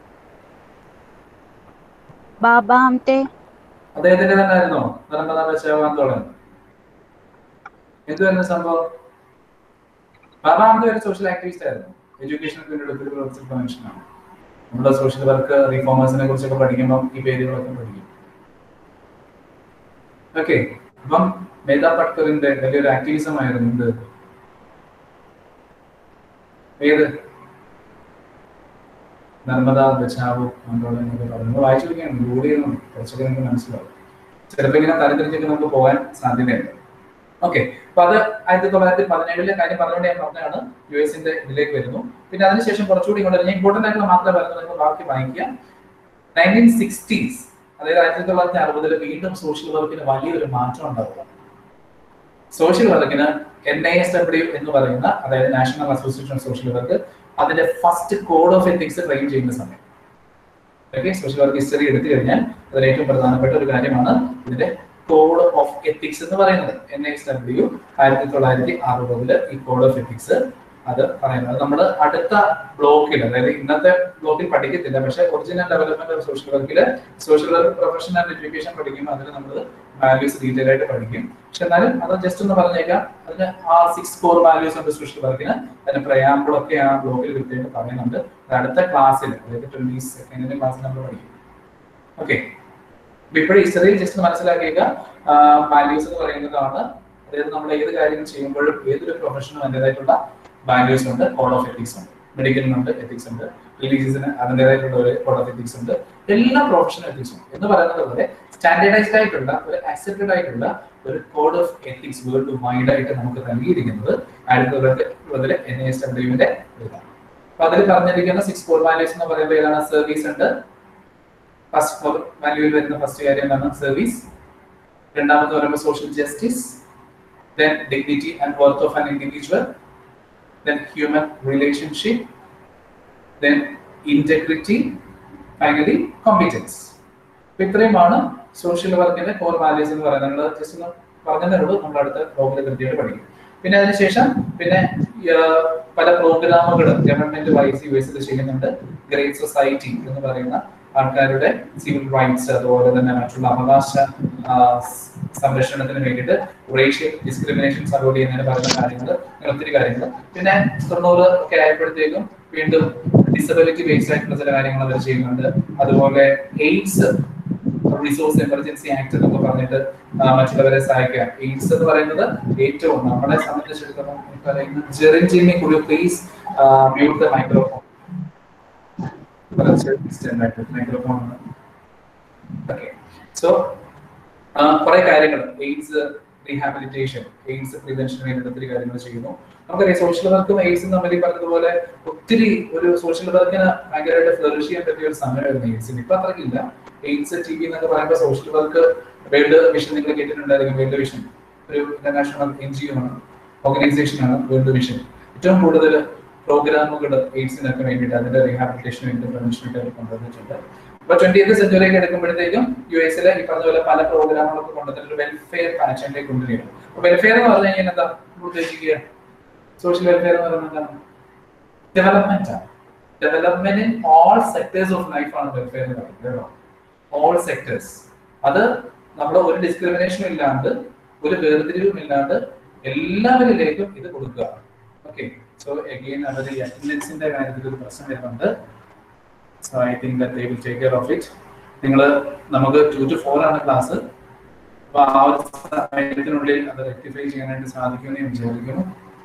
ബാബാമത്തെ അദ്ദേഹത്തിന്റെ തന്നെ ആയിരുന്നോ നർമ്മദ ബച്ചാവോ ആന്തോളൻ എന്തുവായിരുന്നു സംഭവം ബാബാമത്തെ ഒരു സോഷ്യൽ ആക്ടിവിസ്റ്റ് ആയിരുന്നു എഡ്യൂക്കേഷനൊക്കെ വേണ്ടി ഒത്തിരി പ്രവർത്തിച്ചിട്ടുള്ള മനുഷ്യനാണ് നമ്മുടെ സോഷ്യൽ വർക്ക് റീഫോമേഴ്സിനെ കുറിച്ചൊക്കെ പഠിക്കുമ്പോൾ ഈ പേരുകളൊക്കെ പഠിക്കും ഓക്കെ അപ്പം മേധാ പട്കറിന്റെ വലിയൊരു ആക്ടിവിസം ആയിരുന്നു എന്ത് ഏത് നർമ്മദ ബച്ചാവോ ആന്തോളൻ എന്നൊക്കെ പറഞ്ഞു വായിച്ചു നോക്കിയാണ് ഗൂഗിൾ ചെയ്യുന്നുണ്ട് കുറച്ചൊക്കെ നിങ്ങൾക്ക് മനസ്സിലാവും ചിലപ്പോൾ ഇങ്ങനെ തരംതിരിച്ചൊക്കെ നമുക്ക് പോകാൻ സാധ്യതയുണ്ട് ഓക്കെ അപ്പൊ അത് ആയിരത്തി തൊള്ളായിരത്തി പതിനേഴിലെ കാര്യം പറഞ്ഞുകൊണ്ട് ഞാൻ പറഞ്ഞതാണ് യു എസിന്റെ ഇതിലേക്ക് വരുന്നു പിന്നെ അതിനുശേഷം കുറച്ചുകൂടി ഇങ്ങോട്ട് ഞാൻ ഇമ്പോർട്ടന്റ് ആയിട്ടുള്ള മാത്രമേ പറയുന്നത് നിങ്ങൾ ബാക്കി വായിക്കുക നയൻറ്റീൻ സിക്സ്റ്റീസ് അതായത് ആയിരത്തി തൊള്ളായിരത്തി അറുപതിൽ വീണ്ടും സോഷ്യൽ വർക്കിന് വലിയൊരു മാറ്റം ഉണ്ടാവുക സോഷ്യൽ വർക്കിന് എൻ ഐ എസ് ഡബ്ല്യു എന്ന് പറയുന്ന അതായത് നാഷണൽ അസോസിയേഷൻ സോഷ്യൽ വർക്ക് അതിന്റെ first code of ethics train ചെയ്യുന്ന സമയം ഓക്കെ സോഷ്യൽ വർക്ക് ഹിസ്റ്ററി എടുത്തു കഴിഞ്ഞാൽ അതിൽ ഏറ്റവും പ്രധാനപ്പെട്ട ഒരു കാര്യമാണ് ഇതിന്റെ കോഡ് ഓഫ് എത്തിക്സ് എന്ന് പറയുന്നത് എൻ എസ് ഡബ്ല്യു ആയിരത്തി തൊള്ളായിരത്തി അറുപതില് ഈ കോഡ് ഓഫ് എത്തിക്സ് അത് പറയുന്നത് നമ്മൾ അടുത്ത ബ്ലോക്കിൽ അതായത് ഇന്നത്തെ ബ്ലോക്കിൽ പഠിക്കത്തില്ല പക്ഷെ ഒറിജിനൽ ഡെവലപ്മെന്റ് ഓഫ് സോഷ്യൽ വർക്കിൽ സോഷ്യൽ വർക്ക് പ്രൊഫഷണൽ എഡ്യൂക്കേഷൻ പഠിക്കുമ്പോൾ അതിൽ നമ്മൾ വാല്യൂസ് ഡീറ്റെയിൽ ആയിട്ട് പഠിക്കും പക്ഷെ എന്നാലും അത് ജസ്റ്റ് ഒന്ന് പറഞ്ഞേക്കാം അതിന് ആ സിക്സ് കോർ വാല്യൂസ് ഉണ്ട് സോഷ്യൽ വർക്കിന് അതിന് പ്രയാമ്പിളൊക്കെ ആ ബ്ലോക്കിൽ കൃത്യമായിട്ട് പറയുന്നുണ്ട് അത് അടുത്ത ക്ലാസ്സിൽ അതായത് ട്വന്റി സെക്കൻഡിന്റെ ക്ലാസ്സിൽ നമ്മൾ പഠിക്കും ഓക്കെ ഇപ്പോഴും ഹിസ്റ്ററിയിൽ ജസ്റ്റ് മനസ്സിലാക്കിയേക്ക വാല്യൂസ് എന്ന് പറയുന്നതാണ് അതായത് നമ്മൾ ഏത് കാര്യം ചെയ്യുമ്പോഴും ഏതൊരു പ്രൊഫഷനും അതിൻ്റെതായിട്ടുള്ള വാല്യൂസ് ഉണ്ട് കോഡ് ഓഫ് എത്തിക്സ് ഉണ്ട് മെഡിക്കലിനുണ്ട് എത്തിക്സ് ഉണ്ട് റിലീജിയസിന് അതിൻ്റെതായിട്ടുള്ള ഒരു കോഡ് ഓഫ് എത്തിക്സ് ഉണ്ട് എല്ലാ പ്രൊഫഷണൽ എത്തിക്സ് ഉണ്ട് എന്ന് പറയുന്നത് പോലെ സ്റ്റാൻഡേർഡൈസ്ഡ് ആയിട്ടുള്ള ഒരു അക്സെപ്റ്റഡ് ആയിട്ടുള്ള ഒരു code of ethics world wide ആയിട്ട് നമുക്ക് നൽകിയിരിക്കുന്നത് ആയിരത്തി തൊള്ളായിരത്തി ഇരുപതിലെ എൻ എസ് ഡബ്ല്യുവിന്റെ ഇതാണ് അപ്പൊ അതിൽ പറഞ്ഞിരിക്കുന്ന സിക്സ് കോഡ് വാല്യൂസ് എന്ന് പറയുമ്പോൾ ഏതാണ് സർവീസ് ഉണ്ട് ഫസ്റ്റ് കോർ വാല്യൂവിൽ വരുന്ന ഫസ്റ്റ് കാര്യം എന്താണ് സർവീസ് രണ്ടാമത് പറയുമ്പോൾ social justice then dignity and worth of an individual then human relationship then integrity finally competence അപ്പൊ ഇത്രയുമാണ് സോഷ്യൽ വർക്കിന്റെ കോർ വാല്യൂസ് എന്ന് പറയുന്നത് നമ്മൾ ജസ്റ്റ് ഒന്ന് പറഞ്ഞതേ ഉള്ളൂ നമ്മൾ അടുത്ത ബ്ലോഗിൽ കൃത്യമായിട്ട് പഠിക്കും പിന്നെ അതിനുശേഷം പിന്നെ പല പ്രോഗ്രാമുകൾ ഗവൺമെന്റ് വൈസ് യു എസിൽ ചെയ്യുന്നുണ്ട് ഗ്രേറ്റ് സൊസൈറ്റി എന്ന് പറയുന്ന ആൾക്കാരുടെ സിവിൽ റൈറ്റ്സ് അതുപോലെ തന്നെ മറ്റുള്ള അവകാശ സംരക്ഷണത്തിന് വേണ്ടിയിട്ട് റേഷ്യൽ ഡിസ്ക്രിമിനേഷൻസ് അവോയ്ഡ് ചെയ്യുന്നതിന് പറയുന്ന കാര്യങ്ങൾ അങ്ങനെ ഒത്തിരി കാര്യങ്ങൾ പിന്നെ തൊണ്ണൂറ് ഒക്കെ ആയപ്പോഴത്തേക്കും വീണ്ടും ഡിസബിലിറ്റി ബേസ്ഡ് ആയിട്ടുള്ള ചില കാര്യങ്ങൾ അവർ ചെയ്യുന്നുണ്ട് അതുപോലെ എയ്ഡ്സ് റിസോഴ്സ് എമർജൻസി ആക്ട് എന്നൊക്കെ പറഞ്ഞിട്ട് മറ്റുള്ളവരെ സഹായിക്കുക എയ്ഡ്സ് എന്ന് പറയുന്നത് ഏറ്റവും നമ്മളെ സംബന്ധിച്ചിടത്തോളം പറയുന്ന ജെറിൻ ജിമ്മി കുടി please mute the microphone microphone okay so കുറെ കാര്യങ്ങൾ എയ്ഡ്സ് റീഹാബിലിറ്റേഷൻ എയ്ഡ്സ് പ്രിവെൻഷന് വേണ്ടിയിട്ട് ഒത്തിരി കാര്യങ്ങൾ ചെയ്യുന്നു നമുക്കറിയാം സോഷ്യൽ വർക്കും എയ്ഡ്സും തമ്മിൽ ഈ പറഞ്ഞതുപോലെ ഒത്തിരി ഒരു സോഷ്യൽ വർക്കിന് ഭയങ്കരമായിട്ട് ഫ്ലറിഷ് ചെയ്യാൻ പറ്റിയ ഒരു സമയമായിരുന്നു എയ്ഡ്സിന് ഇപ്പൊ അത്രയ്ക്കില്ല എയ്ഡ്സ് ടി വി എന്നൊക്കെ പറയുമ്പോൾ സോഷ്യൽ വർക്ക് വേൾഡ് വിഷൻ നിങ്ങൾ കേട്ടിട്ടുണ്ടായിരിക്കും വേൾഡ് വിഷൻ ഒരു ഇന്റർനാഷണൽ എൻ ജി ഒ ആണ് ഓർഗനൈസേഷൻ ആണ് വേൾഡ് വിഷൻ ഏറ്റവും കൂടുതൽ പ്രോഗ്രാമുകൾ എയ്ഡ്സിനൊക്കെ വേണ്ടിയിട്ട് അതിന്റെ റീഹാബിലിറ്റേഷന് വേണ്ടി പ്രിവെൻഷന് വേണ്ടി കൊണ്ടുവന്നിട്ടുണ്ട് അപ്പൊ ട്വന്റി എയ്ത്ത് സെഞ്ചുറിയിലേക്ക് എടുക്കുമ്പോഴത്തേക്കും യു എസിലെ ഈ പറഞ്ഞ പോലെ പല പ്രോഗ്രാമുകളൊക്കെ കൊണ്ടുവന്നിട്ട് വെൽഫെയർ പാഷനിലേക്ക് കൊണ്ടുവരികയാണ് അപ്പൊ വെൽഫെയർ എന്ന് പറഞ്ഞു കഴിഞ്ഞാൽ എന്താ ഉദ്ദേശിക്കുക സോഷ്യൽ വെൽഫെയർ എന്ന് പറയുന്നത് എന്താണ് ഡെവലപ്മെന്റ് ആണ് development in all sectors of life ആണ് വെൽഫെയർ എന്ന് പറയുന്നത് ഓൾ സെക്ടേഴ്സ് അത് നമ്മൾ ഒരു ഡിസ്ക്രിമിനേഷനും ഇല്ലാണ്ട് ഒരു വേർതിരിവും ഇല്ലാണ്ട് എല്ലാവരിലേക്കും ഇത് കൊടുക്കുക ഓക്കെ സോ അഗെയിൻ അവർ ഈ അറ്റൻഡൻസിന്റെ കാര്യത്തിൽ ഒരു പ്രശ്നം വരുന്നുണ്ട് so I think that they will take care of it നിങ്ങൾ നമുക്ക് ടു ടു ഫോർ ആണ് ക്ലാസ് അപ്പൊ ആ ഒരു സമയത്തിനുള്ളിൽ അത് റെക്ടിഫൈ ചെയ്യാനായിട്ട് സാധിക്കുമെന്ന് ഞാൻ വിചാരിക്കുന്നു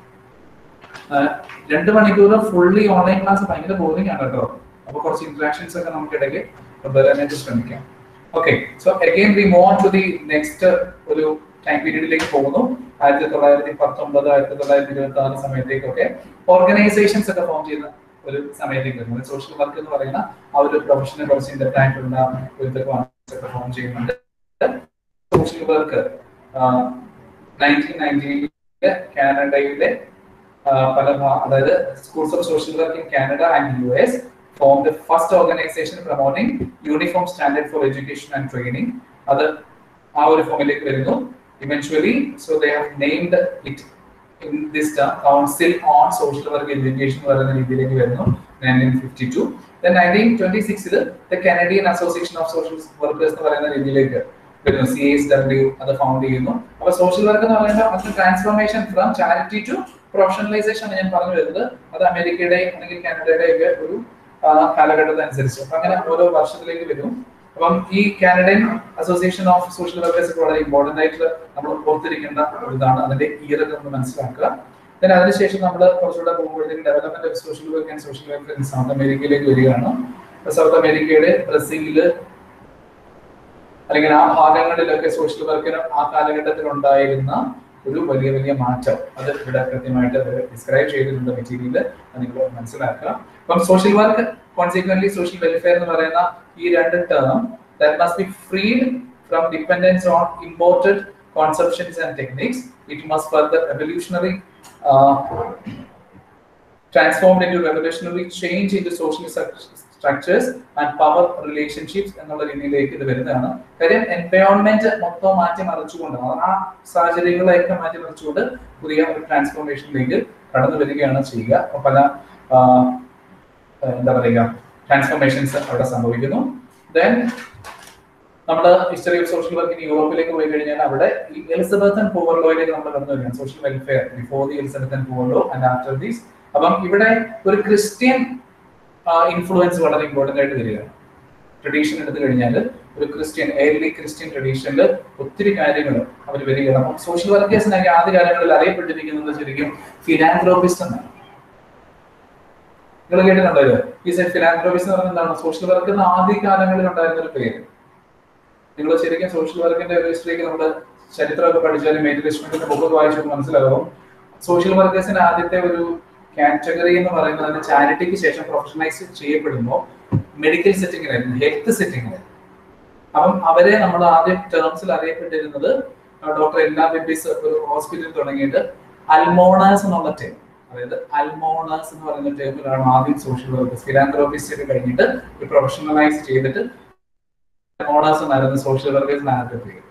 രണ്ട് മണിക്കൂർ ഫുള്ളി ഓൺലൈൻ ക്ലാസ് ഭയങ്കര ബോറിംഗ് ആണ് കേട്ടോ അപ്പൊ കുറച്ച് ഇന്ററാക്ഷൻസ് ഒക്കെ നമുക്ക് ഇടയ്ക്ക് വരാനായിട്ട് ശ്രമിക്കാം okay so again we move to the next ഒരു ടൈം പീരീഡിലേക്ക് പോകുന്നു ആയിരത്തി തൊള്ളായിരത്തി പത്തൊമ്പത് ആയിരത്തി തൊള്ളായിരത്തി ഇരുപത്തി ആറ് സമയത്തേക്കൊക്കെ ഓർഗനൈസേഷൻസ് ഒക്കെ ഫോം ചെയ്യുന്ന ഒരു സമയത്തേക്ക് വരുന്നത് സോഷ്യൽ വർക്ക് എന്ന് പറയുന്ന ആ ഒരു പ്രൊഫഷനെ കുറച്ച് ഇൻഡെപ്റ്റ് ആയിട്ടുള്ള ഒരു ഒക്കെ ഫോം ചെയ്യുന്നുണ്ട് സോഷ്യൽ വർക്ക് നയൻറ്റീൻ നയൻറ്റീനിലെ കാനഡയിലെ പല അതായത് schools of social work in Canada and U S formed the first organization promoting uniform standard for education and training. അത് ആ ഒരു ഫോമിലേക്ക് വരുന്നു eventually so they have named it in this council on social work education എന്ന് പറയുന്ന രീതിയിലേക്ക് വരുന്നു nineteen fifty two nineteen twenty സിക്സിൽ the Canadian association of social workers എന്ന് പറയുന്ന രീതിയിലേക്ക് വരുന്നു സി എസ് ഡബ്ല്യു അത് ഫൗണ്ട് ചെയ്യുന്നു അപ്പൊ സോഷ്യൽ വർക്ക് എന്ന് പറയുമ്പോൾ അത് transformation from charity to professionalization ഞാൻ പറഞ്ഞു വരുന്നത് അത് അമേരിക്കയുടെ അല്ലെങ്കിൽ കാനഡയുടെ ഒക്കെ ഒരു കാലഘട്ടത്തെ അനുസരിച്ച് അപ്പൊ അങ്ങനെ ഓരോ വർഷത്തിലേക്ക് വരും അപ്പം ഈ Canadian association of social workers വളരെ ഇമ്പോർട്ടന്റ് ആയിട്ട് നമ്മൾ ഓർത്തിരിക്കേണ്ട ഒരു ഇതാണ് അതിന്റെ ഇയറൊക്കെ നമ്മൾ മനസ്സിലാക്കുക then അതിനുശേഷം നമ്മൾ കുറച്ചുകൂടെ പോകുമ്പോഴത്തേക്ക് development of social work and social welfare in south അമേരിക്കയിലേക്ക് വരികയാണ് സൗത്ത് അമേരിക്കയുടെ ബ്രസീലില് അല്ലെങ്കിൽ ആ ഭാഗങ്ങളിലൊക്കെ സോഷ്യൽ വർക്കിന് ആ കാലഘട്ടത്തിൽ ഉണ്ടായിരുന്ന ഒരു വലിയ വലിയ മാറ്റം അത് ഇവിടെ കൃത്യമായിട്ട് ഡിസ്ക്രൈബ് ചെയ്തിട്ടുണ്ട് മെറ്റീരിയൽ അത് നിങ്ങൾ മനസ്സിലാക്കുക അപ്പം social work consequently social welfare എന്ന് പറയുന്ന ഈ രണ്ട് term that must be freed from dependence on imported conceptions and techniques. It must further evolutionary uh, transformed into revolutionary change into social stru- structures and power relationships എന്നുള്ള രീതിയിലേക്ക് ഇത് വരുന്നതാണ് കാര്യം environment മൊത്തം മാറ്റി മറിച്ചുകൊണ്ട് ആ സാഹചര്യങ്ങളെയൊക്കെ മാറ്റി മറിച്ചുകൊണ്ട് പുതിയ ഒരു ട്രാൻസ്ഫോർമേഷനിലേക്ക് കടന്നു വരികയാണ് ചെയ്യുക അപ്പൊ പല ആ, എന്താ പറയുക ട്രാൻസ്ഫോർമേഷൻസ് അവിടെ സംഭവിക്കുന്നു ദെൻ നമ്മൾ ഹിസ്റ്ററി ഓഫ് സോഷ്യൽ വർക്കിന് യൂറോപ്പിലേക്ക് പോയി കഴിഞ്ഞാൽ അവിടെ ഈ എലിസബത്തൻ പൂവർലോയിലേക്ക് നമ്മൾ കടന്നു വരികയാണ് social welfare before the Elizabethan poor law and after these അപ്പം ഇവിടെ ഒരു ക്രിസ്ത്യൻ ഇൻഫ്ലുവൻസ് വളരെ ഇമ്പോർട്ടന്റ് ആയിട്ട് വരികയാണ് ട്രഡീഷൻ എടുത്തു കഴിഞ്ഞാൽ ഒരു ക്രിസ്ത്യൻ ഏർലി ക്രിസ്ത്യൻ ട്രഡീഷനിൽ ഒത്തിരി കാര്യങ്ങൾ അവർ വരികയാണ് അപ്പം സോഷ്യൽ വർക്കേഴ്സിനൊക്കെ ആദ്യ കാലങ്ങളിൽ അറിയപ്പെട്ടിരിക്കുന്നത് ശരിക്കും ഫിലാന്ത്രോപിസ്റ്റ് എന്നാണ് നിങ്ങൾ കേട്ടിട്ടുണ്ടോ ഇത് ഈ സെറ്റ് ഫിലാന്ത്രോപിസ്റ്റ് എന്ന് പറഞ്ഞാൽ എന്താണ് സോഷ്യൽ വർക്ക് എന്ന ആദ്യ കാലങ്ങളിൽ ഉണ്ടായിരുന്ന ഒരു പേര് നിങ്ങൾ ശരിക്കും സോഷ്യൽ വർക്കിന്റെ ഒരു ഹിസ്റ്ററിക്ക് നമ്മൾ ചരിത്രമൊക്കെ പഠിച്ചാലും മേജറിസ്മെന്റിന്റെ ബുക്ക് വായിച്ചു മനസ്സിലാകും സോഷ്യൽ വർക്കേഴ്സിന്റെ ആദ്യത്തെ ഒരു കാറ്റഗറി എന്ന് പറയുന്നത് ചാരിറ്റിക്ക് ശേഷം പ്രൊഫഷണലൈസ് ചെയ്യപ്പെടുമ്പോൾ മെഡിക്കൽ സെറ്റിങ്ങിലായിരുന്നു ഹെൽത്ത് സെറ്റിങ്ങിലായിരുന്നു അപ്പം അവരെ നമ്മൾ ആദ്യം ടേംസിൽ അറിയപ്പെട്ടിരുന്നത് ഡോക്ടർ എല്ലാ ബിബീസ് ഒരു ഹോസ്പിറ്റൽ തുടങ്ങിയിട്ട് അൽമോണാസ് എന്നുള്ള ടേം അതായത് അൽമോണാസ് എന്ന് പറയുന്ന ടേമിലാണ് ആദ്യം സോഷ്യൽ വർക്കേഴ്സ് ഫിലാന്ത്രോപിസ്റ്റ് ഒക്കെ കഴിഞ്ഞിട്ട് പ്രൊഫഷണലൈസ് ചെയ്തിട്ട് മോണേഴ്സ് എന്നായിരുന്നു സോഷ്യൽ വർക്കേഴ്സ് ആദ്യത്തെ പേര്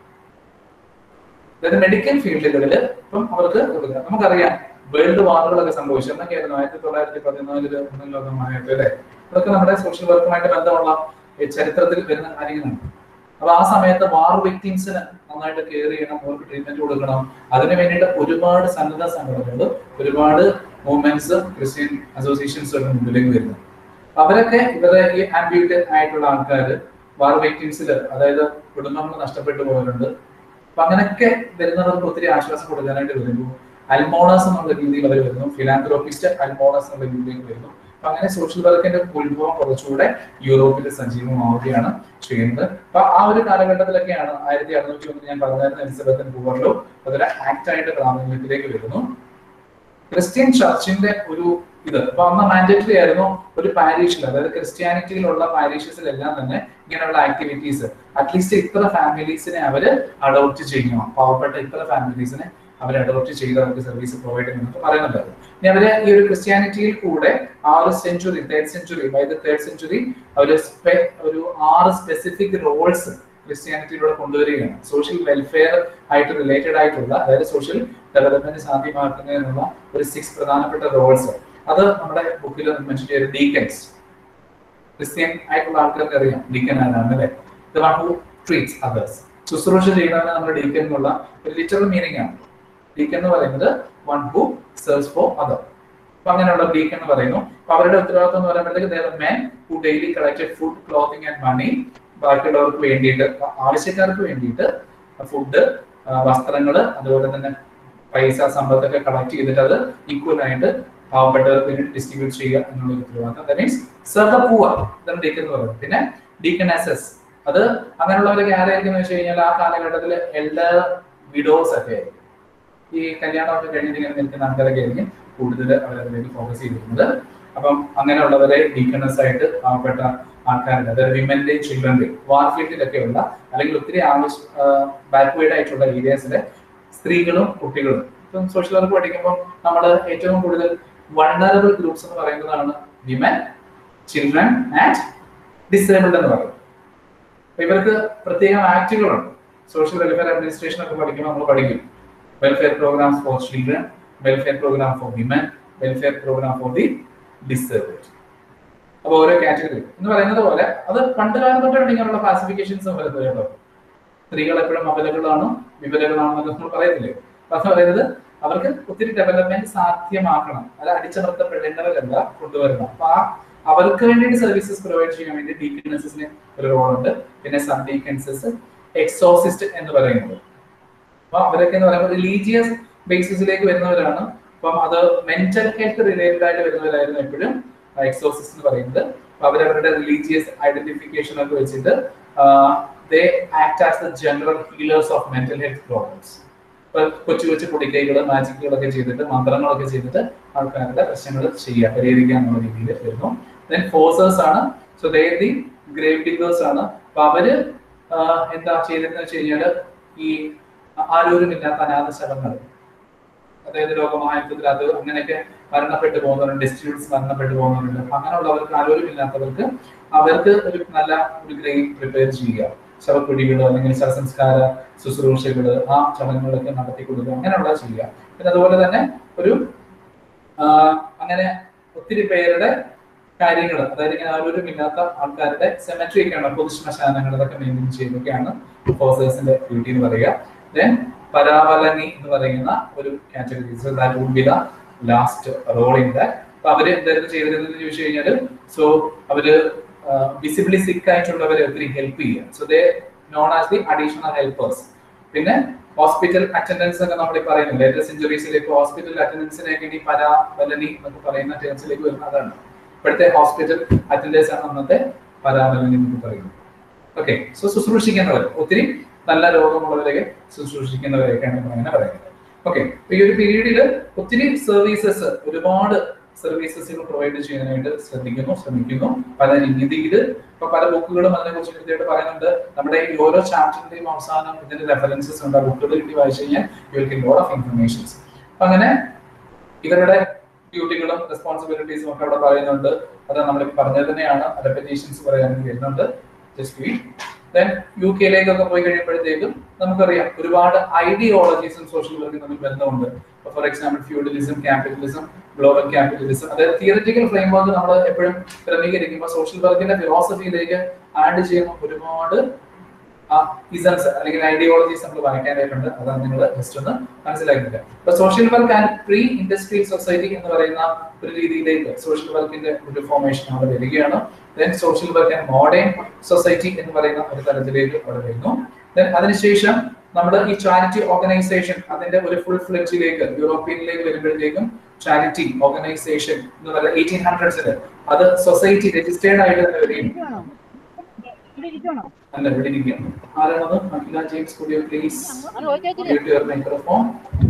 അതായത് മെഡിക്കൽ ഫീൽഡുകളിൽ ഇപ്പം അവർക്ക് കൊടുക്കുക നമുക്കറിയാം വേൾഡ് വാറുകളൊക്കെ സംഭവിച്ചു എന്നൊക്കെയായിരുന്നു ആയിരത്തി തൊള്ളായിരത്തി പതിനാലില് ഒന്നാം ലോകം മഹായുദ്ധം അല്ലേ അതൊക്കെ നമ്മുടെ സോഷ്യൽ വർക്കുമായിട്ട് ബന്ധമുള്ള ഈ ചരിത്രത്തിൽ വരുന്ന കാര്യങ്ങളാണ് അപ്പൊ ആ സമയത്ത് വാർ വിക്ടിംസിന് നന്നായിട്ട് കെയർ ചെയ്യണം അവർക്ക് ട്രീറ്റ്മെന്റ് കൊടുക്കണം അതിനു വേണ്ടിയിട്ട് ഒരുപാട് സന്നദ്ധ സംഘടനകൾ ഒരുപാട് മൂവ്മെന്റ്സ് ക്രിസ്ത്യൻ അസോസിയേഷൻസ് ഒക്കെ മുമ്പിലേക്ക് വരുന്നു അവരൊക്കെ ഇവരെ ഈ ആംബ്യൂട്ട് ആയിട്ടുള്ള ആൾക്കാർ വാർ വിക്ടിംസിൽ അതായത് കുടുംബങ്ങൾ നഷ്ടപ്പെട്ടു പോയവരുണ്ട് അപ്പൊ അങ്ങനെയൊക്കെ വരുന്നവർക്ക് ഒത്തിരി ആശ്വാസം കൊടുക്കാനായിട്ട് വരുന്നു അൽമോണസ് എന്നുള്ള രീതിയിൽ അവർ വരുന്നു ഫിലാന്ത്രോപ്പിസ്റ്റ് അൽമോണസ് എന്നുള്ള രീതിയിലേക്ക് വരുന്നു അപ്പൊ അങ്ങനെ സോഷ്യൽ വർക്കിന്റെ ഉത്ഭവം കുറച്ചുകൂടെ യൂറോപ്പിൽ സജീവമാവുകയാണ് ചെയ്യുന്നത് അപ്പൊ ആ ഒരു കാലഘട്ടത്തിലൊക്കെയാണ് ആയിരത്തി അറുന്നൂറ്റി ഒന്ന് ഞാൻ പറഞ്ഞായിരുന്നു എലിസബത്തൻ പൂവർലോ അതൊരു ആക്ട് ആയിട്ട് പ്രാബല്യത്തിലേക്ക് വരുന്നു ക്രിസ്ത്യൻ ചർച്ചിന്റെ ഒരു ഇത് അപ്പൊ അന്ന് മാൻഡേറ്ററി ആയിരുന്നു ഒരു പാരീഷിൽ അതായത് ക്രിസ്ത്യാനിറ്റിയിലുള്ള പാരീഷസിലെല്ലാം തന്നെ ഇങ്ങനെയുള്ള ആക്ടിവിറ്റീസ് അറ്റ്ലീസ്റ്റ് ഇത്ര ഫാമിലീസിനെ അവര് അഡോപ്റ്റ് ചെയ്യണം പാവപ്പെട്ട ഇത്ര ഫാമിലീസിനെ അവർ അഡോപ്റ്റ് ചെയ്ത് അവർക്ക് സർവീസ് പ്രൊവൈഡ് ചെയ്യുന്നൊക്കെ പറയുന്നുണ്ടായിരുന്നു ഇനി അവര് ഈ ഒരു ക്രിസ്ത്യാനിറ്റിയിൽ കൂടെ ആ ഒരു century third century by the third century അവര് സ്പെ- ഒരു ആറ് സ്പെസിഫിക് റോൾസ് ക്രിസ്ത്യാനിറ്റിയിലൂടെ കൊണ്ടുവരികയാണ് സോഷ്യൽ വെൽഫെയർ ആയിട്ട് റിലേറ്റഡ് ആയിട്ടുള്ള അതായത് സോഷ്യൽ ഡെവലപ്മെന്റ് സാധ്യമാക്കുന്നതിനുള്ള ഒരു സിക്സ് പ്രധാനപ്പെട്ട റോൾസ് അത് നമ്മുടെ ബുക്കിൽ മെൻഷൻ ചെയ്ത ഡീക്കൻസ് ക്രിസ്ത്യൻ ആയിട്ടുള്ള ആൾക്കാർക്ക് അറിയാം ഡീക്കൻ ആരാണ് അല്ലെ the one who treats others ശുശ്രൂഷ ചെയ്യുന്നവന് നമ്മുടെ ഡീക്കൻ എന്നുള്ള ഒരു ലിറ്ററൽ മീനിങ് ആണ് ഡീക്കൻ എന്ന് പറയുന്നത് one who search for other അപ്പൊ അങ്ങനെയുള്ള ഡീക്കൻ എന്ന് പറയുന്നു അപ്പൊ അവരുടെ ഉത്തരവാദിത്വം എന്ന് പറയുമ്പോഴത്തേക്ക് men who daily collected food clothing and money ബാക്കിയുള്ളവർക്ക് വേണ്ടിയിട്ട് ആവശ്യക്കാർക്ക് വേണ്ടിയിട്ട് ഫുഡ് വസ്ത്രങ്ങള് അതുപോലെ തന്നെ പൈസ സമ്പത്തൊക്കെ കളക്ട് ചെയ്തിട്ട് അത് ഈക്വൽ ആയിട്ട് പാവപ്പെട്ടവർക്ക് വേണ്ടി ഡിസ്ട്രിബ്യൂട്ട് ചെയ്യുക എന്നുള്ള ഒരു ഉത്തരവാദിത്തം ദാറ്റ് മീൻസ് സർവ പൂവർ ഇതാണ് ഡീക്കൻ എന്ന് പറയുന്നത് പിന്നെ ഡീക്കൻ എസസ് അത് അങ്ങനെയുള്ളവരൊക്കെ ആരായിരിക്കും എന്ന് വെച്ച് കഴിഞ്ഞാൽ ആ കാലഘട്ടത്തിൽ എൽഡർ വിഡോസ് ഒക്കെ ആയിരിക്കും ഈ കല്യാണമൊക്കെ കഴിഞ്ഞിട്ട് ഇങ്ങനെ നിൽക്കുന്ന ആൾക്കാരൊക്കെ ആയിരിക്കും കൂടുതൽ അവരതിലേക്ക് ഫോക്കസ് ചെയ്തിരുന്നത് അപ്പം അങ്ങനെയുള്ളവരെ ഡീക്കണസ് ആയിട്ട് പാവപ്പെട്ട ആൾക്കാരുണ്ട് അതായത് വിമന്റെയും ചിൽഡ്രന്റെയും വാർഫീൽഡിലൊക്കെ ഉള്ള അല്ലെങ്കിൽ ഒത്തിരി ആവശ്യ ബാക്ക്വേർഡ് ആയിട്ടുള്ള ഏരിയാസിലെ സ്ത്രീകളും കുട്ടികളും ഇപ്പം സോഷ്യൽ വർക്ക് പഠിക്കുമ്പോൾ നമ്മൾ ഏറ്റവും കൂടുതൽ വൾണറബിൾ ഗ്രൂപ്പ്സ് എന്ന് പറയുന്നതാണ് വിമൻ ചിൽഡ്രൻ ആൻഡ് ഡിസേബിൾഡ് എന്ന് പറയും അപ്പൊ ഇവർക്ക് പ്രത്യേകം ആക്ടുകളുണ്ട് സോഷ്യൽ വെൽഫെയർ അഡ്മിനിസ്ട്രേഷൻ ഒക്കെ പഠിക്കുമ്പോൾ നമ്മൾ പഠിക്കും welfare programs for children welfare program for women welfare program for the disabled അപ്പൊ ഓരോ കാറ്റഗറി എന്ന് പറയുന്നത് പോലെ അത് പണ്ട് കാലം തൊട്ടാണ് ഇങ്ങനെയുള്ള ക്ലാസിഫിക്കേഷൻസ് വരുന്നത് കേട്ടോ സ്ത്രീകൾ എപ്പോഴും അബലകളാണ് വിവരങ്ങളാണെന്നൊക്കെ നമ്മൾ പറയത്തില്ലേ അപ്പൊ അത് പറയുന്നത് അവർക്ക് ഒത്തിരി ഡെവലപ്മെന്റ് സാധ്യമാക്കണം അത് അടിച്ചമർത്തപ്പെടേണ്ടവരല്ല കൊണ്ടുവരണം അപ്പൊ ആ അവർക്ക് വേണ്ടിയിട്ട് സർവീസസ് പ്രൊവൈഡ് ചെയ്യാൻ വേണ്ടി ഡീക്കൻസസിന് ഒരു റോൾ ഉണ്ട് പിന്നെ സബ് ഡീക്കൻസസ് എക്സോസിസ്റ്റ് എന്ന് പറയുന്നത് അപ്പൊ അവരൊക്കെ എന്ന് പറയുമ്പോൾ റിലീജിയസ് ബേസിസിലേക്ക് വരുന്നവരാണ് അപ്പം അത് മെന്റൽ ഹെൽത്ത് റിലേറ്റഡ് ആയിട്ട് വരുന്നവരായിരുന്നു എപ്പോഴും എക്സോസിസ്റ്റ് എന്ന് പറയുന്നത് അപ്പൊ അവരവരുടെ റിലീജിയസ് ഐഡന്റിഫിക്കേഷൻ ഒക്കെ വെച്ചിട്ട് they act as the general healers of mental health problems ഇപ്പൊ കൊച്ചു കൊച്ചു പൊടിക്കൈകള് മാജിക്കുകളൊക്കെ ചെയ്തിട്ട് മന്ത്രങ്ങളൊക്കെ ചെയ്തിട്ട് ആൾക്കാരുടെ പ്രശ്നങ്ങൾ ചെയ്യുക പരിഹരിക്കുക എന്നുള്ള രീതിയിൽ വരുന്നു ദെൻ ഫോഴ്സേഴ്സ് ആണ് so they the grave diggers ആണ് അപ്പൊ അവര് ആഹ് എന്താ ചെയ്തതെന്ന് വെച്ച് കഴിഞ്ഞാല് ഈ ആരോരുമില്ലാത്ത അനാഥ ശവങ്ങൾ അതായത് രോഗമഹായുദ്ധത്തിൽ അത് അങ്ങനെയൊക്കെ മരണപ്പെട്ടു പോകുന്നവരുണ്ട് ഡിസ്ട്രിബ്യൂട്ട്സ് മരണപ്പെട്ടു പോകുന്നവരുണ്ട് അപ്പൊ അങ്ങനെയുള്ളവർക്ക് ആരോഗ്യമില്ലാത്തവർക്ക് അവർക്ക് ഒരു നല്ല ഒരു ഗ്രേവ് പ്രിപ്പയർ ചെയ്യുക ശവക്കുഴികൾ അല്ലെങ്കിൽ ശവസംസ്കാര ശുശ്രൂഷകൾ ആ ചടങ്ങുകളൊക്കെ നടത്തി കൊടുക്കുക അങ്ങനെയുള്ള ചെയ്യുക പിന്നെ അതുപോലെ തന്നെ ഒരു ആ, അങ്ങനെ ഒത്തിരി പേരുടെ കാര്യങ്ങൾ അതായത് ഇങ്ങനെ ആരോഗ്യമില്ലാത്ത ആൾക്കാരുടെ സെമെട്രി ഒക്കെയാണ് പൊതുശ്മശാനങ്ങൾ അതൊക്കെ മെയിൻറ്റെയിൻ ചെയ്യുന്നതൊക്കെയാണ് ഫോഴ്സേഴ്സിന്റെ ഡ്യൂട്ടി എന്ന് പറയുക ദെൻ പരാവലനി എന്ന് പറയുന്ന ഒരു category so that would be the last role in that അപ്പൊ അവര് എന്തായിരുന്നു ചെയ്തിരുന്നത് ചോദിച്ചു കഴിഞ്ഞാൽ സോ അവര് വിസിബിളി സിക്ക് ആയിട്ടുള്ളവരെ ഒത്തിരി ഹെൽപ്പ് ചെയ്യുക so they known as the additional helpers പിന്നെ ഹോസ്പിറ്റൽ അറ്റൻഡൻസ് ഒക്കെ നമ്മൾ ഈ പറയുന്നത് ലേറ്റസ്റ്റ് സെഞ്ചുറീസിലേക്ക് ഹോസ്പിറ്റൽ അറ്റൻഡൻസിനൊക്കെ ഇനി പരാവലനി എന്നൊക്കെ പറയുന്ന ടേംസിലേക്ക് വരുന്ന അതാണ് ഇപ്പോഴത്തെ ഹോസ്പിറ്റൽ അറ്റൻഡേഴ്സ് ആണ് അന്നത്തെ പരാവലനി എന്ന് പറയുന്നത് ഓക്കെ സോ ശുശ്രൂഷിക്കുന്നവർ ഒത്തിരി നല്ല രോഗമുള്ളവരെയൊക്കെ ശുശ്രൂഷിക്കുന്നവരെയൊക്കെയാണ് നമ്മൾ അങ്ങനെ പറയുന്നത് ഓക്കെ ഈ ഒരു പീരീഡിൽ ഒത്തിരി സർവീസസ് ഒരുപാട് സർവീസസുകൾ പ്രൊവൈഡ് ചെയ്യാനായിട്ട് ശ്രദ്ധിക്കുന്നു ശ്രമിക്കുന്നു പല രീതിയിൽ ഇപ്പൊ പല ബുക്കുകളും അതിനെ കുറിച്ച് കൃത്യമായിട്ട് പറയുന്നുണ്ട് നമ്മുടെ ഈ ഓരോ ചാപ്റ്ററിന്റെയും അവസാനം ഇതിന്റെ റെഫറൻസസ് ഉണ്ട് ആ ബുക്കുകൾ കിട്ടി വായിച്ചു കഴിഞ്ഞാൽ you will load of informations അപ്പൊ അങ്ങനെ ഇവരുടെ ഡ്യൂട്ടികളും റെസ്പോൺസിബിലിറ്റീസും ഒക്കെ അവിടെ പറയുന്നുണ്ട് അത് നമ്മൾ പറഞ്ഞത് തന്നെയാണ് റെപ്പറ്റേഷൻസ് പറയാൻ വരുന്നുണ്ട് ജസ്റ്റ് ദെൻ യു കെയിലേക്കൊക്കെ പോയി കഴിയുമ്പോഴത്തേക്കും നമുക്കറിയാം ഒരുപാട് ഐഡിയോളജീസും സോഷ്യൽ വർക്കും തമ്മിൽ ബന്ധമുണ്ട് for example feudalism capitalism global capitalism അതായത് തിയറിറ്റിക്കൽ ഫ്രെയിം വർക്ക് നമ്മൾ എപ്പോഴും ക്രമീകരിക്കുമ്പോൾ സോഷ്യൽ വർക്കിന്റെ ഫിലോസഫിയിലേക്ക് ആഡ് ചെയ്യുന്ന ഒരുപാട് ഇസംസ് അല്ലെങ്കിൽ ഐഡിയോളജീസ് നമ്മൾ വായിക്കാനായിട്ടുണ്ട് അതാണ് നിങ്ങൾ ജസ്റ്റ് ഒന്ന് മനസ്സിലാക്കില്ല ഇപ്പൊ social work and pre industrial society എന്ന് പറയുന്ന ഒരു രീതിയിലേക്ക് സോഷ്യൽ വർക്കിന്റെ ഒരു ഫോർമേഷൻ അവിടെ വരികയാണ് then social work and modern society എന്ന് പറയുന്ന ഒരു തലത്തിലേക്ക് അവിടെ വരുന്നു ദെൻ അതിനുശേഷം നമ്മുടെ ഈ ചാരിറ്റി ഓർഗനൈസേഷൻ അതിന്റെ ഒരു ഫുൾ ഫ്ലെഡ്ജിലേക്ക് യൂറോപ്യനിലേക്ക് വരുമ്പോഴത്തേക്കും ചാരിറ്റി ഓർഗനൈസേഷൻ എന്ന് പറയുന്നത് എയ്റ്റീൻ ഹൺഡ്രഡ്സില് അത് സൊസൈറ്റി രജിസ്റ്റേർഡ് ആയിട്ട് തന്നെ വരികയും അല്ല ഇവിടെ ഇരിക്കുന്നു ആരാണത് Akhila James could you please your microphone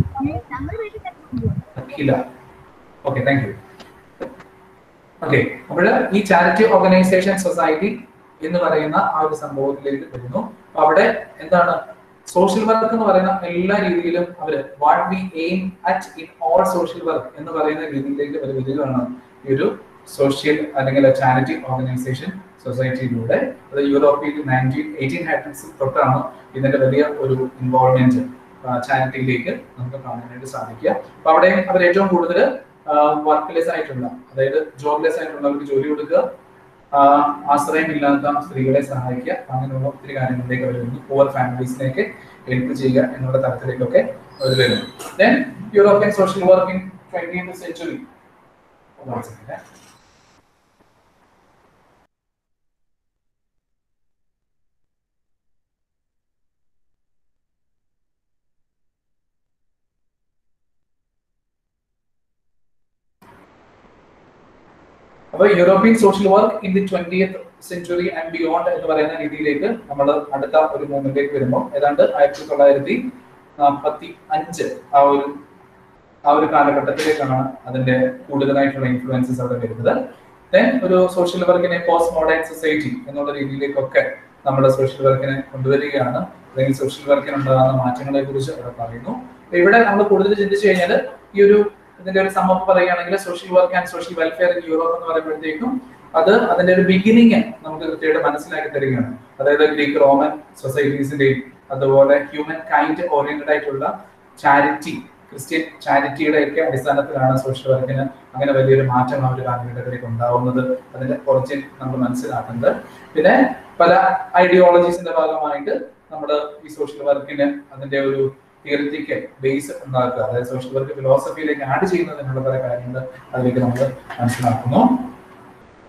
Akhila okay thank you okay അപ്പോൾ ഈ ചാരിറ്റി ഓർഗനൈസേഷൻ സൊസൈറ്റി എന്ന് പറയുന്ന ആ ഒരു സംഭവത്തിലേക്ക് വരുന്നു അപ്പൊ അവിടെ എന്താണ് സോഷ്യൽ വർക്ക് എന്ന് പറയുന്ന എല്ലാ രീതിയിലും അവര് what we aim at in all social work എന്ന് പറയുന്ന രീതിയിലേക്ക് അവർ വരികയാണ് ഈ ഒരു സോഷ്യൽ അല്ലെങ്കിൽ ചാരിറ്റി ഓർഗനൈസേഷൻ സൊസൈറ്റിയിലൂടെ അത് യൂറോപ്പിൽ നയൻറ്റീൻ എയ്റ്റീൻ ഹൺഡ്രഡ്സിൽ തൊട്ടാണ് ഇതിന്റെ വലിയ ഒരു ഇൻവോൾവ്മെന്റ് ചാരിറ്റിയിലേക്ക് നമുക്ക് കാണാനായിട്ട് സാധിക്കുക അപ്പൊ അവിടെ അവർ ഏറ്റവും കൂടുതൽ വർക്ക്ലെസ് ആയിട്ടുള്ള അതായത് ജോബ്ലെസ് ആയിട്ടുള്ളവർക്ക് ജോലി കൊടുക്കുക ആഹ് ആശ്രയമില്ലാത്ത സ്ത്രീകളെ സഹായിക്കുക അങ്ങനെയുള്ള ഒത്തിരി കാര്യങ്ങളിലേക്ക് അവർ വരുന്നു പുവർ ഫാമിലീസിലേക്ക് ഹെൽപ്പ് ചെയ്യുക എന്നുള്ള തരത്തിലേക്കൊക്കെ അവർ വരുന്നു then European social work in twenty century അപ്പൊ European social work in the twentieth century and beyond എന്ന് പറയുന്ന രീതിയിലേക്ക് നമ്മൾ അടുത്ത ഒരു മൂവ്മെന്റിലേക്ക് വരുമ്പോൾ ഏതാണ്ട് ആയിരത്തി തൊള്ളായിരത്തി നാൽപ്പത്തി അഞ്ച് ആ ഒരു ആ ഒരു കാലഘട്ടത്തിലേക്കാണ് അതിന്റെ കൂടുതലായിട്ടുള്ള ഇൻഫ്ലുവൻസസ് അവിടെ വരുന്നത് ദെൻ ഒരു സോഷ്യൽ വർക്കിനെ പോസ്റ്റ് മോഡേൺ സൊസൈറ്റി എന്നുള്ള രീതിയിലേക്കൊക്കെ നമ്മുടെ സോഷ്യൽ വർക്കിനെ കൊണ്ടുവരികയാണ് അല്ലെങ്കിൽ സോഷ്യൽ വർക്കിന് ഉണ്ടാകുന്ന മാറ്റങ്ങളെ കുറിച്ച് അവിടെ പറയുന്നു അപ്പൊ ഇവിടെ നമ്മൾ കൂടുതൽ ചിന്തിച്ചു കഴിഞ്ഞാൽ ഈ ഒരു ഇതിന്റെ ഒരു സമപ്പ് പറയുകയാണെങ്കിൽ social work and social welfare in Europe എന്ന് പറയുമ്പോഴത്തേക്കും അത് അതിന്റെ ഒരു ബിഗിനിങ് നമുക്ക് കൃത്യമായിട്ട് മനസ്സിലാക്കി തരികയാണ് അതായത് ഗ്രീക്ക് റോമൻ സൊസൈറ്റീസിന്റെയും അതുപോലെ ഹ്യൂമൻ കൈൻഡ് ഓറിയന്റഡ് ആയിട്ടുള്ള ചാരിറ്റി ക്രിസ്ത്യൻ ചാരിറ്റിയുടെ ഒക്കെ അടിസ്ഥാനത്തിലാണ് സോഷ്യൽ വർക്കിന് അങ്ങനെ വലിയൊരു മാറ്റം ആ ഒരു കാലഘട്ടത്തിലേക്ക് ഉണ്ടാവുന്നത് അതിന്റെ ഒറിജിൻ നമ്മൾ മനസ്സിലാക്കുന്നത് പിന്നെ പല ഐഡിയോളജീസിന്റെ ഭാഗമായിട്ട് നമ്മൾ ഈ സോഷ്യൽ വർക്കിന് അതിന്റെ ഒരു തിയറിറ്റിക്കൽ ബേസ് ഉണ്ടാക്കുക അതായത് സോഷ്യൽ വർക്ക് ഫിലോസഫിയിലേക്ക് ആഡ് ചെയ്യുന്നതിനുള്ള പല കാര്യങ്ങൾ അതിലേക്ക് നമ്മൾ മനസ്സിലാക്കുന്നു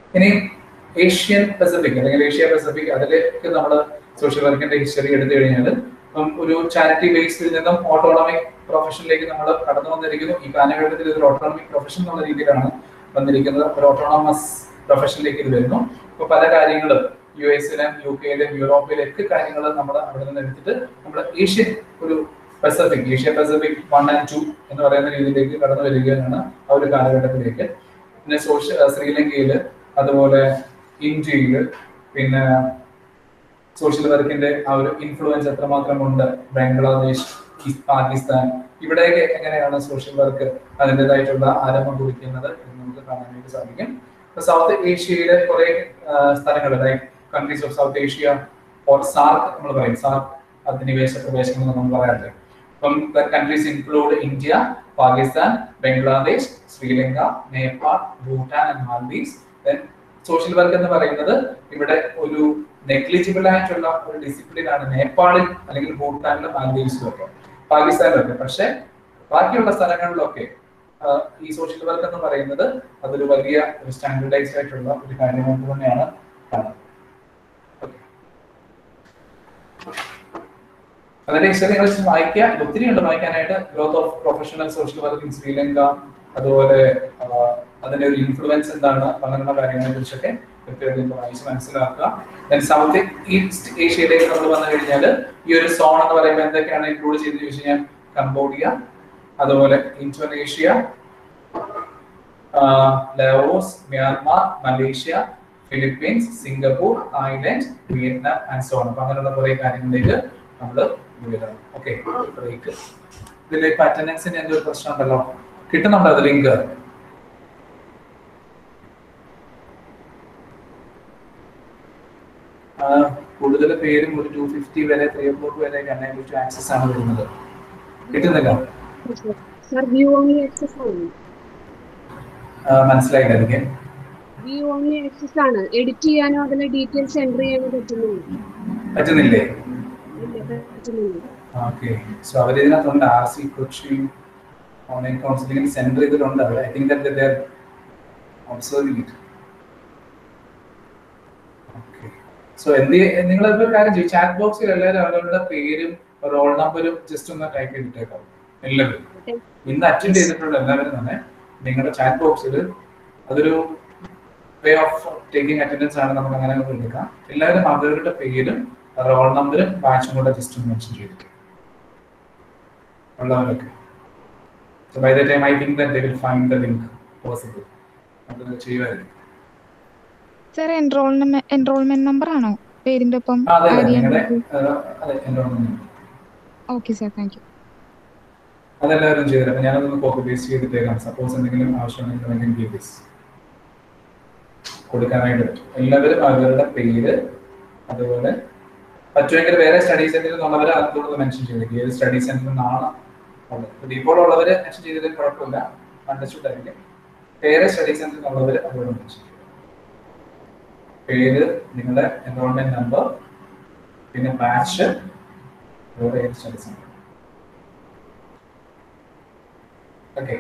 ഇനി ഏഷ്യൻ പസഫിക് അല്ലെങ്കിൽ ഏഷ്യ പസഫിക് അതിലേക്ക് നമ്മൾ സോഷ്യൽ വർക്കിന്റെ ഹിസ്റ്ററി എടുത്തു കഴിഞ്ഞാൽ ഇപ്പം ഒരു ചാരിറ്റി ബേസിൽ നിന്നും ഓട്ടോണമിക് പ്രൊഫഷനിലേക്ക് നമ്മൾ കടന്നു വന്നിരിക്കുന്നു ഈ കാലഘട്ടത്തിൽ ഇതൊരു ഓട്ടോണമിക് പ്രൊഫഷൻ എന്നുള്ള രീതിയിലാണ് വന്നിരിക്കുന്നത് ഒരു ഓട്ടോണമസ് പ്രൊഫഷനിലേക്ക് ഇത് വരുന്നു ഇപ്പൊ പല കാര്യങ്ങളും യു എസിലും യു കെയിലും യൂറോപ്പിലും ഒക്കെ കാര്യങ്ങൾ നമ്മൾ അവിടെ നിന്ന് എടുത്തിട്ട് നമ്മൾ ഏഷ്യൻ ഒരു Pacific Asia Pacific one and two എന്ന് പറയുന്ന രീതിയിലേക്ക് കടന്നു വരികയാണ് ആ ഒരു കാലഘട്ടത്തിലേക്ക് പിന്നെ സോഷ്യ ശ്രീലങ്കയിൽ അതുപോലെ ഇന്ത്യയിൽ പിന്നെ സോഷ്യൽ വർക്കിന്റെ ആ ഒരു ഇൻഫ്ലുവൻസ് എത്രമാത്രം ഉണ്ട് ബംഗ്ലാദേശ് ഈ പാകിസ്ഥാൻ ഇവിടെയൊക്കെ എങ്ങനെയാണ് സോഷ്യൽ വർക്ക് അതിൻ്റെതായിട്ടുള്ള ആരംഭം കുറിക്കുന്നത് എന്ന് നമുക്ക് കാണാനായിട്ട് സാധിക്കും ഇപ്പൊ സൗത്ത് ഏഷ്യയിലെ കുറെ സ്ഥലങ്ങൾ like countries of South Asia or SAARC നമ്മൾ പറയും സാർക്ക് അധിനിവേശ പ്രവേശനം എന്ന് നമ്മൾ പറയാറില്ലേ അപ്പം countries include India Pakistan Bangladesh Sri Lanka Nepal Bhutan and Maldives then social work എന്ന് പറയുന്നത് ഇവിടെ ഒരു നെഗ്ലിജിബിൾ ആയിട്ടുള്ള ഒരു ഡിസിപ്ലിൻ ആണ് നേപ്പാളിൽ അല്ലെങ്കിൽ ഭൂട്ടാനിലും മാൽദീവ്സിലും ഒക്കെ പാകിസ്ഥാനിലൊക്കെ പക്ഷെ ബാക്കിയുള്ള സ്ഥലങ്ങളിലൊക്കെ ആഹ് ഈ സോഷ്യൽ വർക്ക് എന്ന് പറയുന്നത് അതൊരു വലിയ ഒരു സ്റ്റാൻഡർഡൈസ്ഡ് ആയിട്ടുള്ള ഒരു കാര്യമായിട്ട് തന്നെയാണ് കാണുന്നത് അതിന്റെ ഹിസ്റ്ററി നിങ്ങൾ just വായിക്കുക ഇത് ഒത്തിരി ഉണ്ട് വായിക്കാനായിട്ട് growth of professional social work in Sri Lanka അതുപോലെ ആഹ് അതിന്റെ ഒരു ഇൻഫ്ലുവൻസ് എന്താണ് അങ്ങനെയുള്ള കാര്യങ്ങളെ കുറിച്ചൊക്കെ കൃത്യമായിട്ട് വായിച്ച് മനസ്സിലാക്കുക ദെൻ സൗത്ത് ഈസ്റ്റ് ഏഷ്യയിലേക്ക് നമ്മൾ വന്നു കഴിഞ്ഞാൽ ഈ ഒരു സോൺ എന്ന് പറയുമ്പോൾ എന്തൊക്കെയാണ് ഇൻക്ലൂഡ് ചെയ്തെന്ന് ചോദിച്ചു കഴിഞ്ഞാൽ കംബോഡിയ അതുപോലെ Indonesia Laos Myanmar Malaysia Philippines Singapore Thailand Vietnam and so on അപ്പൊ അങ്ങനെയുള്ള കുറെ കാര്യങ്ങളിലേക്ക് നമ്മൾ വരാം ഓക്കെ ബ്രേക്ക് ഇതിലേക്ക് അറ്റൻഡൻസിന് എന്തൊരു പ്രശ്നം ഉണ്ടല്ലോ കിട്ടുന്നുണ്ടോ അത് ലിങ്ക് കൂടുതൽ പേരും ഒരു ടു ഫിഫ്റ്റി വരെ ത്രീ ഓ ക്ലോക്ക് വരെ അൺഎബിൾ ടു ആക്സസ് ആണ് വരുന്നത് കിട്ടുന്നില്ല സർ വ്യൂ ഓൺലി ആക്സസ് ആണ് ആ, മനസ്സിലായില്ല എനിക്ക് വ്യൂ ഓൺലി ആക്സസ് ആണ് എഡിറ്റ് ചെയ്യാനോ അതിലെ ഡീറ്റെയിൽസ് എൻ്റർ ചെയ്യാനോ പറ്റുന്നില്ല പറ്റുന്നില്ലേ ഇല്ല പറ്റുന്നില്ല ഓക്കെ സോ അവർ ഇതിനകത്തുണ്ട് R C Kochi online counselling centre ഇതിലുണ്ട് അവർ I think that they're observing it okay so എന്ത് നിങ്ങൾ ഒരു കാര്യം ചെയ്യും ചാറ്റ് ബോക്സിൽ എല്ലാവരും അവരവരുടെ പേരും റോൾ നമ്പറും ജസ്റ്റ് ഒന്ന് ടൈപ്പ് ചെയ്തിട്ടേക്കാം എല്ലാവരും ഇന്ന് അറ്റൻഡ് ചെയ്തിട്ടുള്ള എല്ലാവരും തന്നെ നിങ്ങളുടെ ചാറ്റ് ബോക്സിൽ അതൊരു വേ ഓഫ് ടേക്കിംഗ് അറ്റൻഡൻസ് ആണ് നമുക്ക് അങ്ങനെ ഒന്ന് എടുക്കാം എല്ലാവരും അവരുടെ പേരും റോൾ നമ്പറും ബാച്ചും കൂടെ ജസ്റ്റ് ഒന്ന് മെൻഷൻ ചെയ്തിട്ട് ഉള്ളവരൊക്കെ so by the time I think that they will find the link possible അത് ചെയ്യുമായിരിക്കും സർ എൻറോൾമെന്റ് എൻറോൾമെന്റ് നമ്പർ ആണോ പേരിന്റെ ഒപ്പം ആ, അതെ ആഡ് അതെ ചെയ്യാൻ നിങ്ങളുടെ അതെ എൻ്റെ ഓക്കെ സർ താങ്ക് യു അതെല്ലാവരും ചെയ്തത് അപ്പൊ ഞാനതൊന്ന് കോപ്പി പേസ്റ്റ് ചെയ്തിട്ടേക്കാം സപ്പോസ് എന്തെങ്കിലും ആവശ്യമുണ്ടെങ്കിൽ ഗീവ് ദിസ് കൊടുക്കാനായിട്ട് പറ്റും എല്ലാവരും അവരുടെ പേര് അതുപോലെ പറ്റുമെങ്കിൽ വേറെ സ്റ്റഡി സെന്ററിൽ നിന്നുള്ളവരെ അതുകൊണ്ട് മെൻഷൻ ചെയ്തേക്കും ഏത് സ്റ്റഡി സെന്ററിൽ നിന്നാണ് ഉള്ളത് ഇപ്പോൾ ഉള്ളവര് മെൻഷൻ ചെയ്തതിൽ കുഴപ്പമില്ല അണ്ടർസ്റ്റുഡ് ആയിരിക്കും വേറെ സ്റ്റഡി സെന്ററിൽ നിന്നുള്ളവർ അതുകൊണ്ട് മെൻഷൻ ചെയ്യും പേര് നിങ്ങളുടെ എൻറോൾമെന്റ് നമ്പർ പിന്നെ ബാച്ച് വേറെ ഏത് study centre okay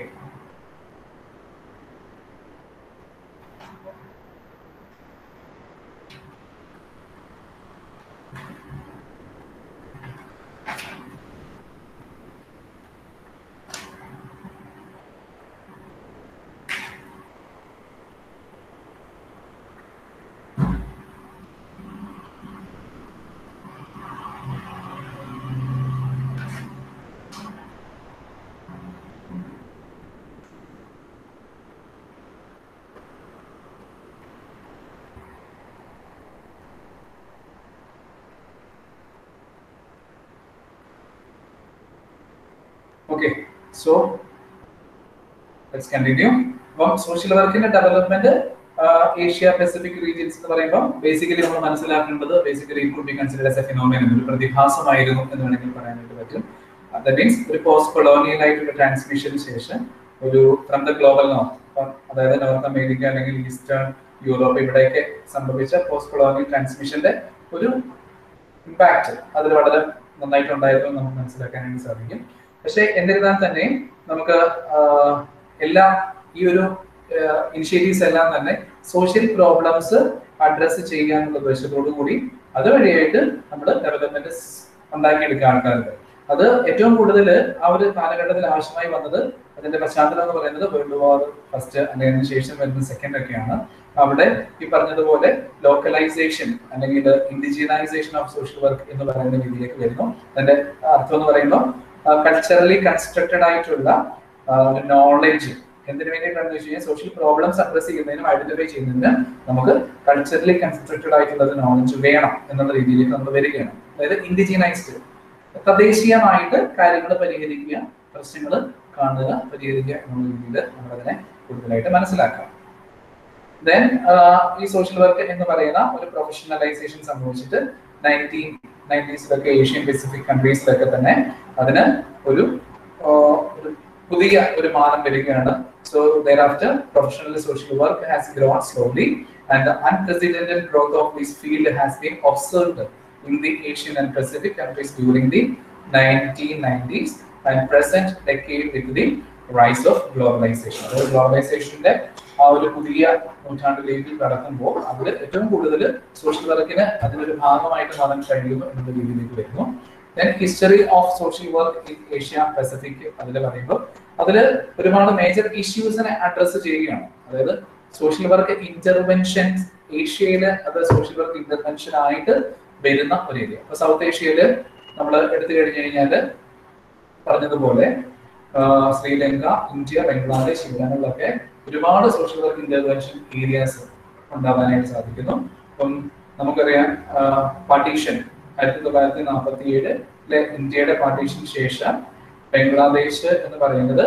okay so let's continue അപ്പം സോഷ്യൽ വർക്കിന്റെ ഡെവലപ്മെന്റ് ഏഷ്യ പസഫിക് റീജിയൻസ് എന്ന് പറയുമ്പോൾ ബേസിക്കലി നമ്മൾ മനസ്സിലാക്കേണ്ടത് basically it could be consider as a phenomenon ഒരു പ്രതിഭാസമായിരുന്നു എന്ന് വേണമെങ്കിൽ പറയാനായിട്ട് പറ്റും ദാറ്റ് മീൻസ് ഒരു പോസ്റ്റ് കൊളോണിയൽ ആയിട്ടുള്ള ട്രാൻസ്മിഷന് ശേഷം ഒരു ഫ്രം ദ ഗ്ലോബൽ നോർത്ത് അതായത് നോർത്ത് അമേരിക്ക അല്ലെങ്കിൽ ഈസ്റ്റേൺ യൂറോപ്പ് ഇവിടെയൊക്കെ സംഭവിച്ച പോസ്റ്റ് കൊളോണിയൽ ട്രാൻസ്മിഷന്റെ ഒരു ഇമ്പാക്ട് അതിൽ വളരെ നന്നായിട്ടുണ്ടായിരുന്നു എന്ന് നമുക്ക് മനസ്സിലാക്കാനായിട്ട് സാധിക്കും പക്ഷെ എന്നിരുന്നാൽ തന്നെ നമുക്ക് ആഹ്, എല്ലാ ഈ ഒരു ഇനിഷ്യേറ്റീവ്സ് എല്ലാം തന്നെ സോഷ്യൽ പ്രോബ്ലംസ് അഡ്രസ്സ് ചെയ്യാനുള്ള ഉദ്ദേശത്തോടു കൂടി അതുവഴിയായിട്ട് നമ്മൾ ഡെവലപ്മെന്റ് ഉണ്ടാക്കിയെടുക്കുക ആൾക്കാർക്ക് അത് ഏറ്റവും കൂടുതൽ ആ ഒരു കാലഘട്ടത്തിൽ ആവശ്യമായി വന്നത് അതിന്റെ പശ്ചാത്തലം എന്ന് പറയുന്നത് വേൾഡ് വാർ ഫസ്റ്റ് അല്ലെങ്കിൽ അതിന് ശേഷം വരുന്ന സെക്കൻഡ് ഒക്കെയാണ് അവിടെ ഈ പറഞ്ഞതുപോലെ ലോക്കലൈസേഷൻ അല്ലെങ്കിൽ ഇൻഡിജിനൈസേഷൻ ഓഫ് സോഷ്യൽ വർക്ക് എന്ന് പറയുന്ന രീതിയിലേക്ക് വരുന്നു അതിന്റെ അർത്ഥം എന്ന് പറയുമ്പോൾ കൾച്ചറലി കൺസ്ട്രക്റ്റഡ് ആയിട്ടുള്ള ആ, ഒരു നോളജ് എന്തിനു വേണ്ടിയിട്ടാണെന്ന് വെച്ച് കഴിഞ്ഞാൽ സോഷ്യൽ പ്രോബ്ലംസ് അഡ്രസ് ചെയ്യുന്നതിനും ഐഡന്റിഫൈ ചെയ്യുന്നതിന് നമുക്ക് കൾച്ചറലി കൺസ്ട്രക്റ്റഡ് ആയിട്ടുള്ള ഒരു നോളജ് വേണം എന്നുള്ള രീതിയിലേക്ക് നമ്മൾ വരികയാണ് അതായത് ഇൻഡിജിനൈസ്ഡ് തദ്ദേശീയമായിട്ട് കാര്യങ്ങൾ പരിഹരിക്കുക പ്രശ്നങ്ങൾ കാണുക പരിഹരിക്കുക എന്നുള്ള രീതിയിൽ നമ്മളതിനെ കൂടുതലായിട്ട് മനസ്സിലാക്കാം ദെൻ ഈ സോഷ്യൽ വർക്ക് എന്ന് പറയുന്ന ഒരു പ്രൊഫഷണലൈസേഷൻ സംഭവിച്ചിട്ട് നയൻറ്റീൻ നയൻറ്റീസിലൊക്കെ ഏഷ്യൻ പസഫിക് കൺട്രീസിലൊക്കെ തന്നെ അതിന് ഒരു ആ, ഒരു പുതിയ ഒരു മാനം വരികയാണ് so thereafter professional social work has grown slowly and the unprecedented growth of this field has been observed in the Asian and Pacific countries during the 1990s and present decade with the rise of globalization. അതായത് ഗ്ലോബലൈസേഷന്റെ ആ ഒരു പുതിയ നൂറ്റാണ്ടിലേക്ക് കടക്കുമ്പോൾ അതിൽ ഏറ്റവും കൂടുതൽ social വർക്കിന് അതിനൊരു ഭാഗമായിട്ട് മാറാൻ കഴിയുന്നു എന്നുള്ള രീതിയിലേക്ക് വരുന്നു then history of social work in Asia Pacific അതിൽ പറയുമ്പോൾ അതിൽ ഒരുപാട് മേജർ ഇഷ്യൂസിനെ അഡ്രസ്സ് ചെയ്യുകയാണ് അതായത് സോഷ്യൽ വർക്ക് ഇന്റർവെൻഷൻ ഏഷ്യയില് അത് സോഷ്യൽ വർക്ക് ഇന്റർവെൻഷൻ ആയിട്ട് വരുന്ന ഒരു ഏരിയ അപ്പൊ സൗത്ത് ഏഷ്യയില് നമ്മൾ എടുത്തു കഴിഞ്ഞു കഴിഞ്ഞാല് പറഞ്ഞതുപോലെ ആ, ശ്രീലങ്ക ഇന്ത്യ ബംഗ്ലാദേശ് ഇവിടങ്ങളിലൊക്കെ ഒരുപാട് സോഷ്യൽ വർക്ക് ഇന്റർവെൻഷൻ ഏരിയാസ് ഉണ്ടാവാനായിട്ട് സാധിക്കുന്നു അപ്പം നമുക്കറിയാം പാർട്ടീഷൻ ആയിരത്തി തൊള്ളായിരത്തി നാൽപ്പത്തി ഏഴിലെ ഇന്ത്യയുടെ പാർട്ടീഷന് ശേഷം ബംഗ്ലാദേശ് എന്ന് പറയുന്നത്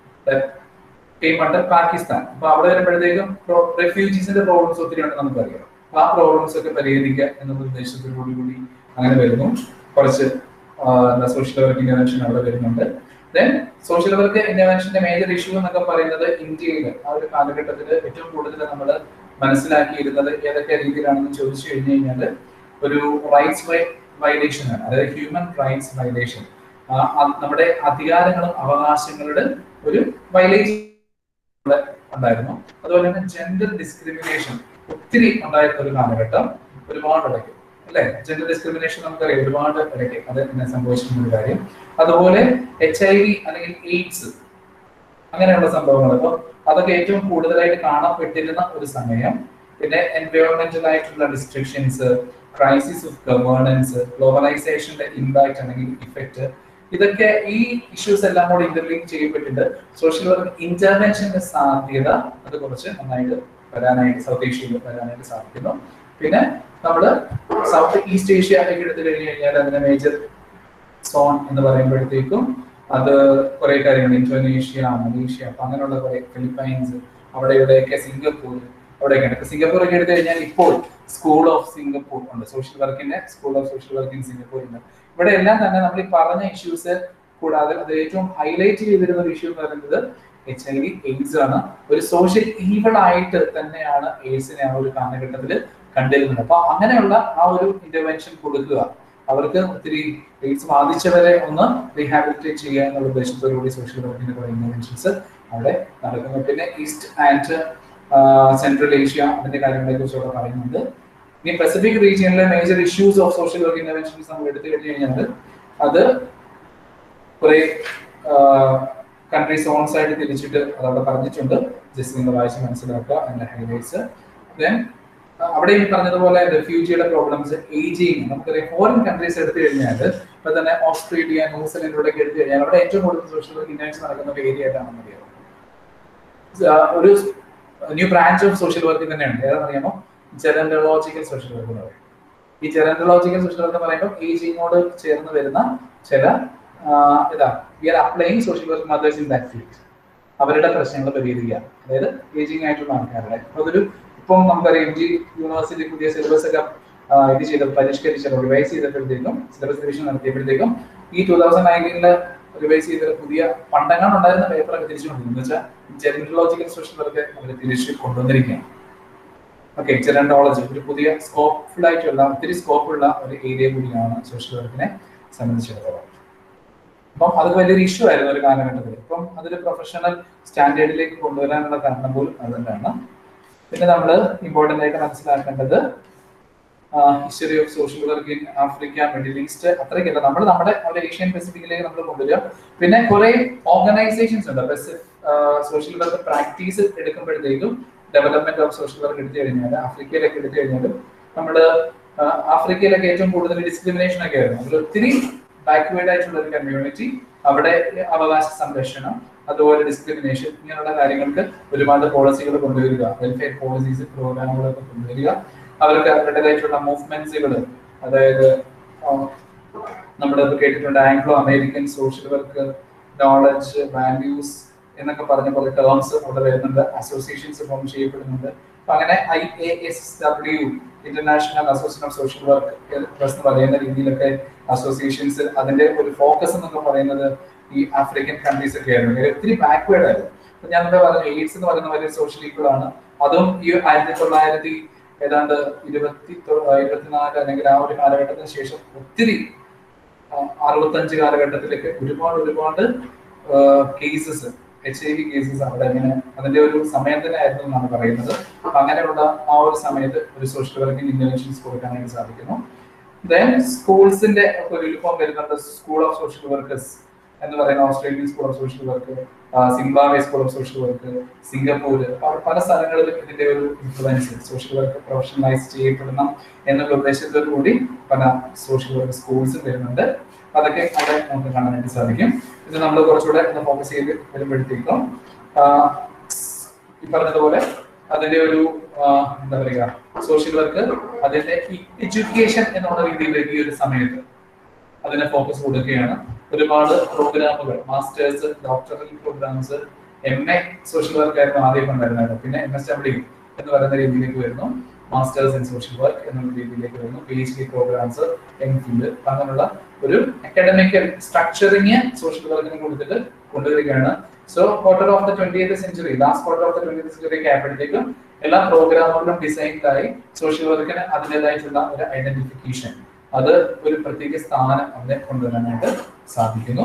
അണ്ടർ പാകിസ്ഥാൻ അപ്പൊ അവിടെ വരുമ്പോഴത്തേക്കും റെഫ്യൂജീസിന്റെ പ്രോബ്ലംസ് ഒത്തിരി ഉണ്ടെന്ന് നമുക്കറിയാം അപ്പൊ ആ പ്രോബ്ലംസ് ഒക്കെ പരിഹരിക്കുക എന്നുള്ള ഉദ്ദേശത്തോടു കൂടി അങ്ങനെ വരുന്നു കുറച്ച് സോഷ്യൽ വർക്ക് ഇന്റർവെൻഷൻ അവിടെ വരുന്നുണ്ട് ദെൻ സോഷ്യൽ വർക്ക് ഇന്റർവെൻഷന്റെ മേജർ ഇഷ്യൂ എന്നൊക്കെ പറയുന്നത് ഇന്ത്യയിൽ ആ ഒരു കാലഘട്ടത്തിൽ ഏറ്റവും കൂടുതൽ നമ്മൾ മനസ്സിലാക്കിയിരുന്നത് ഏതൊക്കെ രീതിയിലാണെന്ന് ചോദിച്ചു കഴിഞ്ഞു കഴിഞ്ഞാൽ ഒരു റൈറ്റ്സ് വയലേഷൻ ആണ് അതായത് ഹ്യൂമൻ റൈറ്റ്സ് വയലേഷൻ നമ്മുടെ അധികാരങ്ങളും അവകാശങ്ങളുടെ ഒരു വയലേഷൻ ഉണ്ടായിരുന്നു അതുപോലെ തന്നെ ജെൻഡർ ഡിസ്ക്രിമിനേഷൻ ഒത്തിരി ഉണ്ടായിരുന്ന ഒരു കാലഘട്ടം ഒരുപാട് ഇടയ്ക്ക് അല്ലെ ജെൻഡർ ഡിസ്ക്രിമിനേഷൻ നമുക്കറിയാം ഒരുപാട് ഇടയ്ക്ക് അത് ഇങ്ങനെ സംഭവിച്ചിട്ടുള്ള ഒരു കാര്യം അതുപോലെ എച്ച് ഐ വി അല്ലെങ്കിൽ എയ്ഡ്സ് അങ്ങനെയുള്ള സംഭവങ്ങൾ അപ്പോൾ അതൊക്കെ ഏറ്റവും കൂടുതലായിട്ട് കാണപ്പെട്ടിരുന്ന ഒരു സമയം പിന്നെ എൻവയോൺമെന്റൽ ആയിട്ടുള്ള ഡിസ്ട്രിക്ഷൻസ് ക്രൈസിസ് ഓഫ് ഗവേണൻസ് ഗ്ലോബലൈസേഷന്റെ ഇമ്പാക്ട് അല്ലെങ്കിൽ ഇഫക്റ്റ് ഇതൊക്കെ ഈ ഇഷ്യൂസ് എല്ലാം കൂടെ ഇന്റർലിങ്ക് ചെയ്യപ്പെട്ടിട്ട് സോഷ്യൽ വർക്ക് ഇന്റർവെൻഷന്റെ സാധ്യത അത് കുറച്ച് നന്നായിട്ട് വരാനായിട്ട് സൗത്ത് ഏഷ്യയിൽ വരാനായിട്ട് സാധിക്കുന്നു പിന്നെ നമ്മൾ സൗത്ത് ഈസ്റ്റ് ഏഷ്യയിലേക്ക് എടുത്തു കഴിഞ്ഞു കഴിഞ്ഞാൽ അതിന് മേജർ സോൺ എന്ന് പറയുമ്പോഴത്തേക്കും അത് കുറെ കാര്യങ്ങൾ ഇന്തോനേഷ്യ മലേഷ്യ അപ്പൊ അങ്ങനെയുള്ള കുറെ ഫിലിപ്പൈൻസ് അവിടെ ഇവിടെയൊക്കെ സിംഗപ്പൂർ അവിടെയൊക്കെയാണ് ഇപ്പൊ സിംഗപ്പൂർ ഒക്കെ എടുത്തു കഴിഞ്ഞാൽ ഇപ്പോൾ സ്കൂൾ ഓഫ് സിംഗപ്പൂർ ഉണ്ട് സോഷ്യൽ വർക്കിന്റെ school of social work in Singapore ഉണ്ട് ഇവിടെ എല്ലാം തന്നെ നമ്മൾ ഈ പറഞ്ഞ ഇഷ്യൂസ് കൂടാതെ അത് ഏറ്റവും ഹൈലൈറ്റ് ചെയ്തിരുന്ന ഒരു ഇഷ്യൂ എന്ന് പറയുന്നത് എച്ച് ഐ വി എയ്ഡ്സ് ആണ് ഒരു സോഷ്യൽ ഈവൾ ആയിട്ട് തന്നെയാണ് എയ്ഡ്സിനെ ആ ഒരു കാലഘട്ടത്തിൽ കണ്ടിരുന്നത് അപ്പൊ അങ്ങനെയുള്ള ആ ഒരു ഇന്റർവെൻഷൻ കൊടുക്കുക അവർക്ക് ഒത്തിരി എയ്ഡ്സ് ബാധിച്ചവരെ ഒന്ന് റീഹാബിലിറ്റേറ്റ് ചെയ്യുക എന്നുള്ള ഉദ്ദേശത്തോടുകൂടി സോഷ്യൽ വർക്കിന്റെ കുറെ ഇന്റർവെൻഷൻസ് അവിടെ നടക്കുന്നു പിന്നെ ഈസ്റ്റ് ആൻഡ് സെൻട്രൽ ഏഷ്യ അതിന്റെ കാര്യങ്ങളെ കുറിച്ചൊക്കെ പറയുന്നുണ്ട് ഇനി പസഫിക് റീജിയനിലെ major issues of social work interventions നമ്മൾ എടുത്തു കഴിഞ്ഞു കഴിഞ്ഞാൽ അത് കുറെ കൺട്രി സോൺസ് ആയിട്ട് തിരിച്ചിട്ട് അതവിടെ പറഞ്ഞിട്ടുണ്ട് ജസ്റ്റ് നിങ്ങൾ വായിച്ച് മനസ്സിലാക്കുക അതിന്റെ ഹൈലൈറ്റ്സ് ദെൻ അവിടെ ഈ പറഞ്ഞതുപോലെ റെഫ്യൂജിയുടെ പ്രോബ്ലംസ് ഏജിങ് നമുക്കറിയാം ഫോറിൻ കൺട്രീസ് എടുത്തു കഴിഞ്ഞാൽ ഇപ്പൊ തന്നെ ഓസ്ട്രേലിയ ന്യൂസിലൻഡ് എടുത്തു കഴിഞ്ഞാൽ അവിടെ ഏറ്റവും കൂടുതൽ സോഷ്യൽ വർക്ക് ഇന്റർവെൻഷൻ നടക്കുന്ന ഒരു ഏരിയ ആയിട്ടാണെന്ന് അറിയാം ഒരു new branch of social work തന്നെയാണ് ഏതാണെന്നറിയാമോ ജെറൻഡോളജിക്കൽ സോഷ്യൽ വർക്ക് എന്ന് പറയും ഈ ജെറൻഡോളജിക്കൽ സോഷ്യൽ വർക്ക് എന്ന് പറയുമ്പോൾ ഏജിങ്ങോട് ചേർന്ന് വരുന്ന ചില ഇതാ we are applying social work methods in that field അവരുടെ പ്രശ്നങ്ങൾ പരിഹരിക്കുക അതായത് ഏജിങ് ആയിട്ടുള്ള ആൾക്കാരുടെ അപ്പൊ അതൊരു ഇപ്പം നമുക്കറിയാം എം ജി യൂണിവേഴ്സിറ്റി പുതിയ സിലബസ് ഒക്കെ ഇത് ചെയ്ത് പരിഷ്കരിച്ച റിവൈസ് ചെയ്തപ്പോഴത്തേക്കും സിലബസ് റിവിഷൻ നടത്തിയപ്പോഴത്തേക്കും ഈ ടൂ തൗസൻഡ് നയൻറ്റീനില് റിവൈസ് ചെയ്ത പുതിയ പണ്ടങ്ങൾ ഉണ്ടായിരുന്ന പേപ്പറൊക്കെ തിരിച്ചു കൊണ്ടുവന്നു എന്ന് വെച്ചാൽ ജെറൻഡോളജിക്കൽ സോഷ്യൽ വർക്ക് അവർ തിരിച്ച് കൊണ്ടുവന്നിരിക്കുകയാണ് ഓക്കെ ജെറൻഡോളജി ഒരു പുതിയ സ്കോപ്പ്ഫുൾ ആയിട്ടുള്ള ഒത്തിരി സ്കോപ്പുള്ള ഒരു ഏരിയ കൂടിയാണ് സോഷ്യൽ വർക്കിനെ സംബന്ധിച്ചിടത്തോളം അപ്പം അത് വലിയൊരു ഇഷ്യൂ ആയിരുന്നു ഒരു കാലഘട്ടത്തിൽ ഇപ്പം അതൊരു പ്രൊഫഷണൽ സ്റ്റാൻഡേർഡിലേക്ക് കൊണ്ടുവരാനുള്ള കാരണം പോലും അത് തന്നെയാണ് പിന്നെ നമ്മൾ ഇമ്പോർട്ടൻ്റ് ആയിട്ട് മനസ്സിലാക്കേണ്ടത് history of social work in Africa Middle East അത്രയ്ക്കല്ല നമ്മൾ നമ്മുടെ ഒരു ഏഷ്യൻ പസഫിക്കിലേക്ക് നമ്മൾ കൊണ്ടുവരിക പിന്നെ കുറെ ഓർഗനൈസേഷൻസ് ഉണ്ട് സോഷ്യൽ വർക്ക് പ്രാക്ടീസ് എടുക്കുമ്പോഴത്തേക്കും ഡെവലപ്മെന്റ് ഓഫ് സോഷ്യൽ വർക്ക് എടുത്തു കഴിഞ്ഞാൽ ആഫ്രിക്കയിലൊക്കെ എടുത്തു കഴിഞ്ഞാലും നമ്മൾ ആഫ്രിക്കയിലൊക്കെ ഏറ്റവും കൂടുതൽ ഡിസ്ക്രിമിനേഷൻ ഒക്കെ ആയിരുന്നു അതിൽ ഒത്തിരി ബാക്ക്വേർഡ് ആയിട്ടുള്ള ഒരു കമ്മ്യൂണിറ്റി അവിടെ അവകാശ സംരക്ഷണം അതുപോലെ ഡിസ്ക്രിമിനേഷൻ ഇങ്ങനെയുള്ള കാര്യങ്ങൾക്ക് ഒരുപാട് പോളിസികൾ കൊണ്ടുവരിക വെൽഫെയർ പോളിസീസ് പ്രോഗ്രാമുകളൊക്കെ കൊണ്ടുവരിക അവർക്ക് അവരുടേതായിട്ടുള്ള മൂവ്മെന്റ്സുകൾ അതായത് നമ്മൾ കേട്ടിട്ടുണ്ട് Anglo American social work knowledge values എന്നൊക്കെ പറഞ്ഞ കുറെ ടേംസ് അവിടെ വരുന്നുണ്ട് അസോസിയേഷൻസ് ഫോം ചെയ്യപ്പെടുന്നുണ്ട് അപ്പൊ അങ്ങനെ I A S W international association of social work എന്ന് പറയുന്ന രീതിയിലൊക്കെ അസോസിയേഷൻസ് അതിന്റെ ഒരു ഫോക്കസ് എന്നൊക്കെ പറയുന്നത് ഈ ആഫ്രിക്കൻ കൺട്രീസ് ഒക്കെ ആയിരുന്നു ഇവര് ഒത്തിരി ബാക്ക്വേർഡ് ആയിരുന്നു അപ്പൊ ഞാൻ എന്താ പറഞ്ഞു എയ്ഡ്സ് എന്ന് പറയുന്ന വലിയ സോഷ്യൽ ഈക്വൽ ആണ് അതും ഈ ആയിരത്തി തൊള്ളായിരത്തി ഏതാണ്ട് ഇരുപത്തി തൊ- ഇരുപത്തിനാല് അല്ലെങ്കിൽ ആ ഒരു കാലഘട്ടത്തിന് ശേഷം ഒത്തിരി ആ, അറുപത്തഞ്ച് കാലഘട്ടത്തിലേക്ക് ഒരുപാട് ഒരുപാട് cases H I V cases അവിടെ ഇങ്ങനെ അതിന്റെ ഒരു സമയം തന്നെ ആയിരുന്നു എന്നാണ് പറയുന്നത് അപ്പൊ അങ്ങനെയുള്ള ആ ഒരു സമയത്ത് ഒരു സോഷ്യൽ വർക്കിംഗ് ഇന്റർവെൻഷൻസ് കൊടുക്കാനായിട്ട് സാധിക്കുന്നു ദെൻ സ്കൂൾസിന്റെ ഒരു യൂണിഫോം വരുന്നുണ്ട് സ്കൂൾ ഓഫ് സോഷ്യൽ വർക്കേഴ്സ് എന്ന് പറയുന്ന Australian school of social work Zimbabwe school of social work Singapore പല സ്ഥലങ്ങളിലും ഇതിന്റെ ഒരു ഇൻഫ്ലുവൻസ് സോഷ്യൽ വർക്ക് പ്രൊഫഷണലൈസ് ചെയ്യപ്പെടണം എന്നുള്ള ഉദ്ദേശത്തോടു കൂടി പല സോഷ്യൽ വർക്ക് സ്കൂൾസും വരുന്നുണ്ട് അതൊക്കെ അവിടെ നമുക്ക് കാണാനായിട്ട് സാധിക്കും ഇത് നമ്മൾ കുറച്ചുകൂടെ ഒന്ന് ഫോക്കസ് ചെയ്ത് വരുമ്പോഴത്തേക്കും ആഹ്, ഈ പറഞ്ഞതുപോലെ അതിന്റെ ഒരു ആഹ്, എന്താ പറയുക സോഷ്യൽ വർക്ക് അതിന്റെ എഡ്യൂക്കേഷൻ എന്നുള്ള രീതിയിലേക്ക് ഈ ഒരു സമയത്ത് അതിനെ ഫോക്കസ് കൊടുക്കുകയാണ് ഒരുപാട് പ്രോഗ്രാമുകൾ masters doctoral programmes M A social work ആയിരുന്നു ആദ്യം ഉണ്ടായിരുന്നത് പിന്നെ എം എസ് ഡബ്ല്യു എന്ന് പറയുന്ന രീതിയിലേക്ക് വരുന്നു മാസ്റ്റേഴ്സ് ഇൻ സോഷ്യൽ വർക്ക് എന്നുള്ള രീതിയിലേക്ക് വരുന്നു P H D programmes M phil അങ്ങനെയുള്ള ഒരു അക്കാഡമിക്കൽ സ്ട്രക്ചറിങ് സോഷ്യൽ വർക്കിന് കൊടുത്തിട്ട് കൊണ്ടുവരികയാണ് so quarter of the twenty century last quarter of the twenty century ആയപ്പോഴത്തേക്കും എല്ലാ പ്രോഗ്രാമുകളും ഡിസൈൻഡായി സോഷ്യൽ വർക്കിന് അതിൻ്റെതായിട്ടുള്ള ഒരു ഐഡന്റിഫിക്കേഷൻ അത് ഒരു പ്രത്യേക സ്ഥാനം അവിടെ കൊണ്ടുവരാനായിട്ട് സാധിക്കുന്നു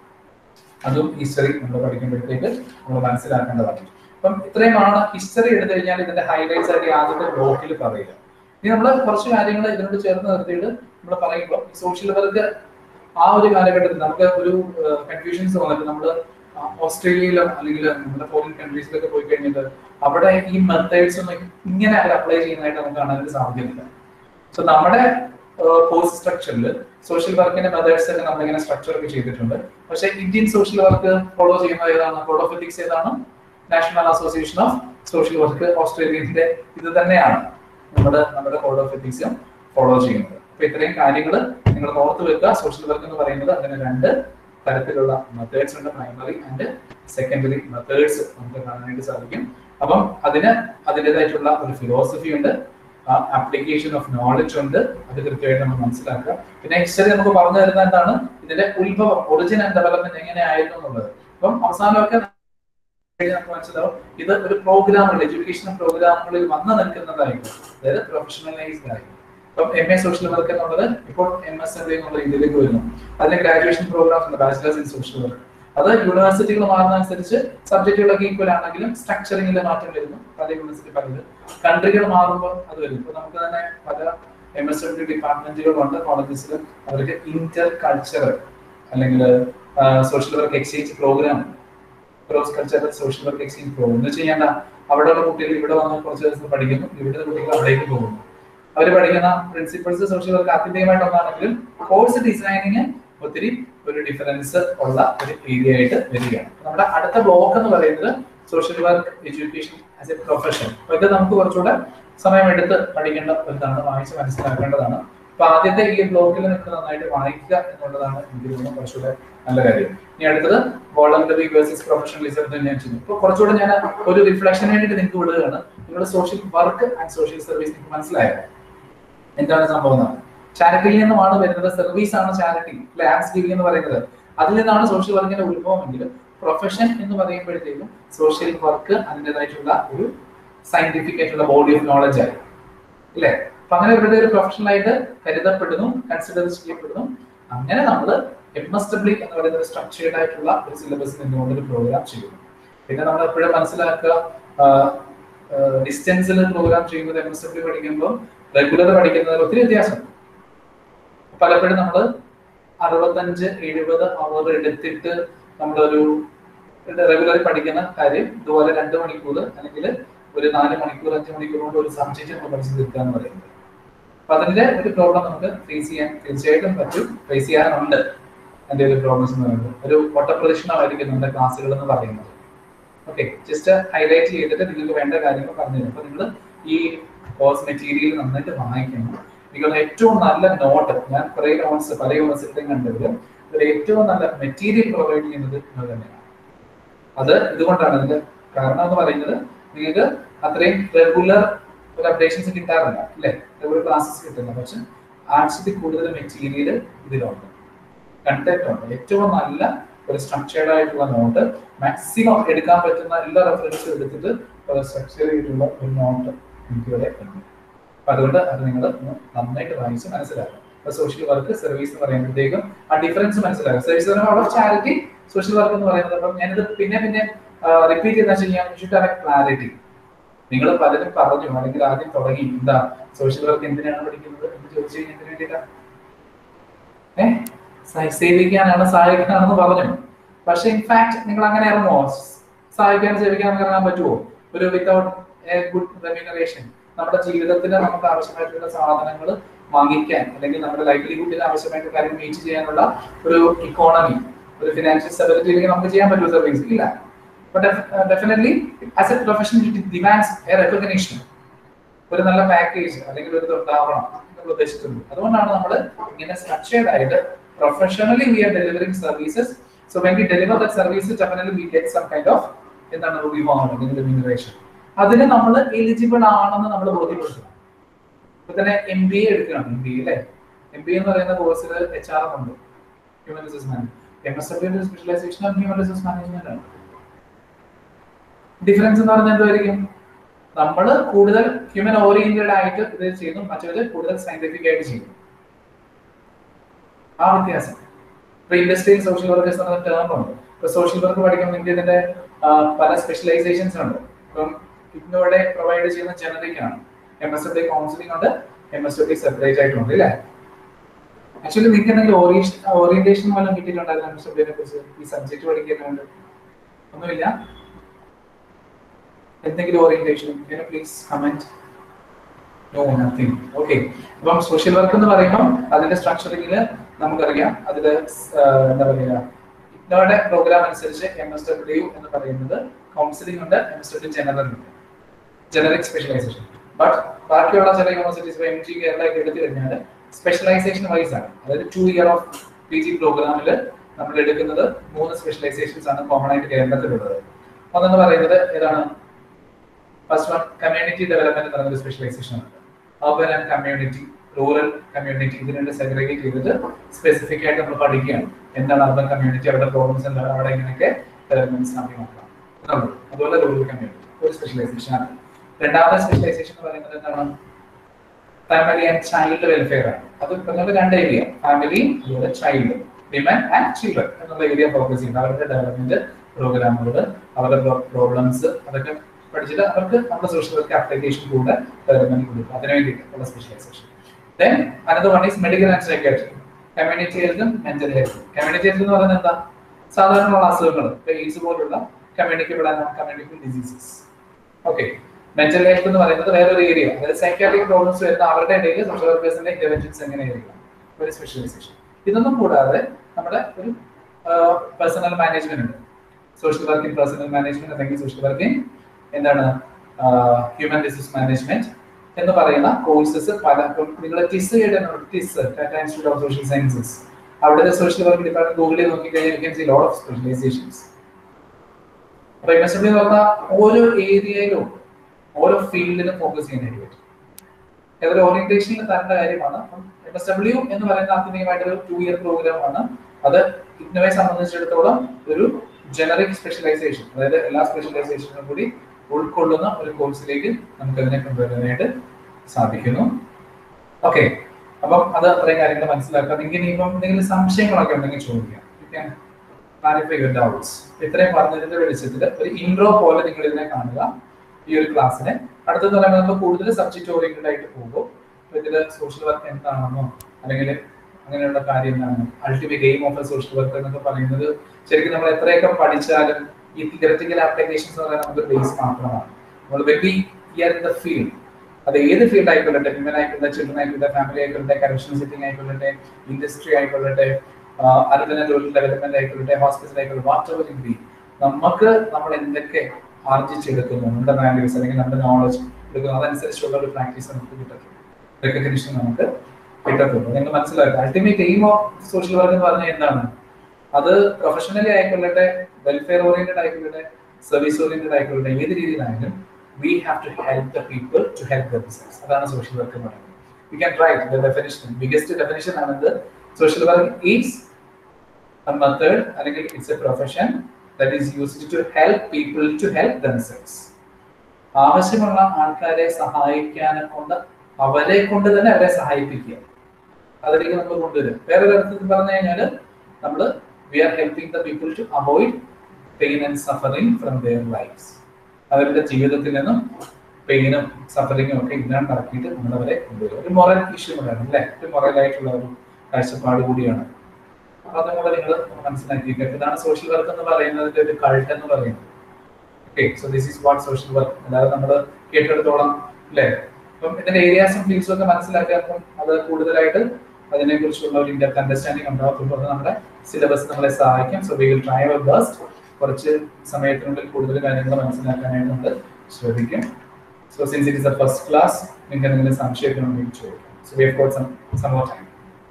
അതും ഹിസ്റ്ററി നമ്മൾ പഠിക്കുമ്പോഴത്തേക്ക് നമ്മൾ മനസ്സിലാക്കേണ്ടതാണ് അപ്പം ഇത്രയുമാണ് ഹിസ്റ്ററി എടുത്തു കഴിഞ്ഞാൽ ഇതിന്റെ ഹൈലൈറ്റ്സ് ആയിട്ട് ആദ്യത്തെ ബ്ലോക്കിൽ പറയുക ഇനി നമ്മൾ കുറച്ച് കാര്യങ്ങൾ ഇതിനോട് ചേർന്ന് നിർത്തിയിട്ട് നമ്മൾ പറയുമ്പോൾ ഈ സോഷ്യൽ വർക്ക് ആ ഒരു കാലഘട്ടത്തിൽ നമുക്ക് ഒരു കൺഫ്യൂഷൻസ് വന്നിട്ട് നമ്മൾ ഓസ്ട്രേലിയയിലോ അല്ലെങ്കിൽ നമ്മുടെ ഫോറിൻ കൺട്രീസിലൊക്കെ പോയി കഴിഞ്ഞിട്ട് അവിടെ ഈ മെത്തേഡ്സ് ഒന്നും ഇങ്ങനെ അവർ അപ്ലൈ ചെയ്യുന്നതായിട്ട് നമുക്ക് കാണാനായിട്ട് സാധിക്കുന്നില്ല സോ നമ്മുടെ കോഴ്സ് സ്ട്രക്ചറിൽ സോഷ്യൽ വർക്കിന്റെ മെത്തേഡ്സ് ഒക്കെ നമ്മളിങ്ങനെ സ്ട്രക്ചർ ഒക്കെ ചെയ്തിട്ടുണ്ട് പക്ഷേ ഇന്ത്യൻ സോഷ്യൽ വർക്ക് ഫോളോ ചെയ്യുന്നത് ഏതാണ് കോഡ് ഓഫ് എത്തിക്സ് ഏതാണ് national association of social work ഓസ്ട്രേലിയന്റെ ഇത് തന്നെയാണ് നമ്മുടെ നമ്മുടെ കോഡ് ഓഫ് എത്തിക്സും ഫോളോ ചെയ്യുന്നത് അപ്പൊ ഇത്രയും കാര്യങ്ങൾ നിങ്ങൾ ഓർത്ത് വെക്കുക സോഷ്യൽ വർക്ക് എന്ന് പറയുന്നത് അതിന് രണ്ട് തരത്തിലുള്ള മെത്തേഡ്സ് ഉണ്ട് പ്രൈമറി ആൻഡ് സെക്കൻഡറി മെത്തേഡ്സ് നമുക്ക് കാണാനായിട്ട് സാധിക്കും അപ്പം അതിന് അതിൻ്റെതായിട്ടുള്ള ഒരു ഫിലോസഫി ഉണ്ട് ആപ്ലിക്കേഷൻ ഓഫ് നോളജ് ഉണ്ട് അത് കൃത്യമായിട്ട് നമ്മൾ മനസ്സിലാക്കുക പിന്നെ ഹിസ്റ്ററി നമുക്ക് പറഞ്ഞു തരുന്ന എന്താണ് ഇതിന്റെ ഉത്ഭവം ഒറിജിൻ ആൻഡ് ഡെവലപ്മെന്റ് എങ്ങനെയായിരുന്നു എന്നുള്ളത് അപ്പം അവസാനമൊക്കെ നമുക്ക് മനസ്സിലാവും ഇത് ഒരു പ്രോഗ്രാമുകൾ എഡ്യൂക്കേഷൻ പ്രോഗ്രാമുകളിൽ വന്നു നിൽക്കുന്നതായിരുന്നു അതായത് പ്രൊഫഷണലൈസ്ഡ് ആയി ഇപ്പം എം എ സോഷ്യൽ വർക്ക് എന്നുള്ളത് ഇപ്പോൾ എം എസ് എം എന്നുള്ള രീതിയിലേക്ക് വരുന്നു അതിന് ഗ്രാജുവേഷൻ പ്രോഗ്രാംസ് ഉണ്ട് ബാച്ചിലേഴ്സ് ഇൻ സോഷ്യൽ വർക്ക് അത് യൂണിവേഴ്സിറ്റികൾ മാറുന്നതനുസരിച്ച് സബ്ജക്റ്റുകളൊക്കെ ഈക്വൽ ആണെങ്കിലും സ്ട്രക്ചറിംഗിൽ മാറ്റം വരുന്നു പല യൂണിവേഴ്സിറ്റി പലത് കൺട്രികൾ മാറുമ്പോൾ അത് വരും ഇപ്പൊ നമുക്ക് തന്നെ പല എം എസ് ഡബ്ല്യു ഡിപ്പാർട്ട്മെന്റുകളുണ്ട് കോളേജസിൽ അവർക്ക് ഇന്റർ കൾച്ചറൽ അല്ലെങ്കിൽ social work exchange programme cross cultural social work exchange programme എന്ന് വെച്ച് കഴിഞ്ഞാൽ അവിടെയുള്ള കുട്ടികൾ ഇവിടെ വന്ന് കുറച്ച് ദിവസം പഠിക്കുന്നു ഇവിടുത്തെ കുട്ടികൾ അവിടേക്ക് പോകുന്നു അവർ പഠിക്കുന്ന പ്രിൻസിപ്പിൾസ് സോഷ്യൽ വർക്ക് ആത്യന്തികമായിട്ടൊന്നാണെങ്കിലും കോഴ്സ് ഡിസൈനിങ് ഒത്തിരി ഒരു ഡിഫറൻസ് ഉള്ള ഒരു ഏരിയ ആയിട്ട് വരികയാണ് നമ്മുടെ അടുത്ത ബ്ലോക്ക് എന്ന് പറയുന്നത് social work education as a profession അപ്പൊ ഇത് നമുക്ക് കുറച്ചുകൂടെ സമയമെടുത്ത് പഠിക്കേണ്ട ഒരിതാണ് വായിച്ച് മനസ്സിലാക്കേണ്ടതാണ് അപ്പൊ ആദ്യത്തെ ഈ ബ്ലോക്കിൽ നിങ്ങൾ നന്നായിട്ട് വായിക്കുക എന്നുള്ളതാണ് എനിക്ക് തോന്നുന്നത് കുറച്ചുകൂടെ നല്ല കാര്യം ഇനി അടുത്തത് വോളണ്ടറി വേഴ്സസ് പ്രൊഫഷണലിസം എന്ന് ഞാൻ ചെയ്യുന്നു ഇപ്പൊ കുറച്ചുകൂടെ ഞാൻ ഒരു റിഫ്ലക്ഷൻ വേണ്ടിയിട്ട് നിങ്ങൾക്ക് വിടുകയാണ് നിങ്ങളുടെ social work and social service നിങ്ങൾക്ക് മനസ്സിലായോ എന്താണ് സംഭവം എന്നാണ് ചാരിറ്റിയിൽ നിന്നുമാണ് വരുന്നത് സർവീസ് ആണ് ചാരിറ്റി ലാൻഡ്സ് ഗിവിംഗ് എന്ന് പറയുന്നത് അതിൽ നിന്നാണ് സോഷ്യൽ വർക്കിന്റെ ഉത്ഭവമെങ്കിൽ പ്രൊഫഷൻ എന്ന് പറയുമ്പോഴത്തേക്കും സോഷ്യൽ വർക്ക് അതിൻ്റെതായിട്ടുള്ള ഒരു സയന്റിഫിക് ആയിട്ടുള്ള ബോഡി ഓഫ് നോളജ് ആയി ഇല്ലേ അപ്പൊ അങ്ങനെ ഇവരുടെ ഒരു പ്രൊഫഷണൽ ആയിട്ട് കരുതപ്പെടുന്നു കൺസിഡർ ചെയ്യപ്പെടുന്നു അങ്ങനെ നമ്മൾ എം എസ് ഡബ്ല്യു എന്ന് പറയുന്ന ഒരു സ്ട്രക്ചേർഡ് ആയിട്ടുള്ള ഒരു സിലബസ് നിന്നുകൊണ്ട് ഒരു പ്രോഗ്രാം ചെയ്യുന്നു പിന്നെ നമ്മൾ എപ്പോഴും മനസ്സിലാക്കുക ഡിസ്റ്റൻസിൽ പ്രോഗ്രാം ചെയ്യുന്നത് എം എസ് ഡബ്ല്യു പഠിക്കുമ്പോൾ റെഗുലർ പഠിക്കുന്നതിൽ ഒത്തിരി വ്യത്യാസമുണ്ട് പലപ്പോഴും നമ്മൾ അറുപത്തഞ്ച് എഴുപത് അവർ എടുത്തിട്ട് നമ്മളൊരു റെഗുലർ പഠിക്കുന്ന കാര്യം ഇതുപോലെ രണ്ട് മണിക്കൂർ അല്ലെങ്കിൽ ഒരു നാല് മണിക്കൂർ അഞ്ച് മണിക്കൂർ കൊണ്ട് ഒരു സബ്ജക്റ്റ് നമ്മൾ പഠിച്ചു തീർക്കുക എന്ന് പറയുന്നത് അപ്പൊ അതിന്റെ ഒരു പ്രോബ്ലം നമുക്ക് ഫേസ് ചെയ്യാൻ തീർച്ചയായിട്ടും പറ്റും ഫേസ് ചെയ്യാനുണ്ട് അതിന്റെ ഒരു പ്രോബ്ലംസ് എന്ന് പറയുന്നത് ഒരു ഒട്ടപ്രദക്ഷിണമായിരിക്കും നമ്മുടെ ക്ലാസ്സുകൾ എന്ന് പറയുന്നത് ഓക്കെ ജസ്റ്റ് ഹൈലൈറ്റ് ചെയ്തിട്ട് നിങ്ങൾക്ക് വേണ്ട കാര്യങ്ങൾ പറഞ്ഞു തരും അപ്പൊ നിങ്ങൾ ഈ കോഴ്സ് മെറ്റീരിയൽ നന്നായിട്ട് വാങ്ങിക്കണം നിങ്ങൾ ഏറ്റവും നല്ല നോട്ട് ഞാൻ കുറെ നോട്ട്സ് പല യൂണിവേഴ്സിറ്റിയും കണ്ടത് ഇതിൽ ഏറ്റവും നല്ല മെറ്റീരിയൽ പ്രൊവൈഡ് ചെയ്യുന്നത് നിങ്ങൾ തന്നെയാണ് അത് ഇതുകൊണ്ടാണ് ഇതിന്റെ കാരണം എന്ന് പറയുന്നത് നിങ്ങൾക്ക് അത്രയും റെഗുലർ ഒരു അപ്ഡേഷൻസ് കിട്ടാറില്ല അല്ലേ റെഗുലർ ക്ലാസ്സസ് കിട്ടുന്നില്ല പക്ഷെ ആഴ്ചത്തിൽ കൂടുതൽ മെറ്റീരിയൽ ഇതിലുണ്ട് കണ്ടന്റ് ഉണ്ട് ഏറ്റവും നല്ല ഒരു സ്ട്രക്ചേർഡ് ആയിട്ടുള്ള നോട്ട് മാക്സിമം എടുക്കാൻ പറ്റുന്ന എല്ലാ റെഫറൻസും എടുത്തിട്ട് ഒരു സ്ട്രക്ചർ ചെയ്തിട്ടുള്ള ഒരു നോട്ട് എനിക്ക് ഇവിടെ ഉണ്ട് അപ്പൊ അതുകൊണ്ട് അത് നിങ്ങൾ നന്നായിട്ട് വായിച്ച് മനസ്സിലാക്കുക അപ്പൊ സോഷ്യൽ വർക്ക് സർവീസ് എന്ന് പറയുമ്പോഴത്തേക്കും ആ ഡിഫറൻസ് മനസ്സിലാക്കുക service out of charity social work എന്ന് പറയുന്നത് അപ്പം ഞാനിത് പിന്നെ പിന്നെ റിപ്പീറ്റ് ചെയ്താൽ ചെയ്യാൻ ഷുഡ് ക്ലാരിറ്റി നിങ്ങൾ പലരും പറഞ്ഞു അല്ലെങ്കിൽ ആദ്യം തുടങ്ങി എന്താ സോഷ്യൽ വർക്ക് എന്തിനാണ് പഠിക്കുന്നത് എന്ന് ചോദിച്ചു കഴിഞ്ഞാൽ എന്തിനു വേണ്ടിയിട്ടാണ് ഏഹ് സേവിക്കാനാണ് സഹായിക്കാനാണെന്ന് പറഞ്ഞു പക്ഷെ ഇൻഫാക്ട് നിങ്ങൾ അങ്ങനെ ഇറങ്ങുമോ സഹായിക്കാൻ സേവിക്കാൻ ഇറങ്ങാൻ പറ്റുമോ ഒരു വിത്തൗട്ട് എ ഗുഡ് റെമ്യൂണറേഷൻ നമ്മുടെ ജീവിതത്തിൽ നമുക്ക് ആവശ്യമായിട്ടുള്ള സാധനങ്ങൾ വാങ്ങിക്കാൻ അല്ലെങ്കിൽ നമ്മുടെ ലൈവ്ലിഹുഡിന് ആവശ്യമായിട്ടുള്ള കാര്യം മീറ്റ് ചെയ്യാനുള്ള ഒരു ഇക്കോണമി ഒരു ഫിനാൻഷ്യൽ സ്റ്റെബിലിറ്റി ഇല്ലെങ്കിൽ നമുക്ക് ചെയ്യാൻ പറ്റുമോ സർവീസ് ഇല്ല but definitely as a profession demands a recognition ഒരു നല്ല പാക്കേജ് അല്ലെങ്കിൽ ഒരു ഉണ്ടാവണം നമ്മൾ ഉദ്ദേശിക്കുന്നത് അതുകൊണ്ടാണ് നമ്മൾ ഇങ്ങനെ സ്ട്രക്ചേർഡ് ആയിട്ട് professionally we are delivering services so when we deliver the service definitely we get some kind of എന്താണ് റിവാർഡ് അല്ലെങ്കിൽ റെമ്യൂണറേഷൻ അതിന് നമ്മൾ എലിജിബിൾ ആണെന്ന് നമ്മൾ ബോധ്യപ്പെടുത്തണം ഇപ്പൊ തന്നെ എം ബി എ എടുക്കണം എം ബി എ അല്ലേ എം ബി എ എന്ന് പറയുന്ന കോഴ്സിൽ എച്ച് ആർ എം ഉണ്ട് human resource management M S W specialisation of human resource management ആണ് ഡിഫറൻസ് എന്ന് പറഞ്ഞാൽ എന്തായിരിക്കും നമ്മൾ കൂടുതൽ ഹ്യൂമൻ ഓറിയന്റഡ് ആയിട്ട് ഇത് ചെയ്യുന്നു മറ്റൊരു കൂടുതൽ സയന്റിഫിക് ആയിട്ട് ചെയ്യുന്നു ആ വ്യത്യാസം ഇപ്പൊ ഇൻഡസ്ട്രിയൽ സോഷ്യൽ വർക്കേഴ്സ് എന്ന ടേം ഉണ്ട് ഇപ്പൊ സോഷ്യൽ വർക്ക് പഠിക്കുമ്പോൾ ഇതിന്റെ പല സ്പെഷ്യലൈസേഷൻസ് ഉണ്ട് ഇപ്പം ഇഗ്നോയുടെ പ്രൊവൈഡ് ചെയ്യുന്ന ജനറിക് ആണ് എം എസ് ഡബ്ല്യു കൗൺസിലിംഗ് ഉണ്ട് എം എസ് ഡബ്ല്യു സെപ്പറേറ്റ് ആയിട്ടുണ്ട് അല്ലേ ആക്ച്വലി നിങ്ങൾക്ക് എന്തെങ്കിലും ഓറിയന്റേഷൻ ഓറിയന്റേഷൻ വല്ലതും കിട്ടിയിട്ടുണ്ടായിരുന്നു എം എസ് ഡബ്ല്യുനെ കുറിച്ച് ഈ സബ്ജക്ട് പഠിക്കുന്നുണ്ട് ഒന്നുമില്ല എന്തെങ്കിലും orientation please comment no nothing okay അപ്പം സോഷ്യൽ വർക്ക് എന്ന് പറയുമ്പോൾ അതിന്റെ സ്ട്രക്ചറിങ്ങിൽ നമുക്കറിയാം അതിൽ എന്താ പറയുക ഇഗ്നോയുടെ പ്രോഗ്രാം അനുസരിച്ച് എം എസ് ഡബ്ല്യു എന്ന് പറയുന്നത് കൗൺസിലിംഗ് ഉണ്ട് എം എസ് ഡബ്ല്യു ജനറൽ ഉണ്ട് ജനറിക് സ്പെഷ്യലൈസേഷൻ ബട്ട് ബാക്കിയുള്ള ചില യൂണിവേഴ്സിറ്റീസ് എം ജി കേരള ഒക്കെ എടുത്തു കഴിഞ്ഞാൽ സ്പെഷ്യലൈസേഷൻ വൈസ് ആണ് അതായത് two year of P G പ്രോഗ്രാമിൽ നമ്മൾ എടുക്കുന്നത് മൂന്ന് സ്പെഷ്യലൈസേഷൻസ് ആണ് കോമൺ ആയിട്ട് കേരളത്തിലുള്ളത് ഒന്നെന്ന് പറയുന്നത് ഏതാണ് ഫസ്റ്റ് വൺ കമ്മ്യൂണിറ്റി ഡെവലപ്മെന്റ് എന്ന് പറയുന്ന സ്പെഷ്യലൈസേഷൻ ഉണ്ട് urban and community rural community ഇത് രണ്ട് സെഗ്രിഗേറ്റ് ചെയ്തിട്ട് സ്പെസിഫിക് ആയിട്ട് നമ്മൾ പഠിക്കുകയാണ് എന്താണ് അർബൻ കമ്മ്യൂണിറ്റി അവരുടെ പ്രോബ്ലംസ് എന്താണ് അവിടെ എങ്ങനെയൊക്കെ ഡെവലപ്മെന്റ്സ് സാധ്യമാക്കാം എന്നുള്ളത് അതുപോലെ റൂറൽ കമ്മ്യൂണിറ്റി ഒരു സ്പെഷ്യലൈസേഷൻ ആണ് രണ്ടാമത്തെ സ്പെഷ്യലൈസേഷൻ എന്ന് പറയുന്നത് എന്താണ് ഫാമിലി ആൻഡ് ചൈൽഡ് വെൽഫെയർ ആണ് അത് പറഞ്ഞത് രണ്ട് ഏരിയ ഫാമിലി അതുപോലെ ചൈൽഡ് വിമൻ ആൻഡ് ചിൽഡ്രൻ എന്നുള്ള ഏരിയ ഫോക്കസ് ചെയ്യുന്നത് അവരുടെ ഡെവലപ്മെന്റ് പ്രോഗ്രാമുകൾ അവരുടെ പ്രോബ്ലംസ് അതൊക്കെ പഠിച്ചിട്ട് അവർക്ക് നമ്മുടെ സോഷ്യൽ വർക്ക് ആപ്ലിക്കേഷൻ കൂടെ ഡെവലപ്മെന്റ് കൊടുക്കും അതിന് വേണ്ടിയിട്ടുള്ള specialisation then another one is medical and psychiatry community ഹെൽത്തും മെന്റൽ ഹെൽത്തും കമ്മ്യൂണിറ്റി ഹെൽത്ത് എന്ന് പറയുന്നത് എന്താ സാധാരണയുള്ള അസുഖങ്ങൾ ഇപ്പൊ എയ്ഡ്സ് പോലുള്ള communicable and communicable diseases okay mental health എന്ന് പറയുന്നത് വേറൊരു ഏരിയ അതായത് സൈക്കാട്രിക് പ്രോബ്ലംസ് വരുന്ന അവരുടെ ഇടയിൽ സോഷ്യൽ വർക്കേഴ്സിന്റെ ഇന്റർവെൻഷൻസ് എങ്ങനെയായിരിക്കും ഒരു സ്പെഷ്യലൈസേഷൻ ഇതൊന്നും കൂടാതെ നമ്മുടെ ഒരു പേഴ്സണൽ മാനേജ്മെന്റ് ഉണ്ട് social work in personnel management അല്ലെങ്കിൽ സോഷ്യൽ വർക്ക് ഇൻ എന്താണ് ഹ്യൂമൻ റിസോഴ്സ് മാനേജ്മെന്റ് എന്ന് പറയുന്ന കോഴ്സസ് പല നിങ്ങൾ ടിസ് കേട്ടിട്ടുണ്ട് TISS Tata institute of social sciences അവിടെ സോഷ്യൽ വർക്ക് ഡിപ്പാർട്ട്മെന്റ് ഗൂഗിളിൽ നോക്കിക്കഴിഞ്ഞാൽ ലോട്ട് ഓഫ് സ്പെഷ്യലൈസേഷൻസ് അപ്പൊ എം എസ് ഡബ്ല്യു പറഞ്ഞ ഓരോ ഏരിയയിലും ഓരോ ഫീൽഡിലും ഫോക്കസ് ചെയ്യാനായിട്ട് പറ്റും ഏതൊരു ഓറിയന്റേഷനിൽ തരേണ്ട കാര്യമാണ് എം എസ് ഡബ്ല്യു എന്ന് പറയുന്ന ആത്യന്തികമായിട്ട് ഒരു ടു ഇയർ പ്രോഗ്രാം ആണ് അത് ഇഗ്നോയെ സംബന്ധിച്ചിടത്തോളം ഒരു ജനറിക് സ്പെഷ്യലൈസേഷൻ അതായത് എല്ലാ സ്പെഷ്യലൈസേഷനും കൂടി ഉൾക്കൊള്ളുന്ന ഒരു കോഴ്സിലേക്ക് നമുക്ക് അതിനെ കൊണ്ടുവരാനായിട്ട് സാധിക്കുന്നു ഓക്കെ അപ്പം അത് അത്രയും കാര്യങ്ങൾ മനസ്സിലാക്കുക നിങ്ങൾക്ക് ഇനിയിപ്പം എന്തെങ്കിലും സംശയങ്ങളൊക്കെ ഉണ്ടെങ്കിൽ ചോദിക്കാം ക്ലാരിഫൈ യുവർ ഡൗട്ട്സ് ഇത്രയും പറഞ്ഞതിന്റെ വെളിച്ചത്തിൽ ഒരു ഇൻട്രോ പോലെ നിങ്ങൾ ഇതിനെ കാണുക ഈ ഒരു ക്ലാസ്സിനെ അടുത്തെന്ന് പറയുമ്പോൾ നമ്മൾ കൂടുതൽ സബ്ജക്ട് ഓറിയന്റഡ് ആയിട്ട് പോകും അപ്പൊ ഇതിൽ സോഷ്യൽ വർക്ക് എന്താണെന്നോ അല്ലെങ്കിൽ അങ്ങനെയുള്ള കാര്യം എന്താണ് ultimate aim of a social work എന്നൊക്കെ പറയുന്നത് ശരിക്കും നമ്മൾ എത്രയൊക്കെ പഠിച്ചാലും ഈ തിയററ്റിക്കൽ ആപ്ലിക്കേഷൻസ് എന്ന് പറയുന്നത് നമുക്ക് ബേസ് മാത്രമാണ് നമ്മൾ വെബി ഇയർ ഇൻ ദ ഫീൽഡ് അത് ഏത് ഫീൽഡ് ആയിക്കൊള്ളട്ടെ വിമൻ ആയിക്കൊള്ളട്ടെ ചിൽഡ്രൻ ആയിക്കൊള്ളട്ടെ ഫാമിലി ആയിക്കൊള്ളട്ടെ കറക്ഷൻ സെറ്റിംഗ് ആയിക്കൊള്ളട്ടെ ഇൻഡസ്ട്രി ആയിക്കൊള്ളട്ടെ അതുപോലെ റൂറൽ ഡെവലപ്മെന്റ് ആയിക്കൊള്ളട്ടെ ഹോസ്പിറ്റൽ ആയിക്കൊള്ളട്ടെ വാട്ട് എവർ ഇറ്റ് ബി നമുക്ക് നമ്മൾ എന്തൊക്കെ ആർജിച്ചെടുക്കുന്നു നമ്മുടെ വാല്യൂസ് അല്ലെങ്കിൽ നമ്മുടെ നോളജ് എടുക്കുന്നു അതനുസരിച്ചുള്ള ഒരു പ്രാക്ടീസ് നമുക്ക് കിട്ടത്തുള്ളൂ റെക്കഗ്നിഷൻ നമുക്ക് കിട്ടത്തുള്ളൂ നിങ്ങൾ മനസ്സിലാക്കുക ultimate aim of social work എന്ന് പറഞ്ഞാൽ എന്താണ് അത് പ്രൊഫഷണലി ആയിക്കൊള്ളട്ടെ വെൽഫെയർ ഓറിയന്റഡ് ആയിക്കൊള്ളട്ടെ സർവീസ് ഓറിയന്റഡ് ആയിക്കൊള്ളട്ടെ ഏത് രീതിയിലായാലും we have to help the people to help the business അതാണ് സോഷ്യൽ വർക്ക് എന്ന് പറയുന്നത് we can write the definition biggest definition ആണത് social work is a method അല്ലെങ്കിൽ it's a profession that is used to help people to help themselves ആവശ്യമുള്ള ആൾക്കാരെ സഹായിക്കാനെ കൊണ്ട് അവരെ കൊണ്ട് തന്നെ അവരെ സഹായിപ്പിക്കുക അതിലേക്ക് നമ്മൾ കൊണ്ടുവരും വേറെ തരത്തിൽ പറഞ്ഞു കഴിഞ്ഞാൽ നമ്മൾ we are helping the people to avoid pain and suffering from their lives അവരുടെ ജീവിതത്തിൽ നിന്നും പെയിനും സഫറിങ്ങും ഒക്കെ ഇല്ലാണ്ടാക്കിയിട്ട് നമ്മൾ അവരെ കൊണ്ടുവരും ഒരു മൊറൽ ഇഷ്യൂ കൂടെയാണ് അല്ലേ ഒരു മൊറലായിട്ടുള്ള ഒരു കാഴ്ചപ്പാട് കൂടിയാണ് അപ്പൊ അതും കൂടെ നിങ്ങൾ മനസ്സിലാക്കിയിരിക്കുക ഇതാണ് സോഷ്യൽ വർക്ക് എന്ന് പറയുന്നതിന്റെ ഒരു കൾട്ട് എന്ന് പറയുന്നത് okay so this is what social work അല്ലാതെ നമ്മൾ കേട്ടെടുത്തോളം അല്ലേ അപ്പം ഇതിന്റെ ഏരിയാസും ഫീൽഡ്സും ഒക്കെ മനസ്സിലാക്കുക അപ്പം അത് കൂടുതലായിട്ട് അതിനെ കുറിച്ചുള്ള ഒരു ഇൻഡെപ്ത് അണ്ടർസ്റ്റാൻഡിങ് ഉണ്ടാകത്തുള്ളൂ അത് നമ്മുടെ സിലബസ് നമ്മളെ സഹായിക്കും so we will try our best കുറച്ച് സമയത്തിനുള്ളിൽ കൂടുതൽ കാര്യങ്ങൾ മനസ്സിലാക്കാനായിട്ട് നമ്മൾ ശ്രദ്ധിക്കും so since it is a first class നിങ്ങൾക്ക് എന്തെങ്കിലും സംശയമൊക്കെ ഉണ്ടെങ്കിൽ ചോദിക്കാം so we have got some some more time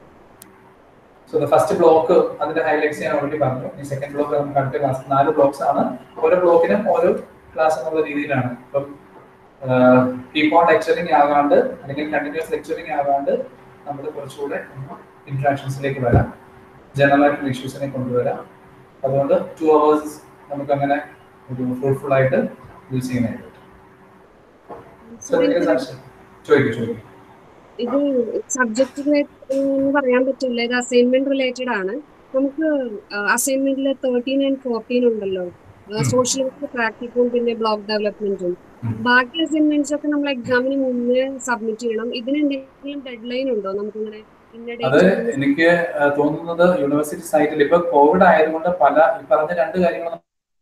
so the first block അതിന്റെ ഹൈലൈറ്റ്സ് ഞാൻ ഓൾറെഡി പറഞ്ഞു ഈ സെക്കൻഡ് ബ്ലോക്ക് നമുക്ക് അടുത്ത ക്ലാസ് നാല് ബ്ലോക്സ് ആണ് ഓരോ ബ്ലോക്കിനും ഓരോ ക്ലാസ് എന്നുള്ള രീതിയിലാണ് ഇപ്പം കീപ്പ് ഓൺ ലെക്ചറിങ് ആകാണ്ട് അല്ലെങ്കിൽ കണ്ടിന്യൂസ് ലെക്ചറിങ് ആകാണ്ട് നമ്മൾ കുറച്ചുകൂടെ ഇന്ററാക്ഷൻസിലേക്ക് വരാം ജനറൽ ആയിട്ടുള്ള ഇഷ്യൂസിനെ കൊണ്ടുവരാം അതുകൊണ്ട് ടു അവേഴ്സ് നമുക്ക് അങ്ങനെ ഒരു ഫ്രൂട്ട്ഫുൾ ആയിട്ട് യൂസ് ചെയ്യാനായിട്ട് പറ്റും So, എന്തെങ്കിലും സംശയം? ചോദിക്കൂ ചോദിക്കൂ ഇത് സബ്ജക്ട് എന്ന് പറയാൻ പറ്റില്ല ഇത് അസൈൻമെന്റ് റിലേറ്റഡ് ആണ് നമുക്ക് അസൈൻമെന്റിൽ തേർട്ടീൻ ആൻഡ് ഫോർട്ടീൻ ഉണ്ടല്ലോ സോഷ്യൽ വർക്ക് പ്രാക്ടിക്കും പിന്നെ ബ്ലോക്ക് ഡെവലപ്മെന്റും ബാക്കി അസൈൻമെന്റ്സ് ഒക്കെ നമ്മൾ എക്സാമിന് മുന്നേ സബ്മിറ്റ് ചെയ്യണം ഇതിന് എന്തെങ്കിലും ഡെഡ് ലൈൻ ഉണ്ടോ നമുക്കിങ്ങനെ ഇന്ന അത് ഡേറ്റ് എനിക്ക് ആ, തോന്നുന്നത് യൂണിവേഴ്സിറ്റി സൈറ്റിൽ ഇപ്പൊ കോവിഡ് ആയതുകൊണ്ട് പല ഈ പറഞ്ഞ രണ്ട് കാര്യങ്ങൾ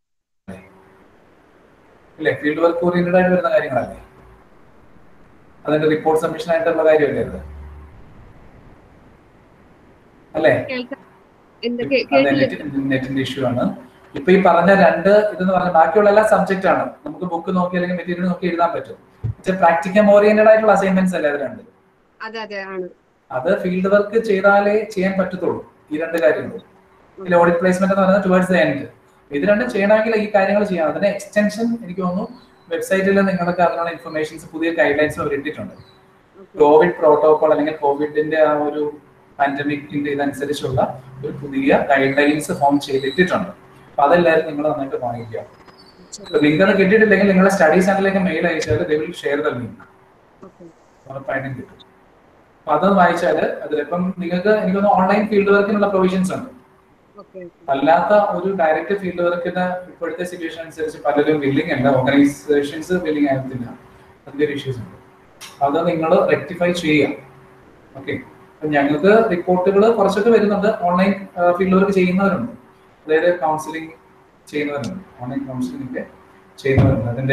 ഇല്ലേ ഫീൽഡ് വർക്ക് ഓറിയന്റഡ് ആയിട്ട് വരുന്ന കാര്യങ്ങളല്ലേ അതിന്റെ റിപ്പോർട്ട് സബ്മിഷൻ ആയിട്ടുള്ള കാര്യമല്ലേ അത് അല്ലേ കേൾക്കാം എന്തൊക്കെ അതെ കേട്ടില്ല നെറ്റ് നെറ്റിന്റെ ഇഷ്യൂ ആണ് ഇപ്പൊ ഈ പറഞ്ഞ രണ്ട് ഇതെന്ന് പറഞ്ഞാൽ ബാക്കിയുള്ള എല്ലാ സബ്ജക്റ്റ് ആണ് നമുക്ക് ബുക്ക് നോക്കി അല്ലെങ്കിൽ മെറ്റീരിയൽ നോക്കി എഴുതാൻ പറ്റും പക്ഷെ പ്രാക്ടിക്കം ഓറിയന്റഡ് ആയിട്ടുള്ള അസൈൻമെന്റ്സ് അല്ലേ അത് രണ്ട് അതെ അതെ ആണ് അത് ഫീൽഡ് വർക്ക് ചെയ്താലേ ചെയ്യാൻ പറ്റത്തുള്ളൂ ഈ രണ്ട് കാര്യങ്ങൾ ഇതിൽ ഓഡിറ്റ് പ്ലേസ്മെന്റ് എന്ന് പറയുന്നത് ടുവേർഡ്സ് ദ എൻഡ് ഇത് രണ്ടും ചെയ്യണമെങ്കിൽ ഈ കാര്യങ്ങൾ ചെയ്യാം അതിന്റെ എക്സ്റ്റൻഷൻ എനിക്ക് തോന്നുന്നു വെബ്സൈറ്റിൽ നിങ്ങൾക്ക് അതിനുള്ള ഇൻഫർമേഷൻസ് പുതിയ ഗൈഡ് ലൈൻസ് അവർ ഇട്ടിട്ടുണ്ട് കോവിഡ് പ്രോട്ടോകോൾ അല്ലെങ്കിൽ കോവിഡിന്റെ ആ ഒരു പാൻഡമിക്കിന്റെ ഇതനുസരിച്ചുള്ള ഒരു പുതിയ ഗൈഡ് ലൈൻസ് ഫോം ചെയ്തിട്ടുണ്ട് അപ്പൊ അതെല്ലാവരും നിങ്ങൾ നന്നായിട്ട് വാങ്ങിക്കുക ലിങ്ക് അത് കിട്ടിയിട്ടില്ലെങ്കിൽ നിങ്ങളുടെ സ്റ്റഡി സെന്ററിലേക്ക് മെയിൽ അയച്ചാൽ they will share the link okay ഉറപ്പായിട്ടും കിട്ടും അപ്പൊ അത് വായിച്ചാല് അതിലിപ്പം നിങ്ങൾക്ക് എനിക്കൊന്ന് ഓൺലൈൻ ഫീൽഡ് വർക്കിനുള്ള പ്രൊവിഷൻസ് ഉണ്ട് ഓക്കെ അല്ലാത്ത ഒരു ഡയറക്റ്റ് ഫീൽഡ് വർക്കിന് ഇപ്പോഴത്തെ സിറ്റുവേഷൻ അനുസരിച്ച് പലരും ബില്ലിംഗ് അല്ല ഓർഗനൈസേഷൻസ് ബില്ലിംഗ് ആകത്തില്ല അതിന്റെ ഒരു ഇഷ്യൂസ് ഉണ്ട് അത് നിങ്ങൾ റെക്ടിഫൈ ചെയ്യാം ഓക്കെ ഞങ്ങൾക്ക് റിപ്പോർട്ടുകൾ കുറച്ചൊക്കെ വരുന്നുണ്ട് ഓൺലൈൻ ഫീൽഡ് വർക്ക് ചെയ്യുന്നവരുണ്ട് അതായത് കൗൺസിലിംഗ് ചെയ്യുന്നവരുണ്ട് ഓൺലൈൻ കൗൺസിലിംഗ് ഒക്കെ ചെയ്യുന്നവരുണ്ട് അതിന്റെ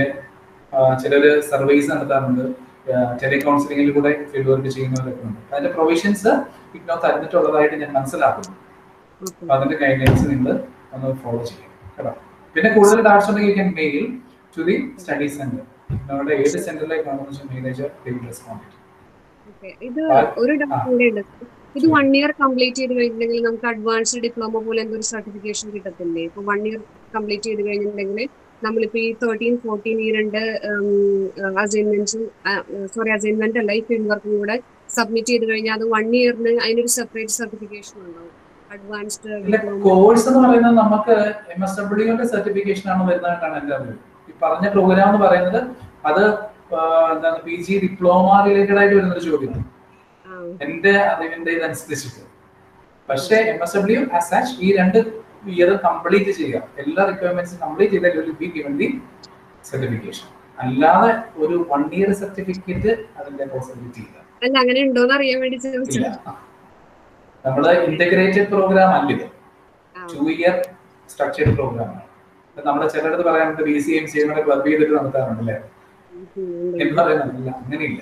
ചിലർ സർവീസ് നടത്താറുണ്ട് ടെലി കൗൺസിലിംഗിൽ കൂടെ ഫീൽഡ് വർക്ക് ചെയ്യുന്നവരൊക്കെ ഉണ്ട് അതിന്റെ പ്രൊവിഷൻസ് ഇഗ്നോ തരുന്നിട്ടുള്ളതായിട്ട് ഞാൻ മനസ്സിലാക്കുന്നു അപ്പൊ അതിന്റെ ഗൈഡ് ലൈൻസ് നിങ്ങൾ ഒന്ന് ഫോളോ ചെയ്യും കേട്ടോ പിന്നെ കൂടുതൽ ഡൗട്ട്സ് ഉണ്ടെങ്കിൽ you can mail to the study centre നമ്മുടെ ഏത് സെന്ററിലേക്കാണെന്ന് വെച്ചാൽ മേനേജർ റെസ്പോണ്ട് ഓക്കെ ഇത് ആ, ഒരു ആ. ഡൗട്ട് കൂടെ ഉണ്ട് ഇത് വൺ ഇയർ കംപ്ലീറ്റ് ചെയ്ത് കഴിഞ്ഞിട്ടുണ്ടെങ്കിൽ നമുക്ക് അഡ്വാൻസ്ഡ് ഡിപ്ലോമ പോലെ എന്തൊരു സർട്ടിഫിക്കേഷൻ കിട്ടത്തില്ലേ ഇപ്പൊ വൺ ഇയർ കംപ്ലീറ്റ് ചെയ്ത് കഴിഞ്ഞിട്ടുണ്ടെങ്കിൽ നമ്മളിപ്പോ ഈ തേർട്ടീൻ ഫോർട്ടീൻ ഈ രണ്ട് അസൈൻമെന്റ്സും സോറി അസൈൻമെന്റ് അല്ല ഈ ഫീൽഡ് വർക്കും കൂടെ സബ്മിറ്റ് ചെയ്ത് കഴിഞ്ഞാൽ അത് വൺ ഇയറിന് അതിനൊരു സെപ്പറേറ്റ് സർട്ടിഫിക്കേഷൻ ഉണ്ടാവും അഡ്വാൻസ്ഡ് ഇല്ല ഡിപ്ലോമ കോഴ്സ് എന്ന് പറയുന്നത് നമുക്ക് എം എസ് ഡബ്ല്യുന്റെ സർട്ടിഫിക്കേഷൻ ആണ് വരുന്നതായിട്ടാണ് എന്റെ അറിവ് ഈ പറഞ്ഞ പ്രോഗ്രാം എന്ന് പറയുന്നത് അത് ആ, എന്താണ് പി ജി ഡിപ്ലോമ റിലേറ്റഡ് ആയിട്ട് വരുന്ന ഒരു ചോദ്യമാണ് ആ ആ എന്റെ അറിവിന്റെ ഇതനുസരിച്ചിട്ട് പക്ഷേ M S W as such ഈ രണ്ട് ഇയർ കംപ്ലീറ്റ് ചെയ്യുക എല്ലാ റിക്വയർമെന്റ്സും കംപ്ലീറ്റ് ചെയ്താൽ ഒരു ബി ഗിവൻ ദി സർട്ടിഫിക്കേഷൻ അല്ലാതെ ഒരു വൺ ഇയർ സർട്ടിഫിക്കറ്റ് അതിന്റെ പോസിബിലിറ്റി ഇല്ല അല്ല അങ്ങനെ ഉണ്ടോന്ന് അറിയാൻ വേണ്ടി ഇല്ല ചോദിച്ചത് നമ്മള് ഇന്റഗ്രേറ്റഡ് പ്രോഗ്രാം അല്ല ഇത് ആ ടു ഇയർ സ്ട്രക്ചേർഡ് പ്രോഗ്രാം ആണ് ഇപ്പൊ നമ്മുടെ ചിലടത്ത് പറയാൻ B C M C M club ചെയ്തിട്ട് നടത്താറുണ്ട് അല്ലേ എന്ന് പറയുന്നില്ല അങ്ങനെയില്ല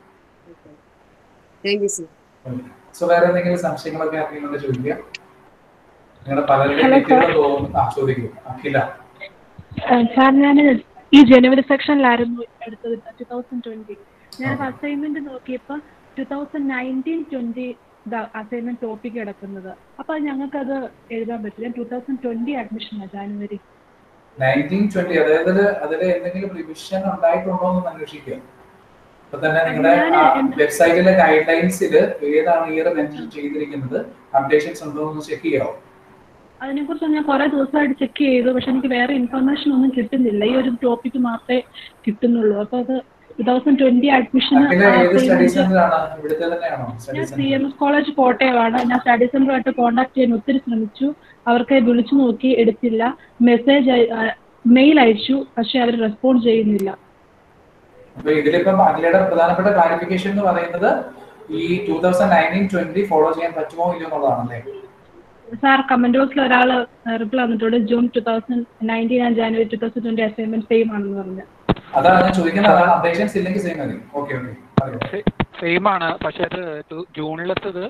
താങ്ക് യു സർ സോ വേറെ എന്തെങ്കിലും സംശയങ്ങളൊക്കെ ആർക്കെങ്കിലും ചോദിക്കുക നിങ്ങളുടെ പലരുടെ Hello, sir. ഡീറ്റെയിൽ തോന്നുന്നു ആ ചോദിക്കൂ അഖില സാർ ഞാൻ ഈ ജനുവരി സെക്ഷനിലായിരുന്നു എടുത്തത് ടു തൗസൻഡ് ട്വന്റി ഞാൻ അസൈൻമെന്റ് നോക്കിയപ്പോൾ two thousand nineteen twenty assignment topic കിടക്കുന്നത് അപ്പൊ ഞങ്ങൾക്ക് അത് എഴുതാൻ പറ്റില്ല ടു തൗസൻഡ് ട്വന്റി അഡ്മിഷനാണ് ജാനുവരി നയൻറ്റീൻ ട്വന്റി അതായത് അതിൽ എന്തെങ്കിലും റിവിഷൻ ഉണ്ടായിട്ടുണ്ടോ എന്ന് അന്വേഷിക്കുക അപ്പൊ തന്നെ നിങ്ങളുടെ ഞാന് എന്ത്- വെബ്സൈറ്റിലെ ഗൈഡ് ലൈൻസിൽ ഏതാണ് ഇയർ മെൻഷൻ ചെയ്തിരിക്കുന്നത് അപ്ഡേഷൻസ് ഉണ്ടോ എന്ന് ചെക്ക് ചെയ്യാവോ അതിനെക്കുറിച്ച് ഞാൻ കുറെ ദിവസമായിട്ട് ചെക്ക് ചെയ്തു പക്ഷെ എനിക്ക് വേറെ ഇൻഫർമേഷൻ ഒന്നും കിട്ടുന്നില്ല ഈ ഒരു ടോപ്പിക്ക് മാത്രമേ കിട്ടുന്നുള്ളൂ അപ്പൊ അത് ടു തൗസൻഡ് ട്വന്റി അഡ്മിഷന് അഖില ഏത് സ്റ്റഡി സെന്ററാണ് ഇവിടുത്തെ തന്നെയാണോ സ്റ്റഡി ഞാൻ C centre M S college കോട്ടയമാണ് ഞാൻ സ്റ്റഡി സെന്ററുമായിട്ട് കോൺടാക്ട് ചെയ്യാൻ ഒത്തിരി ശ്രമിച്ചു അവർക്ക് വിളിച്ചു നോക്കി എടുത്തില്ല മെസ്സേജ് മെയിൽ അയച്ചു പക്ഷെ അവർ റെസ്പോണ്ട് ചെയ്യുന്നില്ല അപ്പൊ ഇതിലിപ്പം അഖിലയുടെ പ്രധാനപ്പെട്ട ക്ലാരിഫിക്കേഷൻ എന്ന് പറയുന്നത് ഈ two thousand nineteen twenty follow ചെയ്യാൻ പറ്റുമോ ഇല്ലയോ എന്നുള്ളതാണല്ലേ സാർ കമന്റ് ബോക്സിൽ ഒരാൾ റിപ്ലൈ വന്നിട്ടുണ്ട് June two thousand nineteen and January two thousand twenty assignment same ആണെന്ന് പറഞ്ഞു അതാണ് ഞാൻ ചോദിക്കുന്നത് അതാണ് അപ്ഡേഷൻസ് ഇല്ലെങ്കിൽ സെയിം മതി ഓക്കെ ഓക്കെ പറയൂ സെയിം ആണ് പക്ഷെ അത് ടു- ജൂണിലത്തത്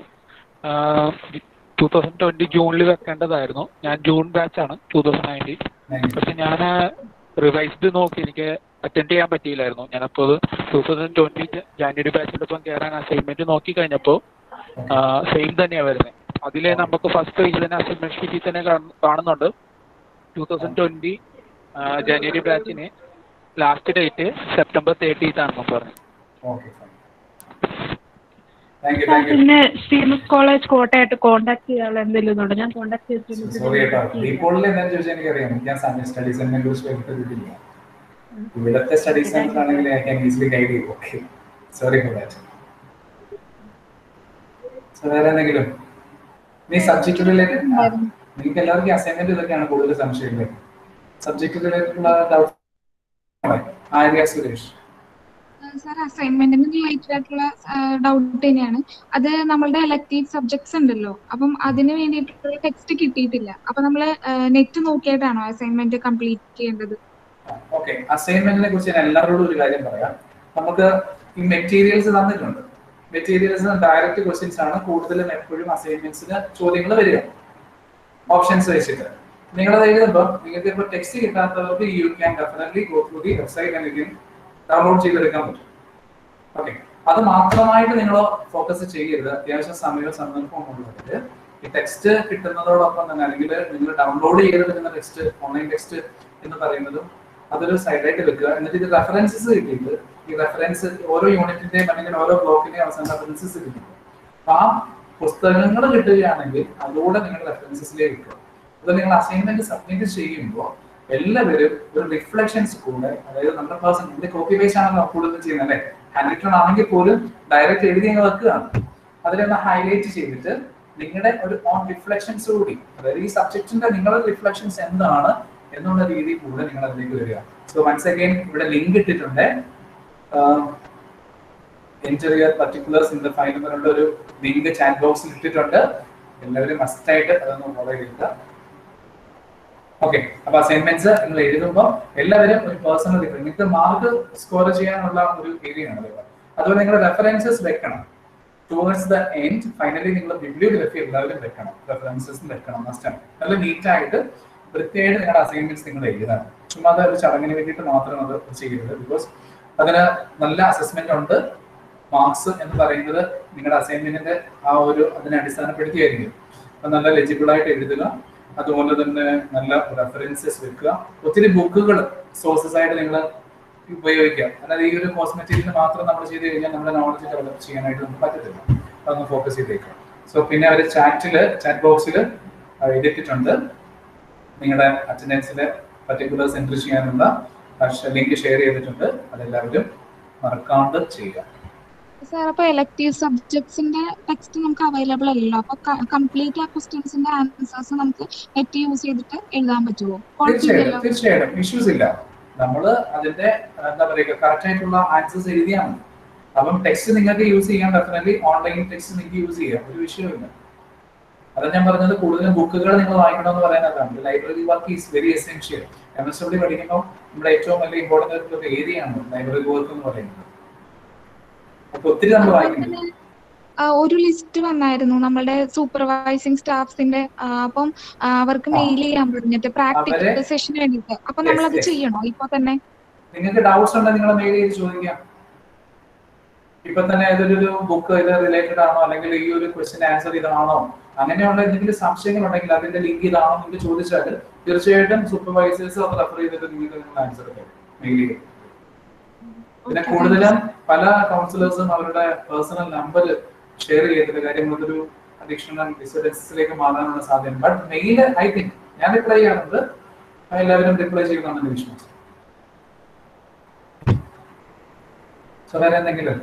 ടൂ തൗസൻഡ് ട്വന്റി ജൂണിൽ വെക്കേണ്ടതായിരുന്നു ഞാൻ ജൂൺ ബാച്ച് ആണ് ടൂ തൗസൻഡ് നയൻറ്റീൻ പക്ഷെ ഞാൻ റിവൈസ്ഡ് നോക്കി എനിക്ക് അറ്റൻഡ് ചെയ്യാൻ പറ്റിയില്ലായിരുന്നു ഞാനപ്പോൾ ടൂ തൗസൻഡ് ട്വന്റി ജാനുവരി ബാച്ചിലൊപ്പം കയറാൻ അസൈൻമെന്റ് നോക്കി കഴിഞ്ഞപ്പോൾ സെയിം തന്നെയാണ് വരുന്നത് അതിലെ നമുക്ക് ഫസ്റ്റ് പേജിൽ തന്നെ അസൈൻമെന്റ് ഷീറ്റിൽ തന്നെ കാണു- കാണുന്നുണ്ട് ടൂ തൗസൻഡ് ട്വന്റി ജനുവരി ബാച്ചിന് ലാസ്റ്റ് ഡേറ്റ് സെപ്റ്റംബർ തേർട്ടീത്ത് ആണെന്ന് പറഞ്ഞു okay thank you sir thank you പിന്നെ സി എം എസ് കോളേജ് കോട്ടയമായിട്ട് കോൺടാക്ട് ചെയ്യാനുള്ള എന്തെങ്കിലും ഉണ്ടോ ഞാൻ കോൺടാക്ട് സോറി കേട്ടോ ചെയ്തിട്ടുണ്ട് ഡീപോളിൽ എന്താണെന്ന് ചോദിച്ചാൽ എനിക്കറിയാം ഞാൻ സ്റ്റഡി സെന്ററിനെ കുറിച്ച് കേട്ടിട്ടില്ല ഇവിടുത്തെ സ്റ്റഡി സെന്റർ ആണെങ്കിൽ ഐ ക്യാൻ ഈസിലി ഗൈഡ് ചെയ്യും okay sorry for that so വേറെ എന്തെങ്കിലും നീ സബ്ജക്ട് റിലേറ്റഡ് നിങ്ങൾക്ക് എല്ലാവർക്കും അസൈൻമെന്റ് ഇതൊക്കെയാണ് കൂടുതൽ സംശയമില്ലേ subject related doubt Arya Suresh sir അസൈൻമെന്റിന് റിലേറ്റഡ് ആയിട്ടുള്ള ഡൗട്ട് തന്നെയാണ് അത് നമ്മളുടെ എലക്റ്റീവ് സബ്ജക്ട്സ് ഉണ്ടല്ലോ അപ്പം അതിന് വേണ്ടിയിട്ടുള്ള ടെക്സ്റ്റ് കിട്ടിയിട്ടില്ല അപ്പൊ നമ്മള് നെറ്റ് നോക്കിയിട്ടാണോ അസൈൻമെന്റ് കംപ്ലീറ്റ് ചെയ്യേണ്ടത് ഓക്കെ അസൈൻമെന്റിനെ കുറിച്ച് ഞാൻ എല്ലാവരോടും ഒരു കാര്യം പറയാം നമുക്ക് ഈ മെറ്റീരിയൽസ് തന്നിട്ടുണ്ട് മെറ്റീരിയൽസ് ഡയറക്റ്റ് ക്വസ്റ്റ്യൻസ് ആണ് കൂടുതലും എപ്പോഴും അസൈൻമെന്റ്സിന് ചോദ്യങ്ങൾ വരിക ഓപ്ഷൻസ് വെച്ചിട്ട് നിങ്ങൾ അത് എഴുതുമ്പോൾ നിങ്ങൾക്ക് ഇപ്പോൾ ടെക്സ്റ്റ് കിട്ടാത്തവർക്ക് you can definitely go through the website എനിക്ക് ഡൗൺലോഡ് ചെയ്തെടുക്കാൻ പറ്റും ഓക്കെ അത് മാത്രമായിട്ട് നിങ്ങൾ ഫോക്കസ് ചെയ്യരുത് അത്യാവശ്യം സമയവും സന്ദർഭവും ഉള്ളവര് ഈ ടെക്സ്റ്റ് കിട്ടുന്നതോടൊപ്പം തന്നെ അല്ലെങ്കിൽ നിങ്ങൾ ഡൗൺലോഡ് ചെയ്തെടുക്കുന്ന ടെക്സ്റ്റ് ഓൺലൈൻ ടെക്സ്റ്റ് എന്ന് പറയുന്നതും അതൊരു സൈഡായിട്ട് വെക്കുക എന്നിട്ട് ഇത് റെഫറൻസസ് കിട്ടിയിട്ട് ഈ റെഫറൻസ് ഓരോ യൂണിറ്റിന്റെയും അല്ലെങ്കിൽ ഓരോ ബ്ലോക്കിന്റെയും അവസാനം റെഫറൻസസ് കിട്ടും അപ്പൊ ആ പുസ്തകങ്ങൾ കിട്ടുകയാണെങ്കിൽ അതുകൂടെ നിങ്ങൾ റെഫറൻസസിലേക്ക് കിട്ടും അത് നിങ്ങൾ അസൈൻമെന്റ് സബ്മിറ്റ് ചെയ്യുമ്പോൾ എല്ലാവരും ഒരു റിഫ്ലക്ഷൻസ് കൂടെ അതായത് നമ്മുടെ പേഴ്സൺ ഇതിന്റെ കോപ്പി പേസ്റ്റ് ആണല്ലോ കൂടുതലും ചെയ്യുന്നത് അല്ലെ ഹാൻഡ് റിട്ടൺ ആണെങ്കിൽ പോലും ഡയറക്റ്റ് എഴുതി അങ്ങ് വെക്കുകയാണ് അതിലൊന്ന് ഹൈലൈറ്റ് ചെയ്തിട്ട് നിങ്ങളുടെ ഒരു ഓൺ റിഫ്ലക്ഷൻസ് കൂടി അതായത് ഈ സബ്ജക്റ്റിന്റെ നിങ്ങളുടെ റിഫ്ലക്ഷൻസ് എന്താണ് എന്നുള്ള രീതി കൂടെ നിങ്ങൾ അതിലേക്ക് വരിക സോ വൺസ് അഗൈൻ ഇവിടെ ലിങ്ക് ഇട്ടിട്ടുണ്ട് enter your particulars in the file എന്നുള്ള ഒരു ലിങ്ക് ചാറ്റ് ബോക്സിൽ ഇട്ടിട്ടുണ്ട് എല്ലാവരും മസ്റ്റ് ആയിട്ട് അതൊന്ന് ഫോളോ ചെയ്തിട്ട് ഓക്കെ അപ്പൊ അസൈൻമെന്റ്സ് നിങ്ങൾ എഴുതുമ്പോൾ എല്ലാവരും ഒരു പേഴ്സണൽ നിങ്ങൾക്ക് മാർക്ക് സ്കോർ ചെയ്യാനുള്ള ഒരു ഏരിയ ആണ് അതേപോലെ അതുപോലെ നിങ്ങൾ റെഫറൻസസ് വെക്കണം ടുവേർഡ്സ് ദ എൻഡ് ഫൈനലി നിങ്ങൾ ബിബ്ലിയോഗ്രഫി എല്ലാവരും വെക്കണം റെഫറൻസസ് വെക്കണം മസ്റ്റാണ് നല്ല നീറ്റായിട്ട് വൃത്തിയായിട്ട് നിങ്ങളുടെ അസൈൻമെന്റ്സ് നിങ്ങൾ എഴുതണം ചുമ്മാ അത് ഒരു ചടങ്ങിന് വേണ്ടിയിട്ട് മാത്രം അത് ചെയ്യരുത് ബിക്കോസ് അതിന് നല്ല അസസ്മെന്റ് ഉണ്ട് മാർക്സ് എന്ന് പറയുന്നത് നിങ്ങളുടെ അസൈൻമെന്റിന്റെ ആ ഒരു അതിനെ അടിസ്ഥാനപ്പെടുത്തിയായിരിക്കും അപ്പൊ നല്ല ലെജിബിൾ ആയിട്ട് എഴുതുക അതുപോലെ തന്നെ നല്ല റെഫറൻസസ് വെക്കുക ഒത്തിരി ബുക്കുകൾ സോഴ്സസ് ആയിട്ട് നിങ്ങൾ ഉപയോഗിക്കുക അല്ലാതെ ഈ ഒരു കോഴ്സ് മെറ്റീരിയൽ മാത്രം നമ്മൾ ചെയ്ത് കഴിഞ്ഞാൽ നമ്മുടെ നോളജ് ഡെവലപ്പ് ചെയ്യാനായിട്ട് നമുക്ക് പറ്റത്തില്ല അതൊന്ന് ഫോക്കസ് ചെയ്തേക്കാം സോ പിന്നെ അവർ ചാറ്റിൽ ചാറ്റ് ബോക്സിൽ എഴുതിയിട്ടുണ്ട് നിങ്ങളുടെ അറ്റൻഡൻസിലെ പർട്ടിക്കുലേഴ്സ് എൻട്രി ചെയ്യാനുള്ള ലിങ്ക് ഷെയർ ചെയ്തിട്ടുണ്ട് അതെല്ലാവരും മറക്കാണ്ട് ചെയ്യുക സാർ അപ്പൊ എലക്ടീവ് സബ്ജക്ട്സിന്റെ ടെക്സ്റ്റ് നമുക്ക് അവൈലബിൾ അല്ലല്ലോ അപ്പൊ കംപ്ലീറ്റ് ആ ക്വസ്റ്റ്യൻസിന്റെ ആൻസേഴ്സ് നമുക്ക് നെറ്റ് യൂസ് ചെയ്തിട്ട് എഴുതാൻ പറ്റുമോ തീർച്ചയായിട്ടും തീർച്ചയായിട്ടും ഇഷ്യൂസ് ഇല്ല നമ്മള് അതിന്റെ എന്താ പറയുക കറക്റ്റ് ആയിട്ടുള്ള ആൻസേഴ്സ് എഴുതിയാണ് അപ്പം ടെക്സ്റ്റ് നിങ്ങൾക്ക് യൂസ് ചെയ്യാൻ ഡെഫിനറ്റ്ലി ഓൺലൈൻ ടെക്സ്റ്റ് നിങ്ങൾക്ക് യൂസ് ചെയ്യാം ഒരു വിഷയമില്ല അതാ ഞാൻ പറഞ്ഞത് കൂടുതലും ബുക്കുകൾ നിങ്ങൾ വായിക്കണമെന്ന് പറയുന്നതാണ് library work is very essential M S W പഠിക്കുമ്പോൾ നമ്മുടെ ഏറ്റവും വലിയ ഇമ്പോർട്ടൻ്റ് ആയിട്ടുള്ള ഒരു ഏരിയയാണ് ലൈബ്രറി വർക്ക് എന്ന് പറയുന്നത് അപ്പൊ ഒത്തിരി നമ്മൾ വായിക്കുന്നുണ്ട് ആ, ഒരു ലിസ്റ്റ് വന്നായിരുന്നു നമ്മുടെ സൂപ്പർവൈസിങ് സ്റ്റാഫ്സിന്റെ ആ, അപ്പം ആ, അവർക്ക് ആ. മെയിൽ ചെയ്യാൻ പറഞ്ഞിട്ട് പ്രാക്ടിക്കൽ അവരെ- സെഷന് വേണ്ടിയിട്ട് അപ്പൊ Yes, നമ്മൾ അത് yes. ചെയ്യണോ ഇപ്പൊ തന്നെ നിങ്ങൾക്ക് ഡൗട്ട്സ് ഉണ്ടെങ്കിൽ നിങ്ങൾ മെയിൽ ചെയ്ത് ചോദിക്കാം ഇപ്പൊ തന്നെ ഏതൊരു ബുക്ക് ഇത് റിലേറ്റഡ് ആണോ അല്ലെങ്കിൽ ഈ ഒരു ക്വസ്റ്റ്യൻ ആൻസർ ഇതാണോ അങ്ങനെയുള്ള എന്തെങ്കിലും സംശയങ്ങൾ ഉണ്ടെങ്കിൽ അതിന്റെ ലിങ്ക് ഇതാണോ എന്ന് ചോദിച്ചാൽ തീർച്ചയായിട്ടും സൂപ്പർവൈസേഴ്സ് അത് റെഫർ ചെയ്തിട്ട് നിങ്ങൾക്ക് നിങ്ങൾ ആൻസർ മെയിൽ ചെയ്യും പിന്നെ Okay, കൂടുതലും പല കൗൺസിലേഴ്സും അവരുടെ പേഴ്സണൽ നമ്പർ ഷെയർ ചെയ്തിട്ട് കാര്യം അതൊരു അഡിക്ഷണൽ ഡിസോർഡൻസിലേക്ക് മാറാനുള്ള സാധ്യത ബട്ട് മെയിൽ ഐ തിങ്ക് ഞാൻ റിപ്ലൈ ചെയ്യാറുണ്ട് എല്ലാവരും റിപ്ലൈ ചെയ്യുന്നതാണ് വിശ്വാസം സോ വേറെ എന്തെങ്കിലും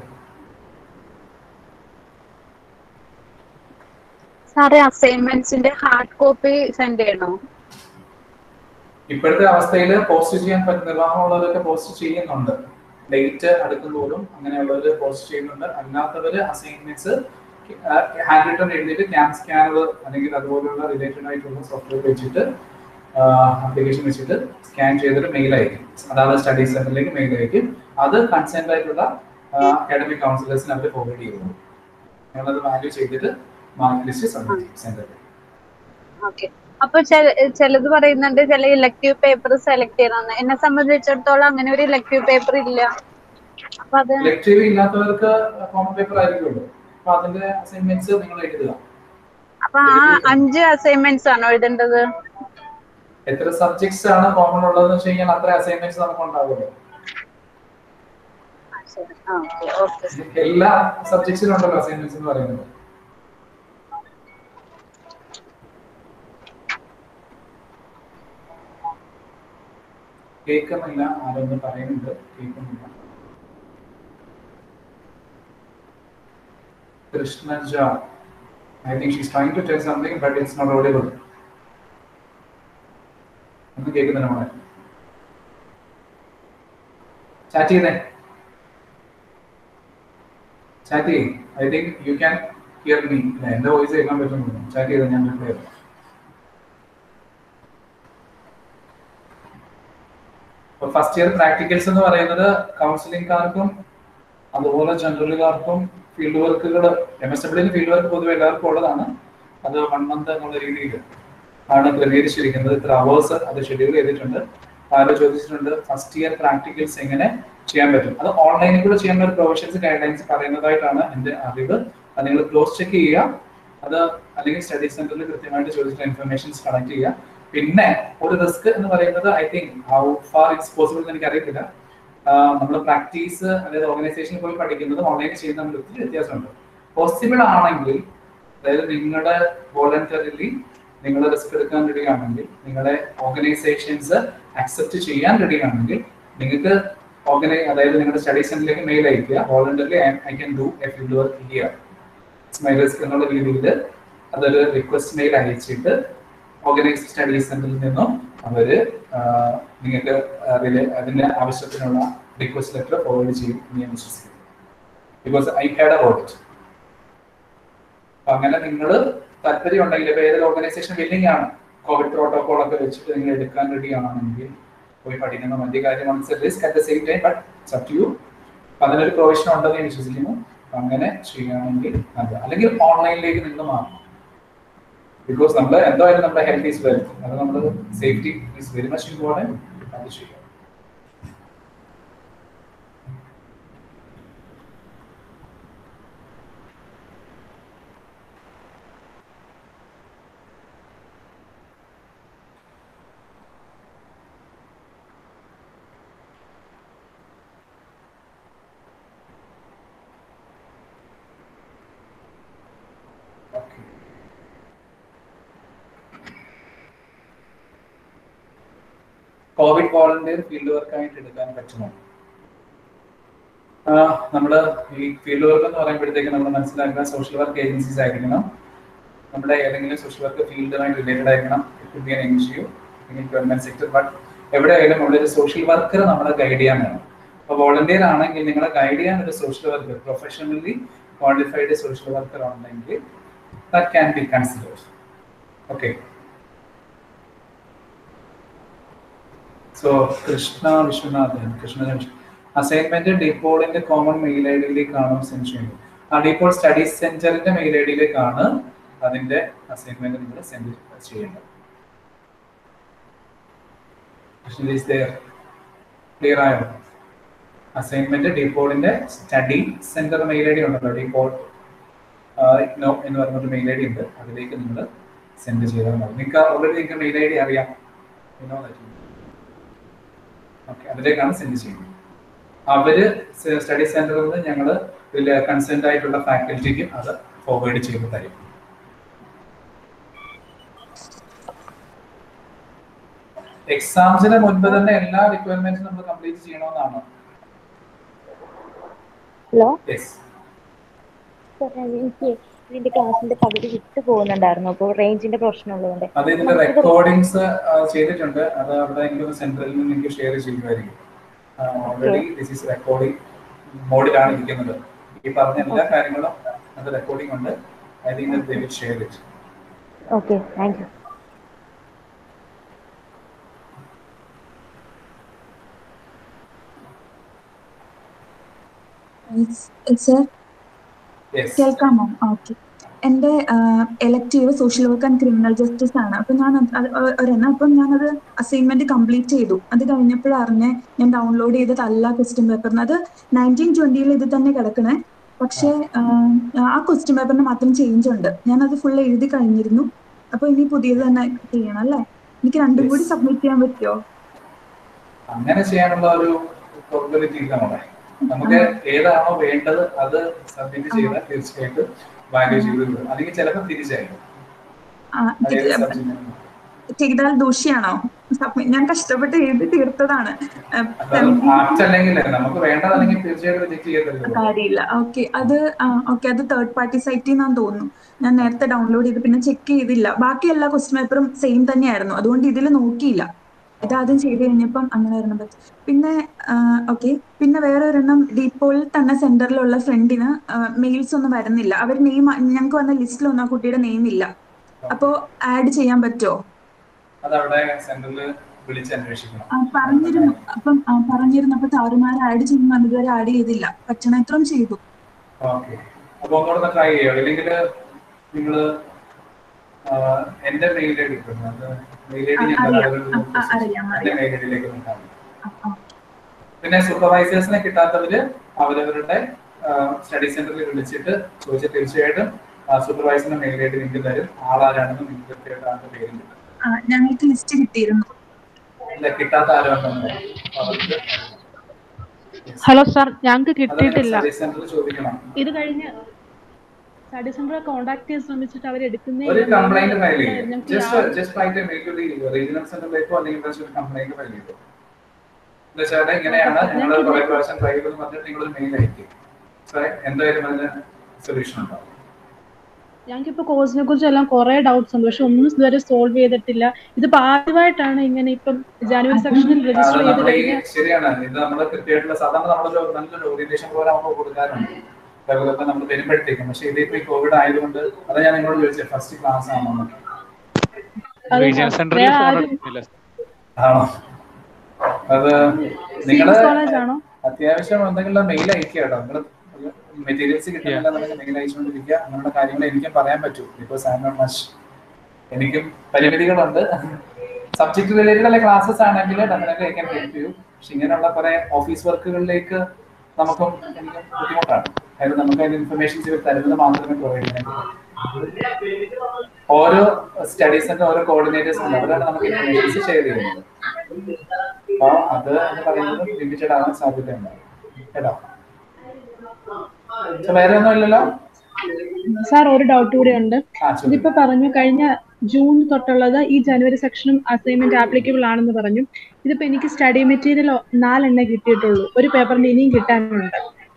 സാറേ അസൈൻമെന്റ്സിന്റെ ഹാർഡ് കോപ്പി സെൻഡ് ചെയ്യണോ ഇപ്പോഴത്തെ അവസ്ഥയിൽ പോസ്റ്റ് ചെയ്യാൻ പറ്റുന്ന നിർവാഹമുള്ളവരൊക്കെ പോസ്റ്റ് ചെയ്യുന്നുണ്ട് ഡേറ്റ് അടുക്കുമ്പോഴും അങ്ങനെയുള്ളവർ പോസ്റ്റ് ചെയ്യുന്നുണ്ട് അല്ലാത്തവര് അസൈൻമെന്റ്സ് ഹാൻഡ് റിട്ടൺ എഴുതിയിട്ട് ക്യാം സ്കാനർ അല്ലെങ്കിൽ അതുപോലുള്ള റിലേറ്റഡ് ആയിട്ടുള്ള സോഫ്റ്റ്വെയർ വെച്ചിട്ട് ആപ്ലിക്കേഷൻ വെച്ചിട്ട് സ്കാൻ ചെയ്തിട്ട് മെയിൽ അയക്കും അതായത് സ്റ്റഡി സെന്ററിലേക്ക് മെയിൽ അയക്കും അത് കൺസെന്റ് ആയിട്ടുള്ള അക്കാഡമിക് കൗൺസിലേഴ്സിന് അവർ ഫോർവേഡ് ചെയ്യുന്നു ഞങ്ങളത് വാല്യൂ ചെയ്തിട്ട് മാർക്ക് ലിസ്റ്റ് സബ്മിറ്റ് ചെയ്യും സെന്ററിൽ ഓക്കെ അപ്പൊ ചെല- ചിലത് പറയുന്നുണ്ട് ചില ഇലക്ടീവ് പേപ്പർ സെലക്ട് ചെയ്യണമെന്ന് എന്നെ സംബന്ധിച്ചിടത്തോളം അങ്ങനെ ഒരു ഇലക്ടീവ് പേപ്പർ ഇല്ല അപ്പൊ അത് ലെക്ചർ ഇല്ലാത്തവർക്ക് കോമൺ പേപ്പർ ആയിരിക്കുമല്ലോ അപ്പൊ അതിന്റെ അസൈൻമെന്റ്സ് നിങ്ങൾ എഴുതുക അപ്പൊ ആ അഞ്ച് അസൈൻമെന്റ്സ് ആണോ എഴുതേണ്ടത് എത്ര സബ്ജക്ട്സ് ആണ് കോമൺ ഉള്ളതെന്ന് വെച്ച് കഴിഞ്ഞാൽ അത്ര അസൈൻമെന്റ്സ് നമുക്ക് ഉണ്ടാവുമല്ലോ ആ, ശരി ആ ഓക്കെ ഓക്കെ എല്ലാ സബ്ജക്ട്സിലും ഉണ്ടല്ലോ അസൈൻമെന്റ്സ് എന്ന് പറയുന്നത് കേൾക്കുന്നില്ല ആരൊന്നും പറയുന്നുണ്ട് കേൾക്കുന്നില്ല Krishnaja I think she's trying to tell something but it's not audible ഒന്നും കേൾക്കുന്നില്ല മോളെ ചാറ്റ് ചെയ്തേ chat I think you can hear me എന്റെ വോയിസ് കേൾക്കാൻ പറ്റുന്നു ചാറ്റ് ചെയ്ത് ഞാൻ റിപ്ലൈ ചെയ്യാം ഫസ്റ്റ് ഇയർ പ്രാക്ടിക്കൽസ് എന്ന് പറയുന്നത് കൗൺസിലിംഗുകാർക്കും അതുപോലെ ജനറലുകാർക്കും ഫീൽഡ് വർക്കുകൾ എം എസ് ഡബ്ല്യൂന് ഫീൽഡ് വർക്ക് പൊതുവെ എല്ലാവർക്കും ഉള്ളതാണ് അത് വൺ മന്ത് എന്നുള്ള രീതിയിൽ ആണ് ക്രമീകരിച്ചിരിക്കുന്നത് ഇത്ര അവേഴ്സ് അത് ഷെഡ്യൂൾ ചെയ്തിട്ടുണ്ട് ആരോ ചോദിച്ചിട്ടുണ്ട് ഫസ്റ്റ് ഇയർ പ്രാക്ടിക്കൽസ് എങ്ങനെ ചെയ്യാൻ പറ്റും അത് ഓൺലൈനിൽ കൂടെ ചെയ്യാൻ ഒരു പ്രൊഫഷൻസ് ഗൈഡ് ലൈൻസ് പറയുന്നതായിട്ടാണ് എൻ്റെ അറിവ് അത് നിങ്ങൾ ക്ലോസ് ചെക്ക് ചെയ്യുക അത് അല്ലെങ്കിൽ സ്റ്റഡി സെന്ററിൽ കൃത്യമായിട്ട് ചോദിച്ചിട്ട് ഇൻഫർമേഷൻസ് കളക്ട് ചെയ്യുക പിന്നെ ഒരു റിസ്ക് എന്ന് പറയുന്നത് I think how far it's possible എന്ന് എനിക്ക് അറിയത്തില്ല നമ്മൾ പ്രാക്ടീസ് അതായത് ഓർഗനൈസേഷനിൽ പോയി പഠിക്കുന്നതും ഓൺലൈനിൽ ചെയ്യുന്ന തമ്മിൽ ഒത്തിരി വ്യത്യാസമുണ്ട് പോസിബിൾ ആണെങ്കിൽ അതായത് നിങ്ങളുടെ വോളണ്ടറിലി നിങ്ങൾ റിസ്ക് എടുക്കാൻ റെഡി ആണെങ്കിൽ നിങ്ങളുടെ ഓർഗനൈസേഷൻസ് അക്സെപ്റ്റ് ചെയ്യാൻ റെഡി ആണെങ്കിൽ നിങ്ങൾക്ക് ഓർഗനൈ അതായത് നിങ്ങളുടെ സ്റ്റഡി സെന്ററിലേക്ക് മെയിൽ അയക്കുക voluntarily I can do a field work here my risk എന്നുള്ള രീതിയിൽ അതൊരു റിക്വസ്റ്റ് മെയിൽ അയച്ചിട്ട് ഓർഗനൈസ്ഡ് സ്റ്റഡി സെന്ററിൽ നിന്നും അവര് ആഹ്, നിങ്ങൾക്ക് അതില് അതിന്റെ ആവശ്യത്തിനുള്ള റിക്വസ്റ്റ് ലെറ്റർ ഫോർവേഡ് ചെയ്യും എന്ന് ഞാൻ വിശ്വസിക്കുന്നു because I had about it അപ്പൊ അങ്ങനെ നിങ്ങൾ താല്പര്യം ഉണ്ടെങ്കിൽ ഇപ്പൊ ഏതൊരു ഓർഗനൈസേഷൻ വില്ലിംഗ് ആണ് കോവിഡ് പ്രോട്ടോകോൾ ഒക്കെ വെച്ചിട്ട് നിങ്ങൾ എടുക്കാൻ റെഡി ആണെങ്കിൽ പോയി പഠിക്കുന്ന മറ്റു കാര്യമാണ് risk at the same time but up to you അപ്പൊ അതിനൊരു പ്രൊവിഷൻ ഉണ്ടെന്ന് ഞാൻ വിശ്വസിക്കുന്നു അപ്പൊ അങ്ങനെ ചെയ്യുകയാണെങ്കിൽ നല്ലത് അല്ലെങ്കിൽ ഓൺലൈനിലേക്ക് നിങ്ങൾ മാറണം ബിക്കോസ് നമ്മൾ എന്തായാലും നമ്മുടെ ഹെൽത്ത് ഈസ് വെൽത്ത് അത് നമ്മൾ safety is very much important അത് ചെയ്യാം Okay. കോവിഡ് വോളണ്ടിയർ ഫീൽഡ് വർക്കായിട്ട് എടുക്കാൻ പറ്റുമോ ആഹ് നമ്മൾ ഈ ഫീൽഡ് വർക്ക് എന്ന് പറയുമ്പോഴത്തേക്ക് നമ്മൾ മനസ്സിലാക്കുക സോഷ്യൽ വർക്ക് ഏജൻസീസ് ആയിരിക്കണം നമ്മുടെ ഏതെങ്കിലും സോഷ്യൽ വർക്ക് ഫീൽഡുമായിട്ട് റിലേറ്റഡ് ആയിരിക്കണം it be N N G O government sector but എവിടെയായാലും അവിടെ ഒരു സോഷ്യൽ വർക്കർ നമ്മളെ ഗൈഡ് ചെയ്യാൻ വേണം അപ്പോൾ വോളണ്ടിയർ ആണെങ്കിൽ നിങ്ങളെ ഗൈഡ് ചെയ്യാൻ ഒരു social worker professionally qualified social worker ഉണ്ടെങ്കിൽ that can be considered okay so Krishna Viswanathan Krishna assignment ഡിപ്പോളിന്റെ കോമൺ മെയിൽ ഐ ഡിയിലേക്കാണോ സെൻഡ് ചെയ്യുന്നത് ആ ഡിപ്പോൾ സ്റ്റഡീസ് സെന്ററിന്റെ മെയിൽ ഐ ഡിയിലേക്കാണ് അതിന്റെ അസൈൻമെന്റ് നിങ്ങൾ സെൻഡ് ചെയ്യേണ്ടത് ക്ലിയർ ആയോ അസൈൻമെന്റ് ഡിപ്പോളിന്റെ study centre mail I D ഉണ്ടല്ലോ ഡിപ്പോൾ ഇഗ്നോ എന്ന് പറഞ്ഞൊരു മെയിൽ ഐ ഡി ഉണ്ട് അതിലേക്ക് നിങ്ങൾ സെൻഡ് ചെയ്താൽ മതി നിങ്ങൾക്ക് ഓൾറെഡി നിങ്ങൾക്ക് മെയിൽ ഐ ഡി അറിയാം ഇഗ്നോ ഓക്കെ അതിലേക്കാണ് സെൻഡ് ചെയ്യുന്നത് അവര് സ്റ്റഡി സെന്ററിൽ നിന്ന് ഞങ്ങൾ ഇതിൽ കൺസെന്റ് ആയിട്ടുള്ള ഫാക്കൽറ്റിക്ക് അത് ഫോർവേഡ് ചെയ്ത് തരും എക്സാംസിന് മുൻപ് തന്നെ എല്ലാ റിക്വയർമെന്റ്സും നമ്മൾ കംപ്ലീറ്റ് ചെയ്യണമെന്നാണ് ഹലോ യെസ് എനിക്ക് ഇതിന്റെ ക്ലാസ്സിന്റെ പകുതി വിട്ടു പോകുന്നുണ്ടായിരുന്നു അപ്പോൾ റേഞ്ചിന്റെ പ്രശ്നമുള്ളതുകൊണ്ട് അത് ഇതിന്റെ റെക്കോർഡിങ്സ് ചെയ്തിട്ടുണ്ട് അത് അവിടെ എനിക്ക് സെന്ററിൽ നിന്ന് എനിക്ക് ഷെയർ ചെയ്യുമായിരിക്കും ഓൾറെഡി ദിസ് ഈസ് റെക്കോർഡിംഗ് മോഡിലാണ് ഇരിക്കുന്നത് ഈ പറഞ്ഞ എല്ലാ കാര്യങ്ങളും അത് റെക്കോർഡിംഗ് ഉണ്ട് I think they will share it okay thank you sir yes കേൾക്കാമോ ഓക്കെ എൻ്റെ elective social work and criminal justice ആണ് അപ്പം ഞാൻ അത് അത് ഒ- ഒരെണ്ണം അപ്പം ഞാനത് അസൈൻമെന്റ് കംപ്ലീറ്റ് ചെയ്തു അത് കഴിഞ്ഞപ്പോഴറിഞ്ഞ് ഞാൻ ഡൗൺലോഡ് ചെയ്തതല്ല ക്വസ്റ്റ്യൻ പേപ്പറിന് അത് നയൻറ്റീൻ ട്വന്റിയിൽ ഇത് തന്നെ കിടക്കണേ പക്ഷേ ആഹ്, ആ ക്വസ്റ്റ്യൻ പേപ്പറിന് മാത്രം ചേഞ്ച് ഉണ്ട് ഞാനത് ഫുൾ എഴുതി കഴിഞ്ഞിരുന്നു അപ്പൊ ഇനി പുതിയത് തന്നെ ചെയ്യണം അല്ലേ എനിക്ക് രണ്ടും കൂടി സബ്മിറ്റ് ചെയ്യാൻ പറ്റുമോ അങ്ങനെ ചെയ്യാനുള്ള ഒരു പോസിബിലിറ്റി ഇല്ല നമ്മളെ നമുക്ക് ഏതാണോ വേണ്ടത് അത് സബ്മിറ്റ് ചെയ്താൽ തീർച്ചയായിട്ടും വാല്യൂ ചെയ്ത് വിടും അല്ലെങ്കിൽ ചിലപ്പോൾ തിരിച്ചായിരിക്കും ആ, അത് ഏത് ഇത് സബ്ജക്റ്റിനാണ് ചെയ്താൽ ദൂഷ്യാണോ സബ്മിറ്റ് ഞാൻ കഷ്ടപ്പെട്ട് എഴുതി തീർത്തതാണ് ആഹ്, അത് ആപ്റ്റ് അല്ലെങ്കിൽ നമുക്ക് വേണ്ടതല്ലെങ്കിൽ തീർച്ചയായിട്ടും റിജക്ട് ചെയ്യത്തില്ല കാര്യമില്ല ഓക്കെ അത് ഓക്കെ അത് തേർഡ് പാർട്ടി സൈറ്റിൽ നിന്നാന്ന് തോന്നുന്നു ഞാൻ നേരത്തെ ഡൗൺലോഡ് ചെയ്ത് പിന്നെ ചെക്ക് ചെയ്തില്ല ബാക്കി എല്ലാ ക്വസ്റ്റ്യൻ പേപ്പറും സെയിം തന്നെയായിരുന്നു അതുകൊണ്ട് ഇതിൽ നോക്കിയില്ല ഇത് ആദ്യം ചെയ്ത് കഴിഞ്ഞപ്പം അങ്ങനെ ഒരെണ്ണം പറ്റി പിന്നെ ഓക്കെ പിന്നെ വേറെ ഒരെണ്ണം ഡീപ്പോളിൽ തന്നെ സെന്ററിലുള്ള ഫ്രണ്ടിന് മെയിൽസ് ഒന്നും വരുന്നില്ല അവർ നെയിം ഞങ്ങൾക്ക് വന്ന ലിസ്റ്റിലൊന്നും ആ കുട്ടിയുടെ നെയിം ഇല്ല അപ്പോ ആഡ് ചെയ്യാൻ പറ്റുമോ അത് അവിടെ സെന്ററിൽ വിളിച്ച് അന്വേഷിക്കണം ആ, പറഞ്ഞിരുന്നു അപ്പം ആ, പറഞ്ഞിരുന്നു അപ്പൊ താറുമാർ ആഡ് ചെയ്യുമ്പോൾ ഇതുവരെ ആഡ് ചെയ്തില്ല പറ്റണത്രയും ചെയ്തു ഓക്കെ അപ്പൊ ഒന്നുകൂടെ ട്രൈ ചെയ്യാം അല്ലെങ്കിൽ നിങ്ങൾ എന്റെ മെയിൽ ഐ ഡി അത് മെയിൽ ഐ ഡി ആ, ഞങ്ങൾ അറിയാം. ആ, ആ, അറിയാം, എന്റെ അറിയാം. മെയിൽ ഐ ഡിയിലേക്ക് നോക്കാം ആ, ആ. പിന്നെ സൂപ്പർവൈസേഴ്സിനെ കിട്ടാത്തവര് അവരവരുടെ സ്റ്റഡി സെന്ററിൽ വിളിച്ചിട്ട് ചോദിച്ചാൽ തീർച്ചയായിട്ടും സൂപ്പർവൈസറിന്റെ മെയിൽ ഐ ഡി നിങ്ങൾക്ക് തരും ആളാരാണെന്ന് നിങ്ങൾക്ക് കൃത്യമായിട്ട് ആളുടെ പേരും കിട്ടും ആ, ഞങ്ങൾക്ക് ലിസ്റ്റ് കിട്ടിയിരുന്നു ഇല്ല കിട്ടാത്ത ആരുണ്ടെന്ന് അവർക്ക് ഹലോ സാർ ഞങ്ങൾക്ക് അത് കിട്ടിയിട്ടില്ല സ്റ്റഡി സെന്ററിൽ ചോദിക്കണം ഇത് കഴിഞ്ഞ് സ്റ്റഡി സെന്റർ കോൺടാക്ട് ചെയ്യാൻ ശ്രമിച്ചിട്ട് അവർ എടുക്കുന്നേ ഒരു കംപ്ലൈന്റ് ഫയൽ ചെയ്യും ഞങ്ങൾക്ക് ജസ്റ്റ് യാതൊരു- just write mail to the regional സെന്ററിലേക്കോ അല്ലെങ്കിൽ just ഒരു കംപ്ലൈന്റ് ഫയൽ ചെയ്തു എന്താ വെച്ചാൽ ഇങ്ങനെയാണ് ഞങ്ങൾ കുറെ പ്രാവശ്യം ട്രൈ ചെയ്തെന്ന് പറഞ്ഞിട്ട് നിങ്ങൾ ഒരു മെയിൽ അയക്കും So, എന്തായാലും അതിന് സൊല്യൂഷൻ ഉണ്ടാവും ഞങ്ങൾക്കിപ്പോ കോഴ്സിനെ കുറിച്ച് എല്ലാം കുറെ ഡൗട്ട്സ് ഉണ്ട് പക്ഷെ ഒന്നും ഇതുവരെ സോൾവ് ചെയ്തിട്ടില്ല ഇതിപ്പോ ആദ്യമായിട്ടാണ് ഇങ്ങനെ ഇപ്പം ജാനുവരി സെക്ഷനിൽ അത് രജിസ്റ്റർ ചെയ്ത് നമ്മുടെ ഈ കഴിഞ്ഞാൽ ശരിയാണ് ഇത് നമ്മൾ കൃത്യമായിട്ടുള്ള സാധാരണ നമ്മളൊരു നല്ലൊരു ഓറിയന്റേഷൻ പ്രോഗ്രാം നമ്മൾ കൊടുക്കാറുണ്ട് അതേപോലെ നമ്മൾ വരുമ്പോഴത്തേക്കും പക്ഷേ ഇതിപ്പോ ഈ കോവിഡ് ആയതുകൊണ്ട് അത് ഞാൻ നിങ്ങളോട് ചോദിച്ചത് ഫസ്റ്റ് ക്ലാസ് ആണോ എന്നൊക്കെ. അത് റീജിയണൽ സെന്ററിൽ വേറെ ഫോൺ ആരും- എടുക്കുന്നില്ല ആണോ അത് നിങ്ങള് സീരിയസ് കോളേജ് ആണോ അത്യാവശ്യം എന്തെങ്കിലും മെയിൽ അയക്കുക കേട്ടോ നിങ്ങൾ മെറ്റീരിയൽസ് കിട്ടുന്നില്ല എന്നുണ്ടെങ്കിൽ മെയിൽ അയച്ചുകൊണ്ടിരിക്കുക അങ്ങനെയുള്ള കാര്യങ്ങൾ എനിക്കും പറയാൻ പറ്റൂ ബിക്കോസ് ഐ നോട്ട് മച്ച് എനിക്കും പരിമിതികളുണ്ട് സബ്ജക്ട് റിലേറ്റഡ് അല്ലെ ക്ലാസ്സസ് ആണെങ്കിൽ definitely I can help you പക്ഷെ ഇങ്ങനെയുള്ള കുറെ ഓഫീസ് വർക്കുകളിലേക്ക് നമുക്കും എനിക്ക് ബുദ്ധിമുട്ടാണ് അതായത് നമുക്ക് അതിന് ഇൻഫർമേഷൻസ് ഇവർ തരുന്നത് മാത്രമേ പ്രൊവൈഡ് ചെയ്യാൻ പറ്റൂ ഓരോ സ്റ്റഡീസിന്റെ ഓരോ കോർഡിനേറ്റേഴ്സ് ഉണ്ട് അവരാണ് നമുക്ക് ഇൻഫർമേഷൻസ് ഷെയർ ചെയ്യുന്നത് അപ്പൊ അത് എന്ന് പറയുന്നത് ലിമിറ്റഡ് ആവാൻ സാധ്യതയുണ്ട് കേട്ടോ So, വേറെ ഒന്നും ഇല്ലല്ലോ സാർ ഒരു ഡൗട്ട് കൂടി ഉണ്ട് ആ ചോദിക്കൂ. ഇതിപ്പോ പറഞ്ഞു കഴിഞ്ഞ ജൂൺ തൊട്ടുള്ളത് ഈ ജനുവരി സെക്ഷനും അസൈൻമെന്റ് ആപ്ലിക്കബിൾ ആണെന്ന് പറഞ്ഞു ഇതിപ്പോ എനിക്ക് സ്റ്റഡി മെറ്റീരിയൽ നാലെണ്ണേ കിട്ടിയിട്ടുള്ളൂ ഒരു പേപ്പറിന് ഇനിയും കിട്ടാനുണ്ട്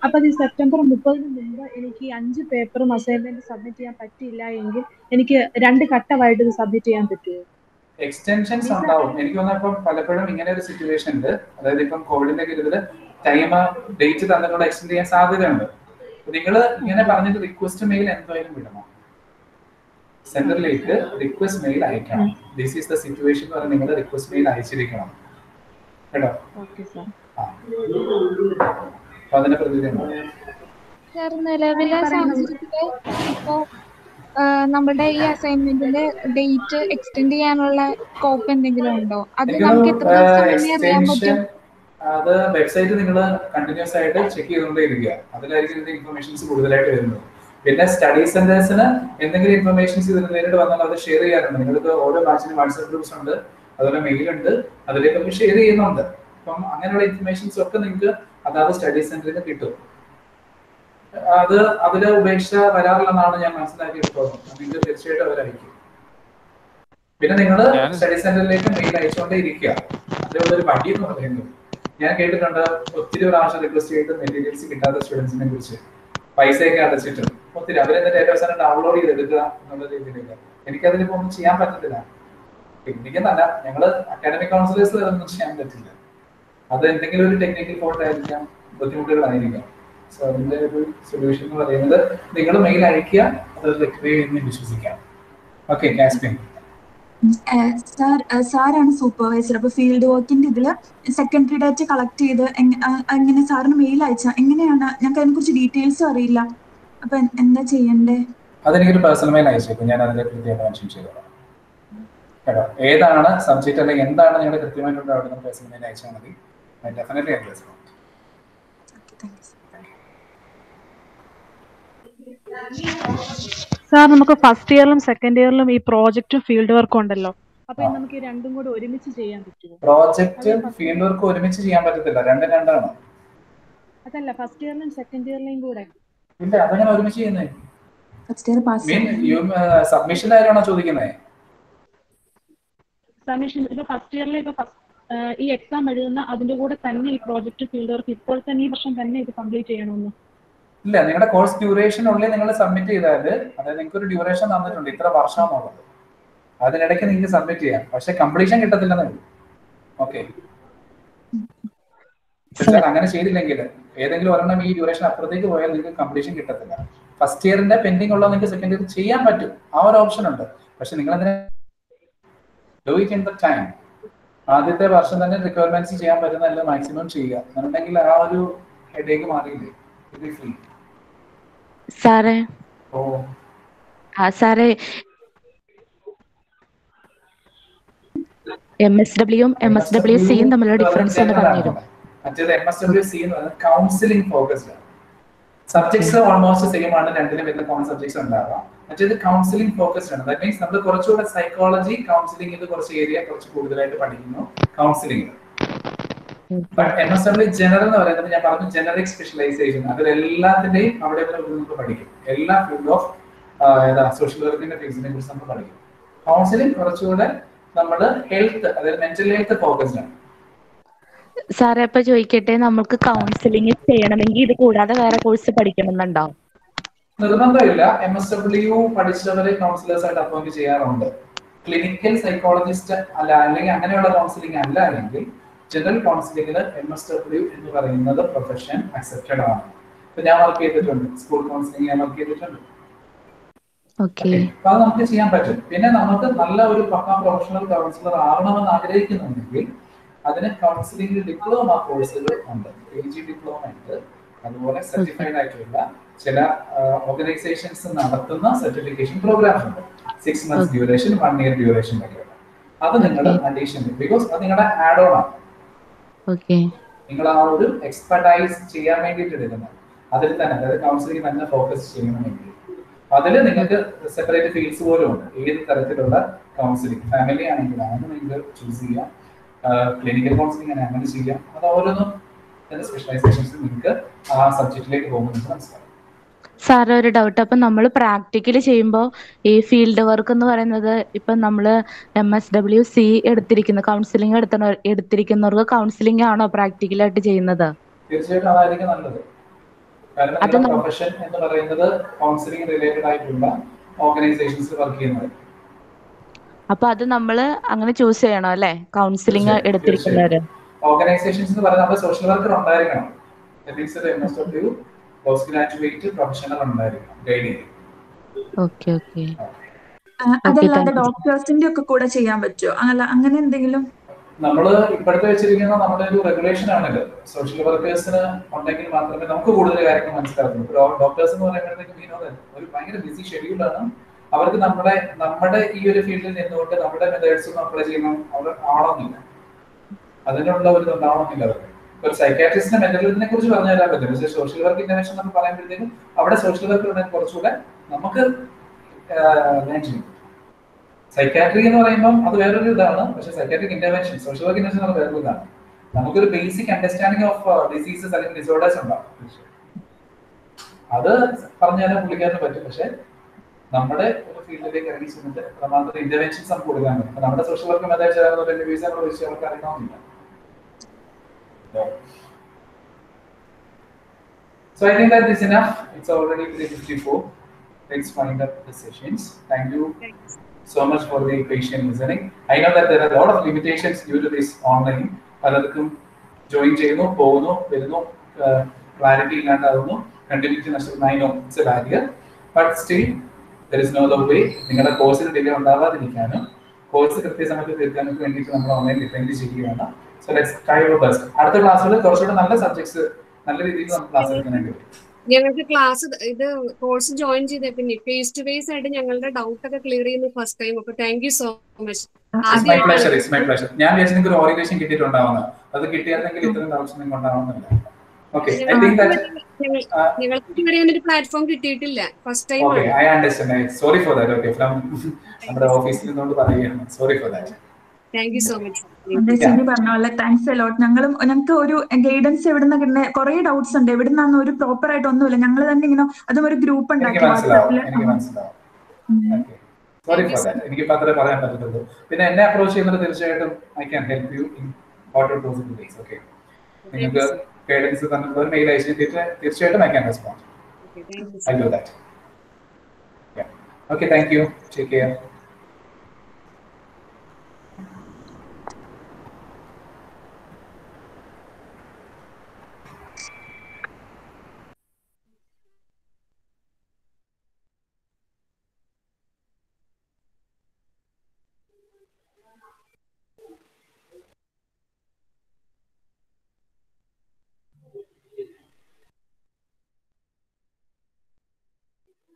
അപ്പൊ അത് ഈ സെപ്റ്റംബർ മുപ്പതിന് മുമ്പ് എനിക്ക് ഈ അഞ്ച് പേപ്പറും അസൈൻമെന്റ് സബ്മിറ്റ് ചെയ്യാൻ പറ്റിയില്ല എങ്കിൽ എനിക്ക് രണ്ട് ഘട്ടമായിട്ട് ഇത് സബ്മിറ്റ് ചെയ്യാൻ പറ്റുമോ എക്സ്റ്റൻഷൻസ് ഉണ്ടാവും എനിക്ക് തോന്നുന്നു ഇപ്പം പലപ്പോഴും ഇങ്ങനെ ഒരു സിറ്റുവേഷൻ ഉണ്ട് അതായത് ഇപ്പം കോവിഡിന്റെ കരുതല് ടൈം ഡേറ്റ് തന്നിട്ടുള്ള എക്സ്റ്റെൻഡ് ചെയ്യാൻ സാധ്യതയുണ്ട് നിങ്ങൾ ഇങ്ങനെ പറഞ്ഞിട്ട് റിക്വസ്റ്റ് മെയിൽ എന്തായാലും വിടണം സെന്ററിലേക്ക് റിക്വസ്റ്റ് മെയിൽ അയക്കണം ദിസ് ഈസ് ദ സിറ്റുവേഷൻ എന്ന് പറഞ്ഞാൽ നിങ്ങൾ റിക്വസ്റ്റ് മെയിൽ അയച്ചിരിക്കണം കേട്ടോ ഓക്കെ സാർ ആ അപ്പൊ അതിന്റെ പ്രതികരണം സാർ നിലവിലെ സാഹചര്യത്തില് ഇപ്പോ ആഹ് നമ്മുടെ ഈ അസൈൻമെന്റിന്റെ ഡേറ്റ് എക്സ്റ്റെൻഡ് ചെയ്യാനുള്ള സ്കോപ്പ് എന്തെങ്കിലും ഉണ്ടോ അത് നമുക്ക് എത്ര ദിവസം മുന്നേ അറിയാൻ എക്സ്റ്റൻഷൻ പറ്റും അത് വെബ്സൈറ്റ് നിങ്ങൾ കണ്ടിന്യൂസ് ആയിട്ട് ചെക്ക് ചെയ്തുകൊണ്ടേ ഇരിക്കുക അതിലായിരിക്കും ഇതിന്റെ ഇൻഫർമേഷൻസ് കൂടുതലായിട്ട് വരുന്നത് പിന്നെ സ്റ്റഡി സെന്റേഴ്സിന് എന്തെങ്കിലും ഇൻഫർമേഷൻസ് ഇതിന് നേരിട്ട് വന്നാൽ അത് ഷെയർ ചെയ്യാറുണ്ട് നിങ്ങൾക്ക് ഓരോ ബാച്ചിന് വാട്സ്ആപ്പ് ഗ്രൂപ്പ്സ് ഉണ്ട് അതുപോലെ മെയിൽ ഉണ്ട് അതിലേക്കൊക്കെ ഷെയർ ചെയ്യുന്നുണ്ട് അപ്പം അങ്ങനെയുള്ള ഇൻഫർമേഷൻസ് ഒക്കെ നിങ്ങൾക്ക് അതാത് സ്റ്റഡി സെന്ററിൽ നിന്ന് കിട്ടും അത് അതില് ഉപേക്ഷ വരാറില്ലെന്നാണ് ഞാൻ മനസ്സിലാക്കിയിട്ടുള്ളത് നിങ്ങൾക്ക് തീർച്ചയായിട്ടും അവരയക്കും പിന്നെ നിങ്ങൾ ഞാൻ- സ്റ്റഡി സെന്ററിലേക്ക് മെയിൽ അയച്ചുകൊണ്ടേ ഇരിക്കുക അതിലുള്ള ഒരു വഴി എന്ന് പറയുന്നത് ഞാൻ കേട്ടിട്ടുണ്ട് ഒത്തിരി പ്രാവശ്യം റിക്വസ്റ്റ് ചെയ്തിട്ട് മെറ്റീരിയൽസ് കിട്ടാത്ത സ്റ്റുഡൻസിനെ കുറിച്ച് പൈസയൊക്കെ അടച്ചിട്ട് ഒത്തിരി അവരെന്നിട്ട് ഏറ്റവും അവസാനം ഡൗൺലോഡ് ചെയ്തെടുക്കുക എന്നുള്ള രീതിയിലേക്ക് എനിക്കതിനിപ്പോ ഒന്നും ചെയ്യാൻ പറ്റത്തില്ല എനിക്കെന്നല്ല ഞങ്ങള് അക്കാഡമിക് കൗൺസിലേഴ്സ് അതൊന്നും ചെയ്യാൻ പറ്റില്ല അത് എന്തെങ്കിലും ഒരു ടെക്നിക്കൽ ഫോൾട്ട് ആയിരിക്കാം ബുദ്ധിമുട്ടുകളായിരിക്കാം സോ അതിന്റെ ഒരു സൊല്യൂഷൻ എന്ന് പറയുന്നത് നിങ്ങൾ മെയിൽ അയക്കുക അത് റെക്ടിഫൈ ചെയ്യുന്ന വിശ്വസിക്കാം ഓക്കെ കാസ്പിൻ സാർ സാറാണ് സൂപ്പർവൈസർ അപ്പൊ ഫീൽഡ് വർക്കിന്റെ ഇതില് സെക്കൻഡറി ഡാറ്റ കളക്ട് ചെയ്ത് എങ്ങ- ആ, എങ്ങനെ സാറിന് മെയിൽ അയച്ച എങ്ങനെയാണ് ഞങ്ങൾക്ക് അതിനെ കുറിച്ച് ഡീറ്റെയിൽസും അറിയില്ല അപ്പൊ എൻ- എന്താ ചെയ്യണ്ടേ അതെനിക്കൊരു പേഴ്സണൽ മെയിൽ അയച്ചേക്കും ഞാൻ അതിന്റെ കൃത്യമായിട്ട് മെൻഷൻ ചെയ്തോളാം കേട്ടോ ഏതാണ് സബ്ജക്റ്റ് അല്ലെങ്കിൽ എന്താണ് നിങ്ങളുടെ കൃത്യമായിട്ടുള്ള അവിടെ നിന്ന് പേഴ്സണൽ മെയിൽ അയച്ചാൽ മതി ഡെഫിനറ്റ്ലി ഐ റെസ്പോണ്ട് സാർ നമുക്ക് ഫസ്റ്റ് ഇയറിലും സെക്കൻഡ് ഇയറിലും ഈ പ്രോജക്റ്റും ഫീൽഡ് വർക്കും ഉണ്ടല്ലോ അപ്പൊ ഇത് നമുക്ക് ഈ രണ്ടും കൂടെ ഒരുമിച്ച് ചെയ്യാൻ പറ്റുമോ പ്രോജക്റ്റ് ഫീൽഡ് വർക്ക് ഒരുമിച്ച് ചെയ്യാൻ പറ്റത്തില്ല രണ്ടും രണ്ടാണ് അതല്ല ഫസ്റ്റ് ഇയറിലും സെക്കൻഡ് ഇയറിലെയും കൂടെ ഇല്ല അതങ്ങനെ ഒരുമിച്ച് ചെയ്യുന്നേ first year pass mean you submission ആരാണോ ചോദിക്കുന്നത് സബ്മിഷൻ ഇപ്പൊ ഫസ്റ്റ് ഇയറിലെ ഇപ്പൊ ഫസ്റ്റ് ഈ എക്സാം എഴുതുന്ന അതിന്റെ കൂടെ തന്നെ ഈ പ്രോജക്റ്റ് ഫീൽഡ് വർക്ക് ഇപ്പോൾ തന്നെ ഈ വർഷം തന്നെ ഇത് കംപ്ലീറ്റ് ചെയ്യണമെന്ന് ഇല്ല നിങ്ങളുടെ കോഴ്സ് ഡ്യൂറേഷൻ ഉള്ളിൽ നിങ്ങൾ സബ്മിറ്റ് ചെയ്താൽ അതായത് നിങ്ങൾക്ക് ഒരു ഡ്യൂറേഷൻ തന്നിട്ടുണ്ട് ഇത്ര വർഷം എന്നുള്ളത് അതിനിടയ്ക്ക് നിങ്ങൾക്ക് സബ്മിറ്റ് ചെയ്യാം പക്ഷെ കംപ്ലീഷൻ കിട്ടത്തില്ലെന്നേ ഉള്ളൂ ഓക്കെ അങ്ങനെ ചെയ്തില്ലെങ്കിൽ ഏതെങ്കിലും ഒരെണ്ണം ഈ ഡ്യൂറേഷൻ അപ്പുറത്തേക്ക് പോയാൽ നിങ്ങൾക്ക് കംപ്ലീഷൻ കിട്ടത്തില്ല ഫസ്റ്റ് ഇയറിന്റെ പെൻഡിങ് ഉള്ളത് നിങ്ങൾക്ക് സെക്കൻഡ് ഇയർ ചെയ്യാൻ പറ്റും ആ ഒരു ഓപ്ഷൻ ഉണ്ട് പക്ഷെ നിങ്ങൾ അതിനെ do it in the time ആദ്യത്തെ വർഷം തന്നെ റിക്വയർമെന്റ്സ് ചെയ്യാൻ പറ്റുന്ന മാക്സിമം ചെയ്യുക എന്നുണ്ടെങ്കിൽ ആ ഒരു ഹെഡേക്ക് മാറിയില്ലേ ഇത് ഫ്രീ സാറേ ഓ ആ സാറേ എം എസ് ഡബ്ല്യൂയും എം എസ് ഡബ്ല്യു സിയും തമ്മിലുള്ള ഡിഫറൻസ് ഒന്ന് പറഞ്ഞുതരും മറ്റേത് എം എസ് ഡബ്ല്യു സി എന്ന് പറയുന്നത് കൗൺസിലിംഗ് ഫോക്കസ്ഡ് ആണ് സബ്ജക്ട്സ് ഓൾമോസ്റ്റ് സെയിം ആണ് രണ്ടിലും വരുന്ന കോമൺ സബ്ജക്ട്സ് ഉണ്ടാവാം മറ്റേത് കൗൺസിലിംഗ് ഫോക്കസ്ഡ് ആണ് ദാറ്റ് മീൻസ് നമ്മൾ കുറച്ചുകൂടെ സൈക്കോളജി കൗൺസിലിംഗിൽ കുറച്ച് ഏരിയ കുറച്ച് കൂടുതലായിട്ട് പഠിക്കുന്നു counselling but M S W general എന്ന് പറയുന്നത് ഞാൻ പറഞ്ഞു ജനറിക് സ്പെഷ്യലൈസേഷൻ അതിൽ എല്ലാത്തിന്റെയും അവിടെ ഇവിടെ നമുക്ക് പഠിക്കും എല്ലാ ഫീൽഡ് ഓഫ് ഏതാ സോഷ്യൽ വർക്കിന്റെ ഫീൽഡിനെ കുറിച്ച് നമ്മൾ പഠിക്കും കൗൺസിലിംഗ് കുറച്ചുകൂടെ നമ്മൾ ഹെൽത്ത് അതായത് മെന്റൽ ഹെൽത്ത് ഫോക്കസ്ഡ് ആണ് സാറേ അപ്പൊ ചോദിക്കട്ടെ നമുക്ക് കൗൺസിലിംഗ് ചെയ്യണമെങ്കിൽ ഇത് കൂടാതെ വേറെ കോഴ്സ് പഠിക്കണമെന്നുണ്ടോ നിർബന്ധമില്ല എം എസ് ഡബ്ല്യു പഠിച്ചവരെ കൗൺസിലേഴ്സ് ആയിട്ട് അപ്പോയിന്റ് ചെയ്യാറുണ്ട് ക്ലിനിക്കൽ സൈക്കോളജിസ്റ്റ് അല്ല അല്ലെങ്കിൽ അങ്ങനെയുള്ള കൗൺസിലിംഗ് അല്ല അല്ലെങ്കിൽ ജനറൽ കൗൺസിലിംഗിൽ എം എസ് ഡബ്ല്യു എന്ന് പറയുന്നത് പ്രൊഫഷൻ അക്സെപ്റ്റഡ് ആണ് ഇപ്പൊ ഞാൻ വർക്ക് ചെയ്തിട്ടുണ്ട് സ്കൂൾ കൗൺസിലിംഗ് ഞാൻ വർക്ക് ചെയ്തിട്ടുണ്ട് ഓക്കെ അപ്പൊ അത് നമുക്ക് ചെയ്യാൻ പറ്റും പിന്നെ നമുക്ക് നല്ല ഒരു പക്ക പ്രൊഫഷണൽ കൗൺസിലർ ആവണമെന്ന് ആഗ്രഹിക്കുന്നുണ്ടെങ്കിൽ അതിന് കൗൺസിലിംഗ് ഡിപ്ലോമ കോഴ്സുകൾ ഉണ്ട് പി ജി ഡിപ്ലോമ ഉണ്ട് അതുപോലെ സർട്ടിഫൈഡ് ആയിട്ടുള്ള ചില ഓർഗനൈസേഷൻസ് നടത്തുന്ന സർട്ടിഫിക്കേഷൻ പ്രോഗ്രാംസ് ഉണ്ട് six months duration one year duration വരെയുള്ള അത് നിങ്ങൾ അഡീഷൻ ബിക്കോസ് അത് നിങ്ങളുടെ ആഡ് ഓൺ ആണ് ഓക്കെ നിങ്ങൾ ആ ഒരു എക്സ്പെർട്ടൈസ് ചെയ്യാൻ വേണ്ടിയിട്ട് എടുക്കുന്നത് അതിൽ തന്നെ അതായത് കൗൺസിലിംഗ് തന്നെ ഫോക്കസ് ചെയ്യണമെങ്കിൽ അതിൽ നിങ്ങൾക്ക് സെപ്പറേറ്റ് ഫീൽഡ്സ് പോലും ഉണ്ട് ഏത് തരത്തിലുള്ള കൗൺസിലിംഗ് ഫാമിലി ആണെങ്കിൽ അങ്ങനെ നിങ്ങൾക്ക് ചൂസ് ചെയ്യാം ക്ലിനിക്കൽ കൗൺസിലിംഗ് ആണ് അങ്ങനെ ചെയ്യാം അത് ഓരോന്നും അതിന്റെ സ്പെഷ്യലൈസേഷൻസ് നിങ്ങൾക്ക് ആ സബ്ജക്റ്റിലേക്ക് പോകുമ്പോൾ നിങ്ങൾക്ക് മനസ്സിലാവും സാറ് ഒരു ഡൗട്ട് അപ്പൊ നമ്മൾ പ്രാക്ടിക്കൽ ചെയ്യുമ്പോൾ ഈ ഫീൽഡ് വർക്ക് എന്ന് പറയുന്നത് ഇപ്പൊ നമ്മൾ എം എസ് ഡബ്ല്യു സി എടുത്തിരിക്കുന്ന കൗൺസിലിംഗ് എടുത്ത എടുത്തിരിക്കുന്നവർക്ക് കൗൺസിലിംഗ് ആണോ പ്രാക്ടിക്കലായിട്ട് ചെയ്യുന്നത് തീർച്ചയായിട്ടും അതായിരിക്കും നല്ലത് കാരണം അത് നിങ്ങളുടെ നം- പ്രൊഫഷൻ എന്ന് പറയുന്നത് കൗൺസിലിംഗ് റിലേറ്റഡ് ആയിട്ടുള്ള ഓർഗനൈസേഷൻസിൽ വർക്ക് ചെയ്യുന്നത് അപ്പൊ അത് നമ്മള് അങ്ങനെ ചൂസ് ചെയ്യണം അല്ലെ കൗൺസിലിംഗ് എടുത്തിരിക്കുന്നവര് ഓർഗനൈസേഷൻസ് എന്ന് പറയുന്നത് നമ്മുടെ സോഷ്യൽ വർക്കർ ഉണ്ടായിരിക്കണം മീൻസ് ഒരു M S W post graduate professional ഉണ്ടായിരിക്കണം ഗൈഡ് ചെയ്യും ഓക്കെ ഓക്കെ ആ, അതല്ലാതെ thank you. ഡോക്ടേഴ്സിന്റെ ഒക്കെ കൂടെ ചെയ്യാൻ പറ്റുമോ അല്ല അങ്ങനെ എന്തെങ്കിലും നമ്മൾ ഇപ്പോഴത്തെ വെച്ചിരിക്കുന്ന നമ്മുടെ ഒരു റെഗുലേഷൻ ആണിത് സോഷ്യൽ വർക്കേഴ്സിന് ഉണ്ടെങ്കിൽ മാത്രമേ നമുക്ക് കൂടുതൽ കാര്യങ്ങൾ മനസ്സിലാക്കുള്ളൂ ഡോക്ടേഴ്സ് എന്ന് പറയുമ്പോഴത്തേക്കും you know that ഒരു ഭയങ്കര ബിസി ഷെഡ്യൂളാണ് അവർക്ക് നമ്മുടെ നമ്മുടെ ഈ ഒരു ഫീൽഡിൽ നിന്നുകൊണ്ട് നമ്മുടെ മെത്തേഡ്സ് ഒന്നും അപ്ലൈ ചെയ്യണം അവർ ആവണമെന്നില്ല അതിനുള്ള ഒരു ഇതുണ്ടാവണമെന്നില്ല അവർക്ക് ഒരു സൈക്കാട്രിസ്റ്റിന്റെ മെന്റലിനെ കുറിച്ച് പറഞ്ഞു തരാൻ പറ്റും പക്ഷേ സോഷ്യൽ വർക്ക് ഇന്റർവെൻഷൻ എന്ന് പറയുമ്പോഴത്തേക്കും അവിടെ സോഷ്യൽ വർക്ക് ഉണ്ടെങ്കിൽ കുറച്ചുകൂടെ നമുക്ക് ഞാൻ ചെയ്യും സൈക്കാട്രി എന്ന് പറയുമ്പോൾ അത് വേറൊരു ഇതാണ് പക്ഷെ psychiatric intervention social work intervention അത് വേറൊരു ഇതാണ് നമുക്കൊരു ബേസിക് അണ്ടർസ്റ്റാൻഡിങ് ഓഫ് ഡിസീസസ് അല്ലെങ്കിൽ ഡിസോർഡേഴ്സ് ഉണ്ടാവും അത് പറഞ്ഞു തരാൻ പുള്ളിക്കാരന് പറ്റും പക്ഷെ നമ്മുടെ ഒരു ഫീൽഡിലേക്ക് ഇറങ്ങി ചെന്നിട്ട് പ്രമാണത്തിൽ ഇന്റർവെൻഷൻസ് നമുക്ക് കൊടുക്കാൻ പറ്റും അപ്പൊ നമ്മുടെ സോഷ്യൽ വർക്ക് മെത്തേഡ് ചേർന്ന് വീസ നമ്മൾ വിളിച്ച് അവർക്ക് അറിയണമെന്നില്ല So I think that is enough. It's already 354. Let's wind up the sessions. Thank you so much for the patient listening. I know that there are a lot of limitations due to this online. പലർക്കും join ചെയ്യുന്നു പോകുന്നു വരുന്നു clarity ഇല്ലാണ്ടാവുന്നു continuity നഷ്ടപ്പെടുന്നു I know it's a barrier but still there is no the way നിങ്ങളുടെ കോഴ്സിന് delay ഉണ്ടാവാതിരിക്കാനും course കൃത്യസമയത്ത് തീർക്കാനൊക്കെ വേണ്ടിയിട്ട് നമ്മൾ ഓൺലൈൻ ഡിപ്പെൻഡ് ചെയ്യുകയാണ് so let's try your best അടുത്ത ക്ലാസ്സുകൾ കുറച്ചുകൂടെ നല്ല സബ്ജക്ട്സ് നല്ല രീതിയിൽ നമുക്ക് ക്ലാസ് എടുക്കാനായിട്ട് വരും ഞങ്ങൾക്ക് ക്ലാസ് ഇത് കോഴ്സ് ജോയിൻ ചെയ്ത പിന്നെ ഫേസ് ടു ഫേസ് ആയിട്ട് ഞങ്ങളുടെ ഡൗട്ട് ഒക്കെ ക്ലിയർ ചെയ്യുന്നു ഫസ്റ്റ് ടൈം അപ്പൊ thank you so much it's my pleasure it's my pleasure ഞാൻ വിചാരിച്ചു നിങ്ങൾക്ക് ഒരു ഓറിയന്റേഷൻ കിട്ടിയിട്ടുണ്ടാവുന്ന അത് കിട്ടിയായിരുന്നെങ്കിൽ ഇത്രയും ഡൗട്ട്സ് നിങ്ങൾക്ക് ഉണ്ടാവുന്നില്ല ഓക്കെ ഐ തിങ്ക് ദാറ്റ് ഞങ്ങൾക്ക് ഇതുവരെ ഒരു പ്ലാറ്റ്ഫോം കിട്ടിയിട്ടില്ല first time okay I understand sorry for that okay from നമ്മുടെ ഓഫീസിൽ നിന്നുകൊണ്ട് പറയുകയാണ് sorry for that thank you so much അതെ ശരി പറഞ്ഞ പോലെ താങ്ക്സ് അലോട്ട് ഞങ്ങളും ഞങ്ങൾക്ക് ഒരു ഗൈഡൻസ് എവിടുന്ന കിട്ടുന്ന കുറെ ഡൗട്ട്സ് ഉണ്ട് എവിടുന്നാന്ന് ഒരു പ്രോപ്പർ ആയിട്ട് ഒന്നുമില്ല ഞങ്ങൾ തന്നെ ഇങ്ങനെ അതും ഒരു ഗ്രൂപ്പ് എനിക്ക് ഉണ്ടാക്കി മനസ്സിലാവും വാട്സാപ്പില് എനിക്ക് മനസ്സിലാവും സോറി ഫോർ ദാറ്റ് എനിക്ക് അത്രേ പറയാൻ പറ്റത്തുള്ളൂ പിന്നെ എന്നെ അപ്രോച്ച് ചെയ്യുന്നത് തീർച്ചയായിട്ടും I can help you in whatever possible days okay നിങ്ങൾക്ക് ഗൈഡൻസ് തന്നിട്ടുള്ള ഒരു മെയിൽ അയച്ചു തീർച്ചയായിട്ടും I can respond I do that okay thank you take care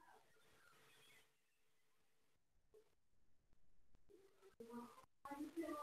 Thank you.